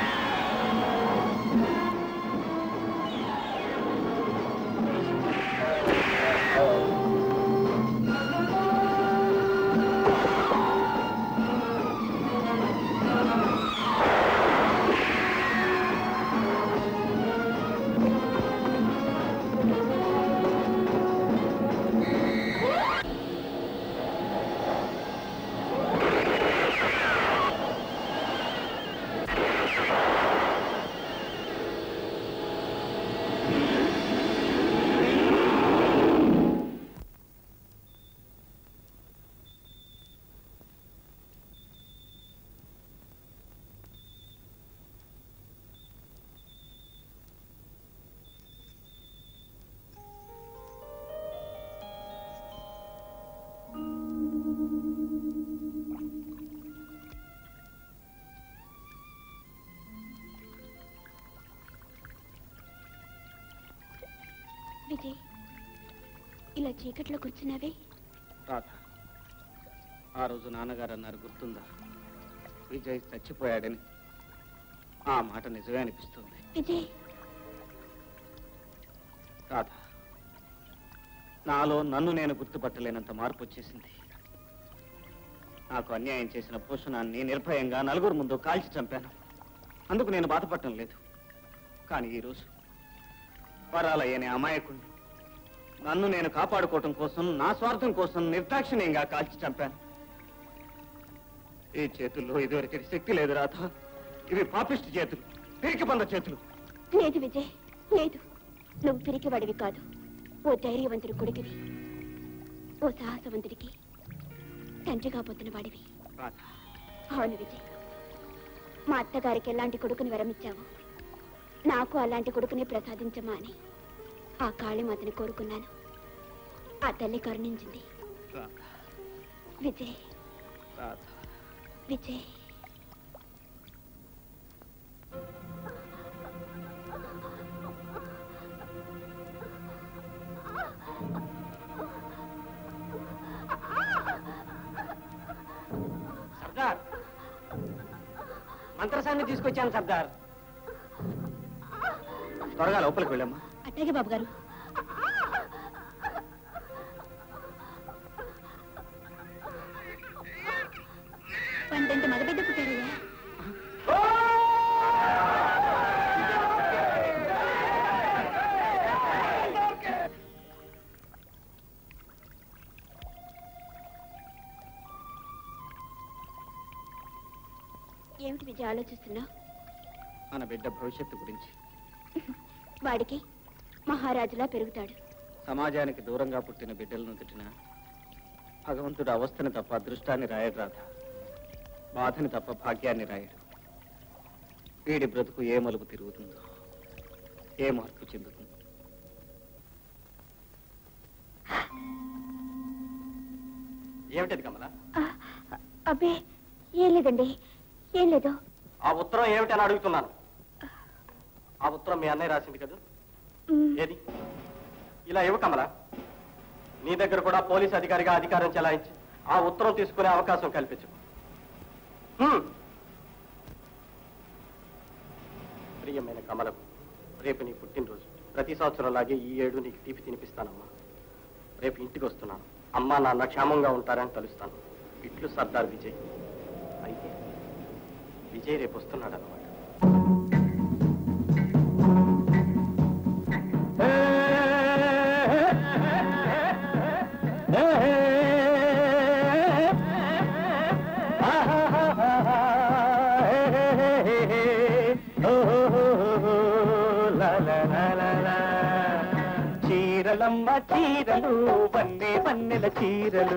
Speaker 13: చీకట్లో కూర్చున్నావే
Speaker 1: రాధ ఆ రోజు నాన్నగారు అన్నారు గుర్తుందా విజయ్ చచ్చిపోయాడని ఆ మాట నిజమే అనిపిస్తుంది
Speaker 13: విజయ్
Speaker 1: రాధ నాలో నన్ను నేను గుర్తుపట్టలేనంత మార్పు వచ్చేసింది నాకు అన్యాయం చేసిన భూషణాన్ని నిర్భయంగా నలుగురు ముందు కాల్చి చంపాను అందుకు నేను బాధపడటం లేదు కానీ ఈరోజు వరాలయ్యనే అమాయకుణ్ణి నన్ను నేను కాపాడుకోవటం కోసం నా స్వార్థం కోసం నిర్దాక్షిణ్యంగా కాల్చి చంపాను ఈ చేతుల్లో ఇదివరకటి శక్తి లేదు రాధ ఇవి పాపిష్టి చేతులు పిరికి బంద చేతులు
Speaker 13: లేదు విజయ్ లేదు నువ్వు పిరికివాడివి కాదు ఓ ధైర్యవంతుడి కొడుకువి ఓ సాహసవంతుడికి తండ్రి కాబోతున్న వాడివి
Speaker 1: రాధ
Speaker 13: అవును విజయ్ మా అత్తగారికి ఎలాంటి కొడుకుని వరమిచ్చావు నాకు అలాంటి కొడుకుని ప్రసాదించమా అని ఆ కాళీమాతని కోరుకున్నాను ఆ తల్లి కరుణించింది
Speaker 1: రాధ
Speaker 13: విజయ్
Speaker 1: రాధ
Speaker 13: విజయ్
Speaker 1: సర్దార్ మంత్రసాన్ని తీసుకొచ్చాను సర్దార్ త్వరగా లోపలికి వెళ్ళమ్మా
Speaker 13: అట్లాగే బాబు గారు పంటంత మగబిడ్డ పుట్టారయ్యా ఏమిటి విజయ్ ఆలోచిస్తున్నావు
Speaker 1: మన బిడ్డ భవిష్యత్తు గురించి
Speaker 13: వాడికి మహారాజులా పెరుగుతాడు
Speaker 1: సమాజానికి దూరంగా పుట్టిన బిడ్డలను తిట్టిన భగవంతుడు అవస్థని తప్ప అదృష్టాన్ని రాయడు రాధ బాధని తప్ప భాగ్యాన్ని రాయడు వీడి బ్రతుకు ఏ మలుపు తిరుగుతుందో ఏ మార్పు చెందుతుందో ఏమిటది కమల
Speaker 13: అబ్బే ఏం లేదండి ఏం లేదు
Speaker 1: ఆ ఉత్తరం ఏమిటని అడుగుతున్నాను ఆ ఉత్తరం మీ అన్నయ్య రాసింది కదా ఏది ఇలా ఇవ్వ కమల నీ దగ్గర కూడా పోలీస్ అధికారిగా అధికారం చెలాయించి ఆ ఉత్తరం తీసుకునే అవకాశం కల్పించు హ్మ్. ప్రియమైన కమలకు రేపు నీ పుట్టినరోజు ప్రతి సంవత్సరం లాగే ఈ ఏడు నీకు తీపి తినిపిస్తానమ్మా రేపు ఇంటికి వస్తున్నాను అమ్మా నాన్న క్షేమంగా ఉంటారని తలుస్తాను ఇట్లు సర్దార్ విజయ్ అయితే విజయ్ రేపు వస్తున్నాడు అనమాట
Speaker 11: చీరలమ్మ చీరలు వన్నే వన్నెల చీరలు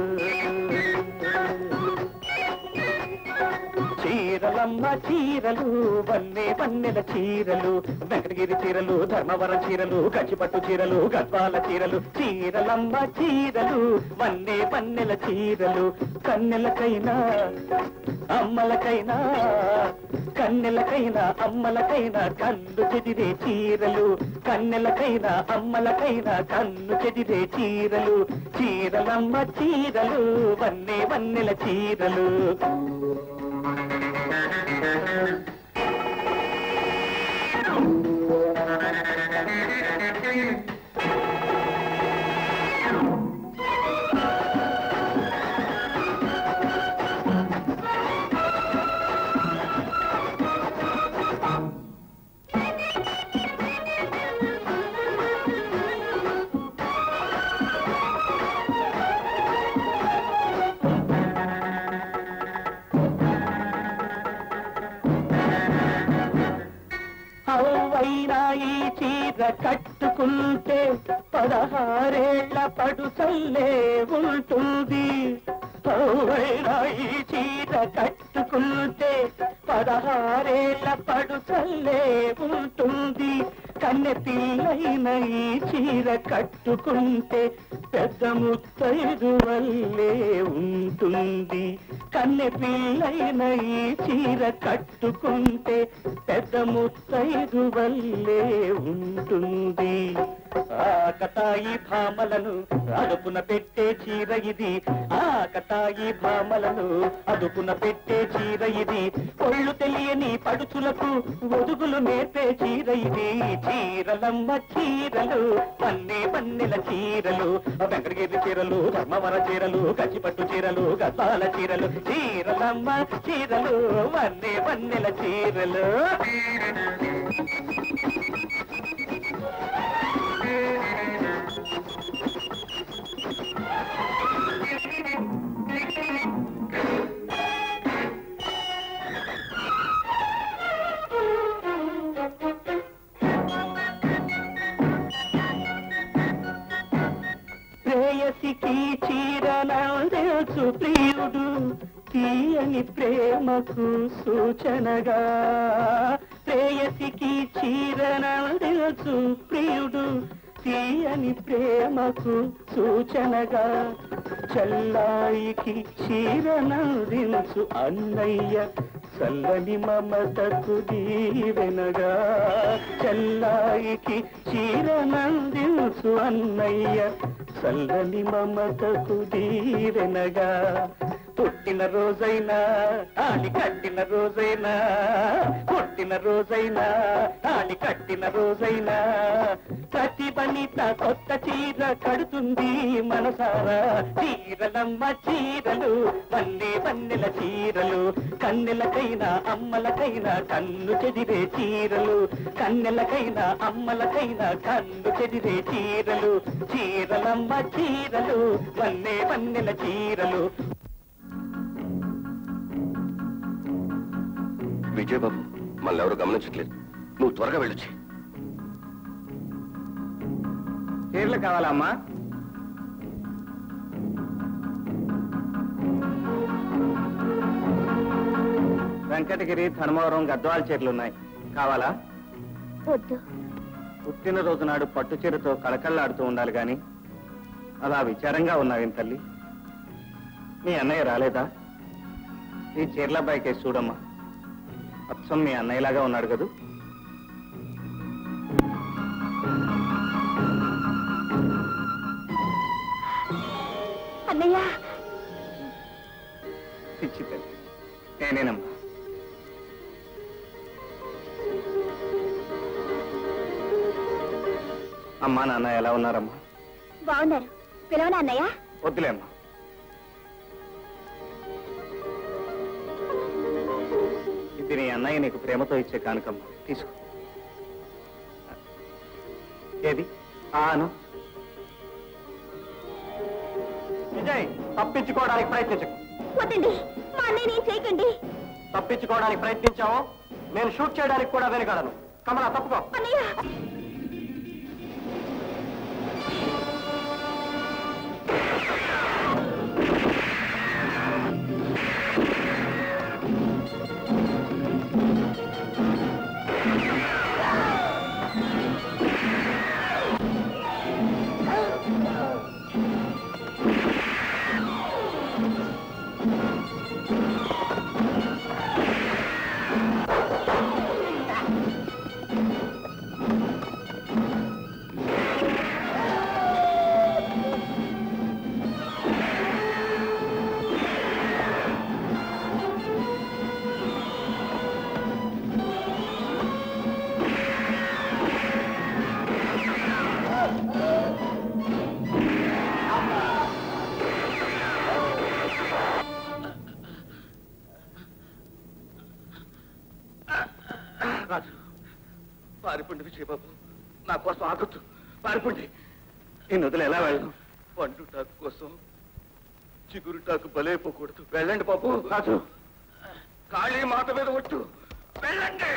Speaker 11: చీరలమ్మ చీరలు వన్నే వన్నెల చీరలు వెంకటగిరి చీరలు ధర్మవరం చీరలు కంచిపట్టు చీరలు గద్వాల చీరలు చీరలమ్మ చీరలు వన్నే వన్నెల చీరలు కన్నెలకైనా అమ్మలకైనా కన్నెలకైనా అమ్మలకైనా కన్ను చెదిరే చీరలు కన్నెలకైనా అమ్మలకైనా కన్ను చెదిరే చీరలు చీరలమ్మ చీరలు వన్నే వన్నెల చీరలు అవువైనా ఈ చీర కట్టుకుంటే పదహారేళ్ల పడుసల్లే ఉంటుంది అవువైనా ఈ చీర కట్టుకుంటే పదహారేళ్ల పడుసల్లే ఉంటుంది కన్నె పిల్లైన ఈ చీర కట్టుకుంటే పెద్ద ముత్తైదు వల్లే ఉంటుంది కన్నె పిల్లైన ఈ చీర కట్టుకుంటే పెద్ద ముత్తైదు వల్లే ఉంటుంది ఆ కతాయి భామలను అదుపున పెట్టే చీర ఇది ఆ కతాయి భామలను అదుపున పెట్టే చీర ఇది ఒళ్ళు తెలియని పడుచులకు ఒదుగులు నేర్పే చీర ఇది చీరలమ్మ చీరలు పన్నె పన్నెల చీరలు వెంకటగిరి చీరలు ధర్మవర చీరలు గచ్చిపట్టు చీరలు గద్వాల చీరలు చీరలమ్మ చీరలు వన్నె పన్నెల చీరలు ప్రేయసికి చీరనందెల్సు ప్రియుడు తీయని ప్రేమకు సూచనగా ప్రేయసికి చీరనందెల్సు ప్రియుడు తీయని ప్రేమకు సూచనగా చల్లాయికి చీరనందించు అన్నయ్య చల్లని మమతకు దీవెనగా చల్లాయికి చీరనందించు అన్నయ్య చల్లని మమతకు దీవెనగా పుట్టిన రోజైనా తాళి కట్టిన రోజైనా పుట్టిన రోజైనా తాళి కట్టిన రోజైనా ప్రతి వనిత కొత్త చీర కడుతుంది మనసారా చీరలమ్మ చీరలు వల్లే వన్నెల చీరలు కన్నెలకైనా అమ్మలకైనా కన్ను చెదిరే చీరలు కన్నెలకైనా అమ్మలకైనా కన్ను చెదిరే చీరలు చీరలమ్మ చీరలు వల్లే వన్నెల చీరలు
Speaker 6: విజయబాబు మళ్ళీ ఎవరు గమనించట్లేదు నువ్వు త్వరగా వెళ్ళొచ్చి
Speaker 1: చీరలు కావాలా అమ్మా వెంకటగిరి ధర్మవరం గద్వాల చీరలు ఉన్నాయి కావాలా
Speaker 3: వద్దు
Speaker 1: పుట్టినరోజు నాడు పట్టు చీరతో కళకళ్ళాడుతూ ఉండాలి గాని అలా విచారంగా ఉన్నావేం తల్లి మీ అన్నయ్య రాలేదా ఈ చీరల బైకేసి చూడమ్మా అచ్చం మీ అన్నయ్యలాగా ఉన్నాడు కదూ
Speaker 3: అన్నయ్య
Speaker 1: పిచ్చి తల్లి నేనేనమ్మా అమ్మా నాన్న ఎలా ఉన్నారమ్మా
Speaker 3: బాగున్నారు పిలవనా అన్నయ్య
Speaker 1: వద్దులేమ్మా ఇది నీ అన్నయ్య నీకు ప్రేమతో ఇచ్చే కానుకమ్మా తీసుకో ఏది ఆను విజయ్ తప్పించుకోవడానికి ప్రయత్నించకు
Speaker 3: వద్దండి మా అన్నయ్య నేను చేయకండి
Speaker 1: తప్పించుకోవడానికి ప్రయత్నించావో నేను షూట్ చేయడానికి కూడా వెనకాడను కమలా తప్పుకో
Speaker 3: అన్నయ్య
Speaker 6: రాజు పారిపోండి విజయబాబు నా కోసం ఆగొద్దు పారిపోండి
Speaker 1: నేను వదిలి ఎలా వెళ్ళను
Speaker 6: పండు టాకు కోసం చిగురు టాకు బలైపోకూడదు వెళ్ళండి బాబు రాజు కాళీ మాట మీద ఒట్టు వెళ్ళండి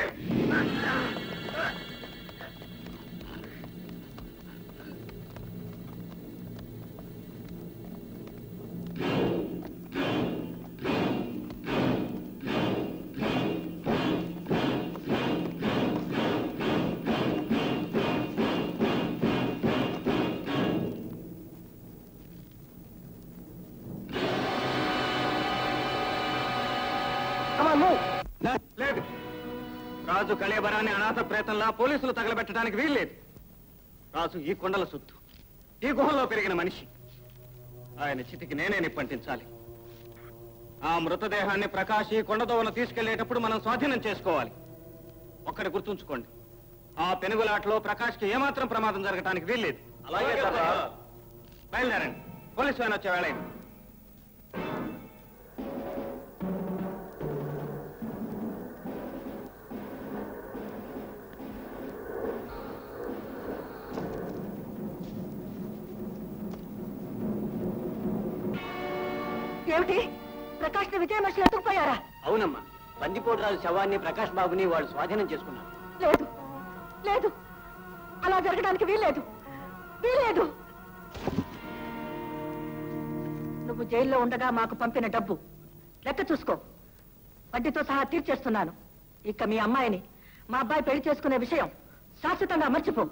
Speaker 1: లేదు రాజు కళేబరాన్ని అనాథ ప్రేతంలా పోలీసులు తగలబెట్టడానికి వీల్లేదు రాజు ఈ కొండల సుత్తు ఈ గుహలో పెరిగిన మనిషి ఆయన చితికి నేనే నిప్పంటించాలి ఆ మృతదేహాన్ని ప్రకాష్ ఈ కొండదోవన తీసుకెళ్లేటప్పుడు మనం స్వాధీనం చేసుకోవాలి ఒక్కటి గుర్తుంచుకోండి ఆ పెనుగులాటలో ప్రకాష్కి ఏమాత్రం ప్రమాదం జరగటానికి వీల్లేదు అలాగే బయలుదేరండి పోలీసు వ్యాన్ వచ్చే వేళ అయింది.
Speaker 5: ఏమిటి ప్రకాష్ విజయ మనుషులు ఎత్తుకుపోయారా
Speaker 7: అవునమ్మా బందిపోటు రాజు శవాన్ని ప్రకాష్ బాబుని వాళ్ళు స్వాధీనం చేసుకున్నారు
Speaker 5: లేదు లేదు అలా జరగడానికి వీల్లేదు వీల్లేదు నువ్వు జైల్లో ఉండగా మాకు పంపిన డబ్బు లెక్క చూసుకో వడ్డీతో సహా తీర్చేస్తున్నాను ఇక మీ అమ్మాయిని మా అబ్బాయి పెళ్లి చేసుకునే విషయం శాశ్వతంగా మర్చిపో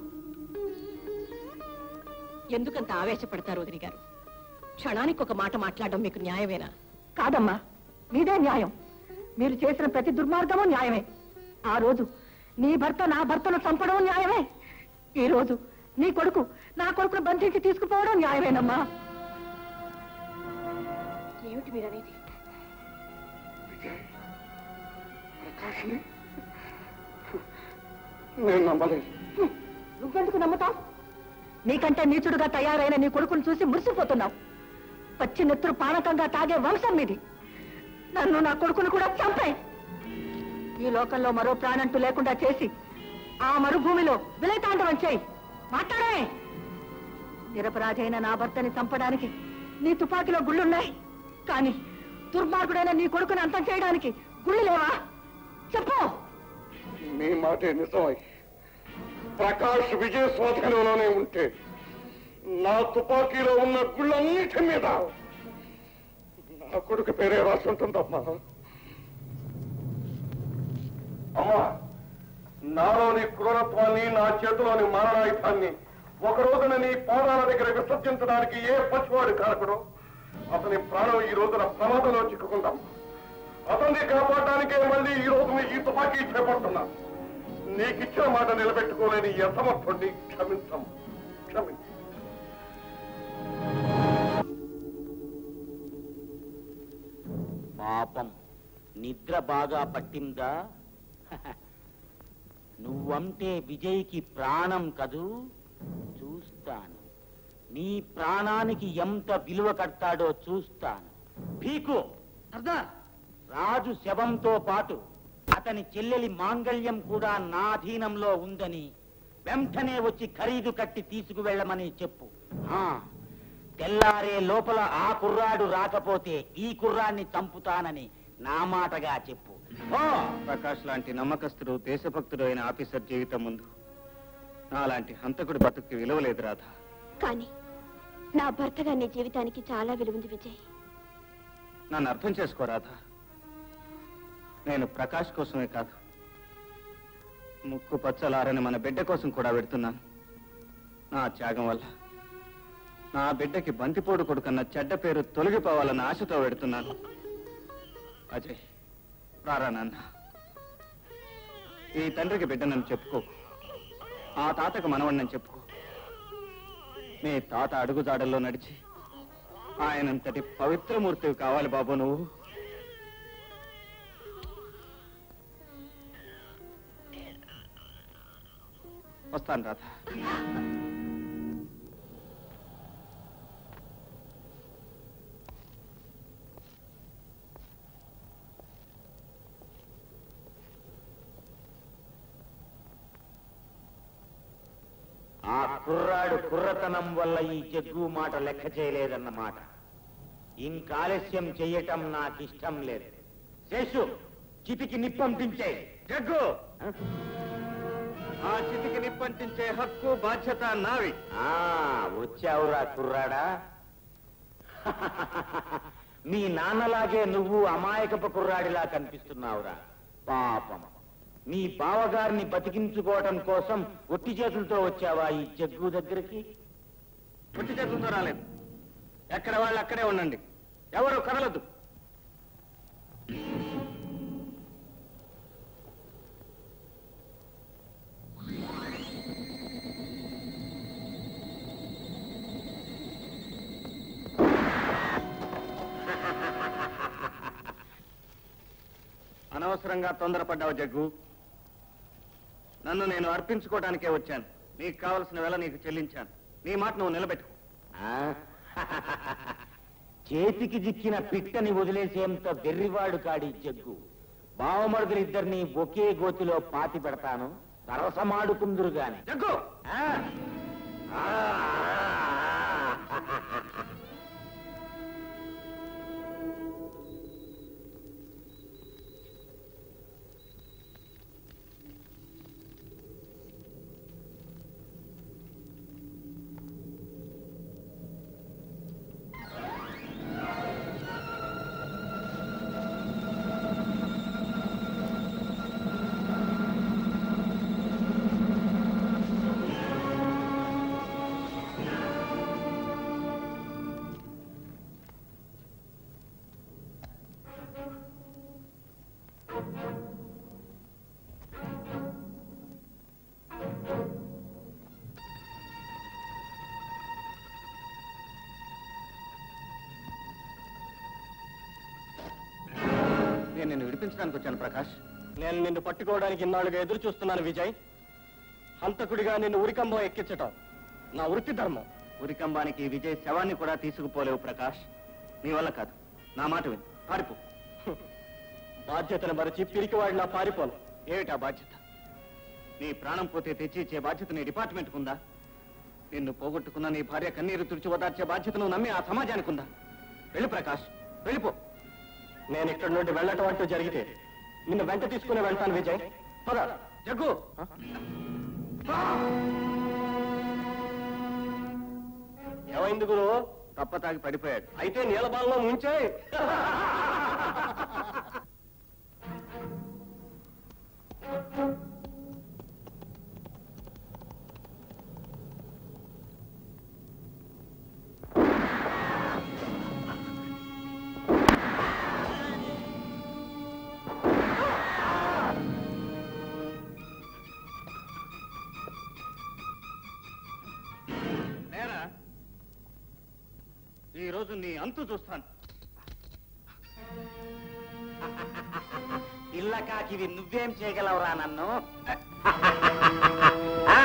Speaker 14: ఎందుకంత ఆవేశపడతారు వదిలి గారు క్షణానికి ఒక మాట మాట్లాడడం మీకు న్యాయమేనా
Speaker 5: కాదమ్మా మీదే న్యాయం మీరు చేసిన ప్రతి దుర్మార్గము న్యాయమే ఆ రోజు నీ భర్త నా భర్తను చంపడం న్యాయమే ఈ రోజు నీ కొడుకు నా కొడుకును బంధించి తీసుకుపోవడం న్యాయమేనమ్మా
Speaker 14: ఏమిటి మీరు అనేది
Speaker 2: నేను నమ్మలేదు
Speaker 5: నువ్వెందుకు నమ్ముతావు నీకంటే నీచుడుగా తయారైన నీ కొడుకును చూసి మురిసిపోతున్నావు పచ్చి నెత్తురు పానకంగా తాగే వంశం మీది నన్ను నా కొడుకును కూడా చంపే ఈ లోకంలో మరో ప్రాణంటూ లేకుండా చేసి ఆ మరుభూమిలో విలయతాండవం చేయి మాట్లాడే నిరపరాధి అయిన నా భర్తని చంపడానికి నీ తుపాకీలో గుళ్ళున్నాయి కానీ దుర్మార్గుడైన నీ కొడుకుని అంతం చేయడానికి గుళ్ళు లేవా చెప్పు
Speaker 2: మీ మాటే నిజమై ప్రకాష్ విజయ స్వాధీనంలోనే ఉంటే నా తుపాకీలో ఉన్న గుళ్ళన్నిటి మీద నా కొడుకు పేరే రాసి ఉంటుందమ్మా అమ్మా నాలోని క్రూరత్వాన్ని నా చేతిలోని మారణాయుధాన్ని ఒక రోజున నీ పాదాల దగ్గర విసర్జించడానికి ఏ పసివాడు కారకుడు అతని ప్రాణం ఈ రోజున ప్రమాదంలో చిక్కుకుందాం అతన్ని కాపాడడానికే మళ్ళీ ఈ రోజున ఈ తుపాకీ చేపడుతున్నా నీకిచ్చిన మాట నిలబెట్టుకోలేని ఈ అసమర్థుడిని క్షమించం క్షమించం
Speaker 12: పాపం నిద్ర బాగా పట్టిందా నువ్వంటే విజయ్కి ప్రాణం కదూ చూస్తాను నీ ప్రాణానికి ఎంత విలువ కడతాడో చూస్తాను పీకు రాజు శవంతో పాటు అతని చెల్లెలి మాంగళ్యం కూడా నా అధీనంలో ఉందని వెంటనే వచ్చి ఖరీదు కట్టి తీసుకువెళ్ళమని చెప్పు ఆ, తెల్లారే లోపల ఆ కుర్రాడు రాకపోతే ఈ కుర్రాన్ని చంపుతానని నా మాటగా చెప్పు
Speaker 1: ప్రకాష్ లాంటి నమ్మకస్తుడు దేశభక్తుడు అయిన ఆఫీసర్ జీవితం ముందు నాలాంటి హంతకుడి బతుకు విలువ లేదు రాధా
Speaker 13: కానీ నా భర్తగా నీ జీవితానికి చాలా విలువుంది విజయ్
Speaker 1: నన్ను అర్థం చేసుకో రాధా నేను ప్రకాష్ కోసమే కాదు ముక్కు పచ్చలారని మన బిడ్డ కోసం కూడా పెడుతున్నాను నా త్యాగం వల్ల నా బిడ్డకి బంతిపోడు కొడుకన్న చెడ్డ పేరు తొలగిపోవాలన్న ఆశతో పెడుతున్నాను అజయ్ రారా నాన్న ఈ తండ్రికి బిడ్డనని చెప్పుకో ఆ తాతకు మనవణ్ణని చెప్పుకో మీ తాత అడుగుజాడల్లో నడిచి ఆయనంతటి పవిత్రమూర్తివి కావాలి బాబు నువ్వు వస్తాను రాధ
Speaker 12: ఆ కుర్రాడు కుర్రతనం వల్ల ఈ జగ్గు మాట లెక్క చేయలేదన్నమాట ఇంకాలస్యం చెయ్యటం నాకిష్టం లేదు శేషు చితికి నిప్పంపించే
Speaker 1: జగ్గు ఆ చితికి నిప్పంటించే హక్కు బాధ్యత నావి
Speaker 12: ఆ వచ్చావురా కుర్రాడా మీ నాన్నలాగే నువ్వు అమాయకపు కుర్రాడిలా కనిపిస్తున్నావురా పాపం మీ బావగారిని బతికించుకోవటం కోసం ఒట్టి చేతులతో వచ్చావా ఈ జగ్గు దగ్గరికి
Speaker 1: పుట్టి చేతులతో రాలేదు ఎక్కడ వాళ్ళు అక్కడే ఉండండి ఎవరు కదలదు అనవసరంగా తొందరపడ్డావు జగ్గు నన్ను నేను అర్పించుకోవడానికే వచ్చాను నీకు కావలసిన వేళ నీకు చెల్లించాను నీ మాట నువ్వు నిలబెట్టుకో
Speaker 12: ఆ? చేతికి జిక్కిన పిట్టని వదిలేసేంత వెర్రివాడు కాడి జగ్గు బావమరుదులిద్దరిని ఒకే గోతిలో పాతి పెడతాను సరసమాడుకుందురు గాని
Speaker 1: జగ్గు
Speaker 12: ఆ? ఆ.
Speaker 1: నేను నిన్ను విడిపించడానికి వచ్చాను ప్రకాష్
Speaker 15: నేను నిన్ను పట్టుకోవడానికి ఇన్నాళ్ళుగా ఎదురు చూస్తున్నాను విజయ్ హంతకుడిగా నిన్ను ఉరికంబం ఎక్కించటం నా వృత్తి ధర్మం
Speaker 1: ఉరికంబానికి విజయ్ శవాన్ని కూడా తీసుకుపోలేవు ప్రకాష్ నీ వల్ల కాదు నా మాట విను పారిపో
Speaker 15: బాధ్యతను మరచి పిరికివాడిలా పారిపోను
Speaker 1: ఏమిటా బాధ్యత నీ ప్రాణం పోతే తెచ్చి ఇచ్చే బాధ్యత నీ డిపార్ట్మెంట్ ఉందా నిన్ను పోగొట్టుకున్న నీ భార్య కన్నీరు తుడిచి ఓదార్చే బాధ్యత నువ్వు నమ్మి ఆ సమాజానికి ఉందా వెళ్ళు ప్రకాష్ వెళ్ళిపో
Speaker 15: నేను ఇక్కడి నుండి వెళ్ళటం అంటూ జరిగితే నిన్ను వెంట తీసుకుని వెళ్తాను విజయ్ పద
Speaker 1: జగ్గు
Speaker 15: ఏమైంది గురు
Speaker 1: తప్ప తాగి పడిపోయాడు
Speaker 15: అయితే నీలబాలలో ముంచే
Speaker 1: నేరా ఈ రోజు నీ అంతు చూస్తాను
Speaker 12: పిల్లకాకివి నువ్వేం చేయగలవురా నన్ను ఆ!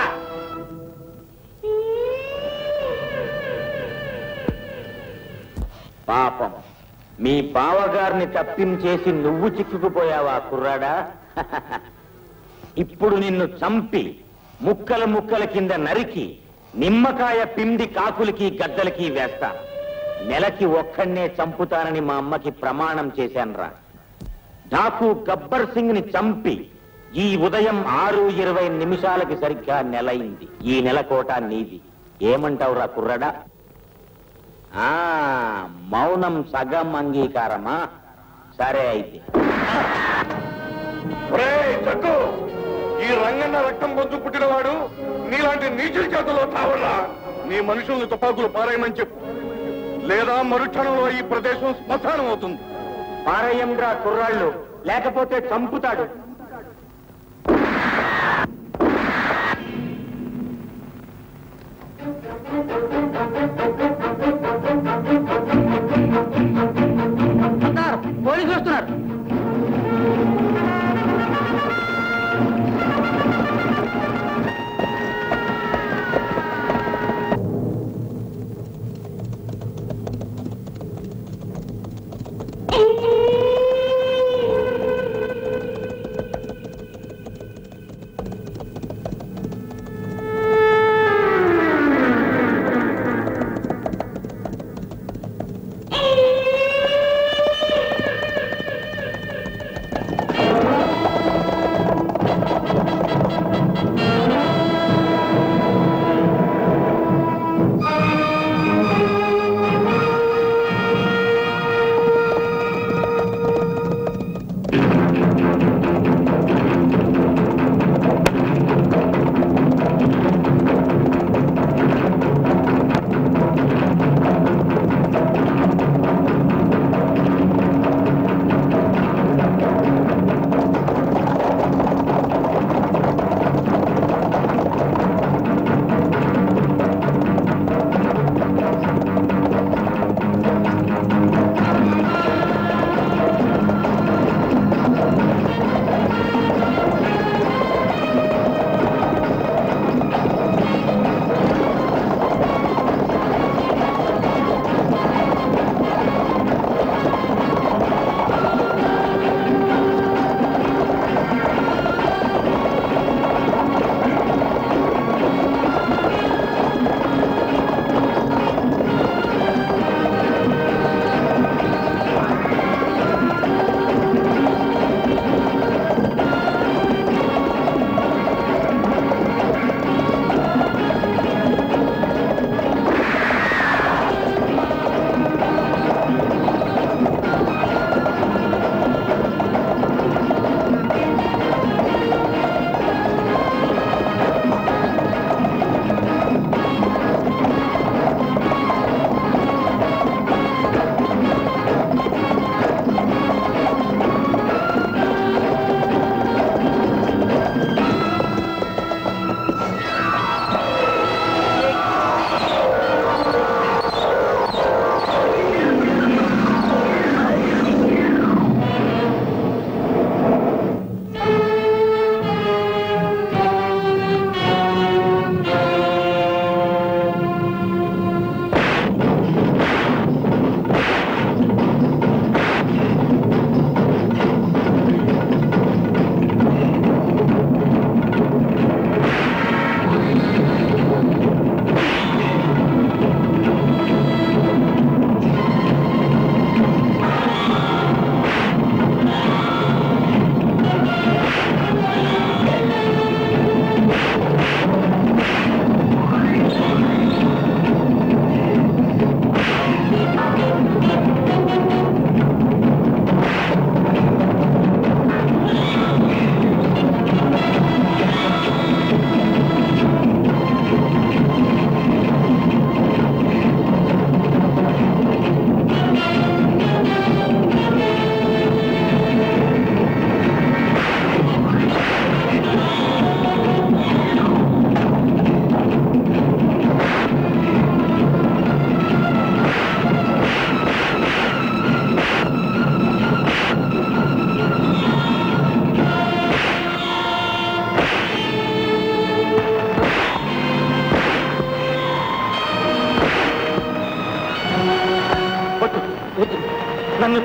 Speaker 12: పాపం మీ బావగారిని తప్పించేసి నువ్వు చిక్కుకుపోయావా కుర్రాడా ఇప్పుడు నిన్ను చంపి ముక్కల ముక్కల కింద నరికి నిమ్మకాయ పిండి కాకులకి గద్దలకి వేస్తా నెలకి ఒక్కడినే చంపుతానని మా అమ్మకి ప్రమాణం చేశానురా డాకు గబ్బర్ సింగ్ ని చంపి ఈ ఉదయం ఆరు ఇరవై నిమిషాలకి సరిగ్గా నెలయింది ఈ నెల కోట నీది ఏమంటావురా కుర్రడా ఆ మౌనం సగం అంగీకారమా సరే అయితే
Speaker 2: ఒరేయ్, జగ్గు ఈ రంగన్న రక్తం పొందు పుట్టినవాడు నీలాంటి నీచుల చేతుల్లో తావడా నీ మనుషుల్ని తుపాకులు పారేయమని చెప్పు లేదా మరుక్షణంలో ఈ ప్రదేశం శ్మశానం అవుతుంది
Speaker 12: పారయ్యంరా కుర్రాళ్ళు లేకపోతే చంపుతాడు పోలీసులు వస్తున్నారు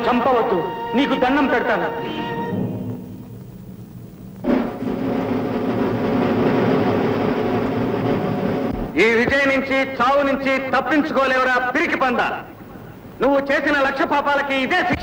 Speaker 12: చంపవద్దు నీకు దండం పెడతాను
Speaker 1: ఈ విజయ్ నుంచి చావు నుంచి తప్పించుకోలేవురా పిరికి పంద నువ్వు చేసిన లక్ష పాపాలకి ఇదే శిక్ష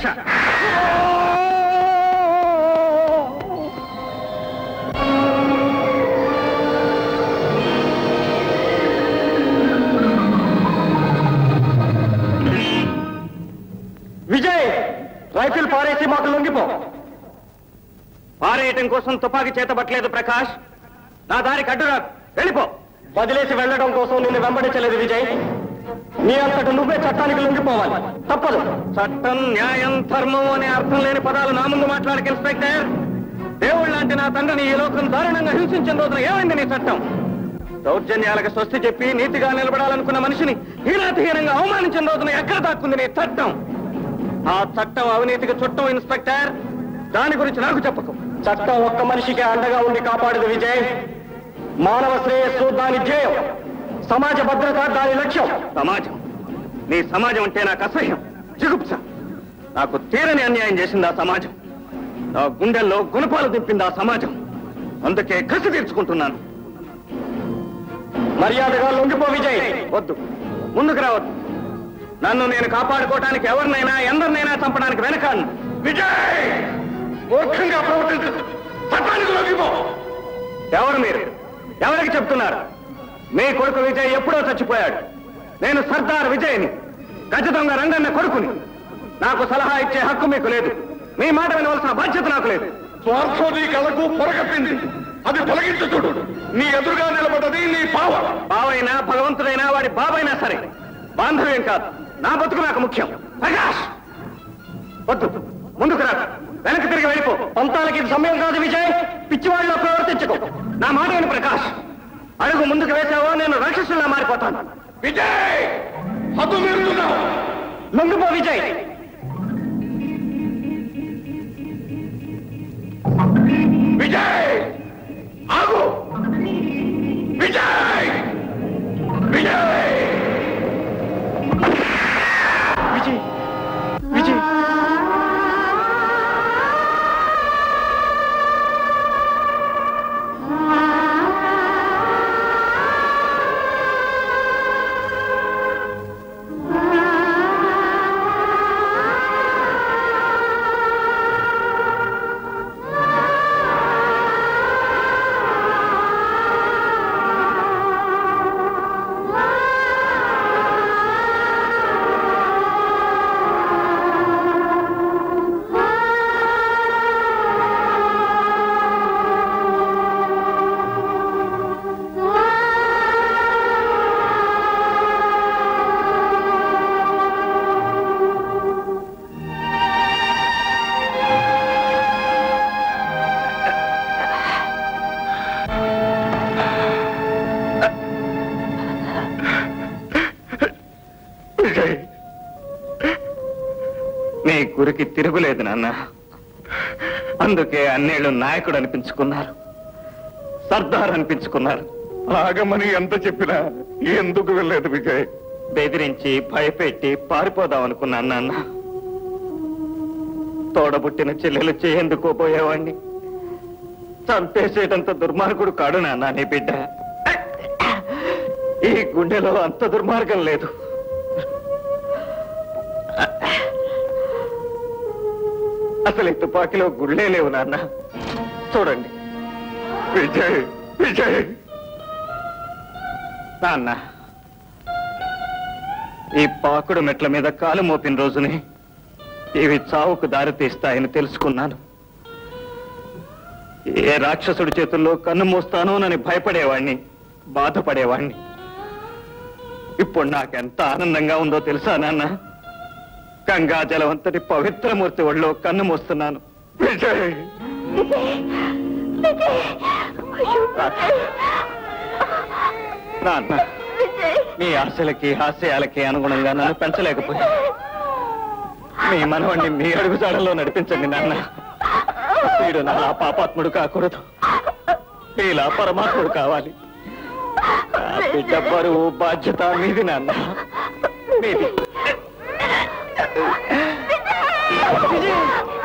Speaker 1: విజయ్ రైఫిల్ పారేసి మాకు లొంగిపో పారేయటం కోసం తుపాకీ చేతబట్టలేదు ప్రకాష్ నా దారికి అడ్డురా వెళ్ళిపో వదిలేసి వెళ్ళడం కోసం నిన్ను వెంబడించలేదు విజయ్ నీ అంతట నువ్వే చట్టానికి లొంగిపోవాలి తప్పదు చట్టం న్యాయం ధర్మం అనే అర్థం లేని పదాలు నా ముందు మాట్లాడక ఇన్స్పెక్టర్ దేవుడు లాంటి నా తండ్రిని ఈ లోకం దారుణంగా హింసించిన రోజున ఏమైంది నీ చట్టం దౌర్జన్యాలకు స్వస్తి చెప్పి నీతిగా నిలబడాలనుకున్న మనిషిని హీనాతిహీనంగా అవమానించిన రోజున ఎక్కడ దాక్కుంది నీ చట్టం ఆ చట్టం అవినీతికి చుట్టం ఇన్స్పెక్టర్ దాని గురించి నాకు చెప్పకు చట్టం ఒక్క మనిషికి అండగా ఉండి కాపాడదు విజయ్ మానవ శ్రేయస్సు దాని ధ్యేయం సమాజ భద్రత దాని లక్ష్యం సమాజం నీ సమాజం అంటే నాకు అసహ్యం జిగుప్స నాకు తీరని అన్యాయం చేసింది ఆ సమాజం నా గుండెల్లో గుణపాలు దింపింది ఆ సమాజం అందుకే కసి తీర్చుకుంటున్నాను మర్యాదగా లొంగిపో విజయ్ వద్దు ముందుకు రావద్దు నన్ను నేను కాపాడుకోవటానికి ఎవరినైనా ఎందరినైనా చంపడానికి వెనకాను విజయ్ మూర్ఖంగా ప్రవర్తించు చట్టానికి లొంగిపో ఎవరు మీరు ఎవరికి చెప్తున్నారు మీ కొడుకు విజయ్ ఎప్పుడో చచ్చిపోయాడు నేను సర్దార్ విజయ్ని గజ దొంగ రంగన్న కొడుకుని నాకు సలహా ఇచ్చే హక్కు మీకు లేదు మీ మాట వినవలసిన బాధ్యత నాకు లేదు స్వార్థం నీ కళకు పొరగట్టింది అది తొలగించు చూడు నీ ఎదురుగా నిలబడ్డది నీ బావ బావైనా భగవంతుడైనా వాడి బాబైనా సరే బాంధవ్యం కాదు నా బతుకు నాకు ముఖ్యం ప్రకాష్ వద్దు ముందుకు రా వెనక్కి తిరిగి వెళ్ళిపో పంతాలకి ఇది సమయం కాదు విజయ్ పిచ్చివాళ్ళలో ప్రవర్తించుకో నా మాట విను ప్రకాష్ అడుగు ముందుకు వేసావో నేను రాక్షసుల్లా మారిపోతాను విజయ్ హద్దు మీరుతున్నావు లొంగిపో విజయ్ విజయ్ ఆగు విజయ్ విజయ్ విజయ్ విజయ్ విజయ్ నీ గురికి తిరుగులేదు నాన్న అందుకే అన్నేళ్ళు నాయకుడు అనిపించుకున్నారు సర్దార్ అనిపించుకున్నారు
Speaker 2: ఆగమని ఎంత చెప్పినా ఎందుకు వెళ్ళలేదు విజయ్
Speaker 1: బెదిరించి భయపెట్టి పారిపోదాం అనుకున్నాను నాన్న తోడబుట్టిన చెల్లెలు చేయందుకో పోయేవాణ్ణి చంపేసేటంత దుర్మార్గుడు కాడు నాన్న నీ బిడ్డ ఈ గుండెలో అంత దుర్మార్గం లేదు అసలు ఈ తుపాకీలో గుళ్ళే లేవు నాన్న చూడండి
Speaker 2: విజయ్ విజయ్
Speaker 1: నాన్న ఈ పాకుడు మెట్ల మీద కాలు మోపిన రోజుని ఇవి చావుకు దారి తీస్తాయని తెలుసుకున్నాను ఏ రాక్షసుడి చేతుల్లో కన్ను మూస్తానోనని భయపడేవాణ్ణి బాధపడేవాణ్ణి ఇప్పుడు నాకెంత ఆనందంగా ఉందో తెలుసా నాన్న గంగా జలవంతటి పవిత్రమూర్తి ఒళ్ళో కన్ను మూస్తున్నాను
Speaker 2: విజయ్
Speaker 1: నాన్న మీ ఆశలకి హాస్యాలకి అనుగుణంగా నన్ను పెంచలేకపోయా మీ మనవణ్ణి మీ అడుగుజాడల్లో నడిపించండి నాన్న వీడు నాలా పాపాత్ముడు కాకూడదు మీలా పరమాత్ముడు కావాలి నా బిడ్డ బరువు బాధ్యత మీది నాన్న మీది
Speaker 9: విజయ్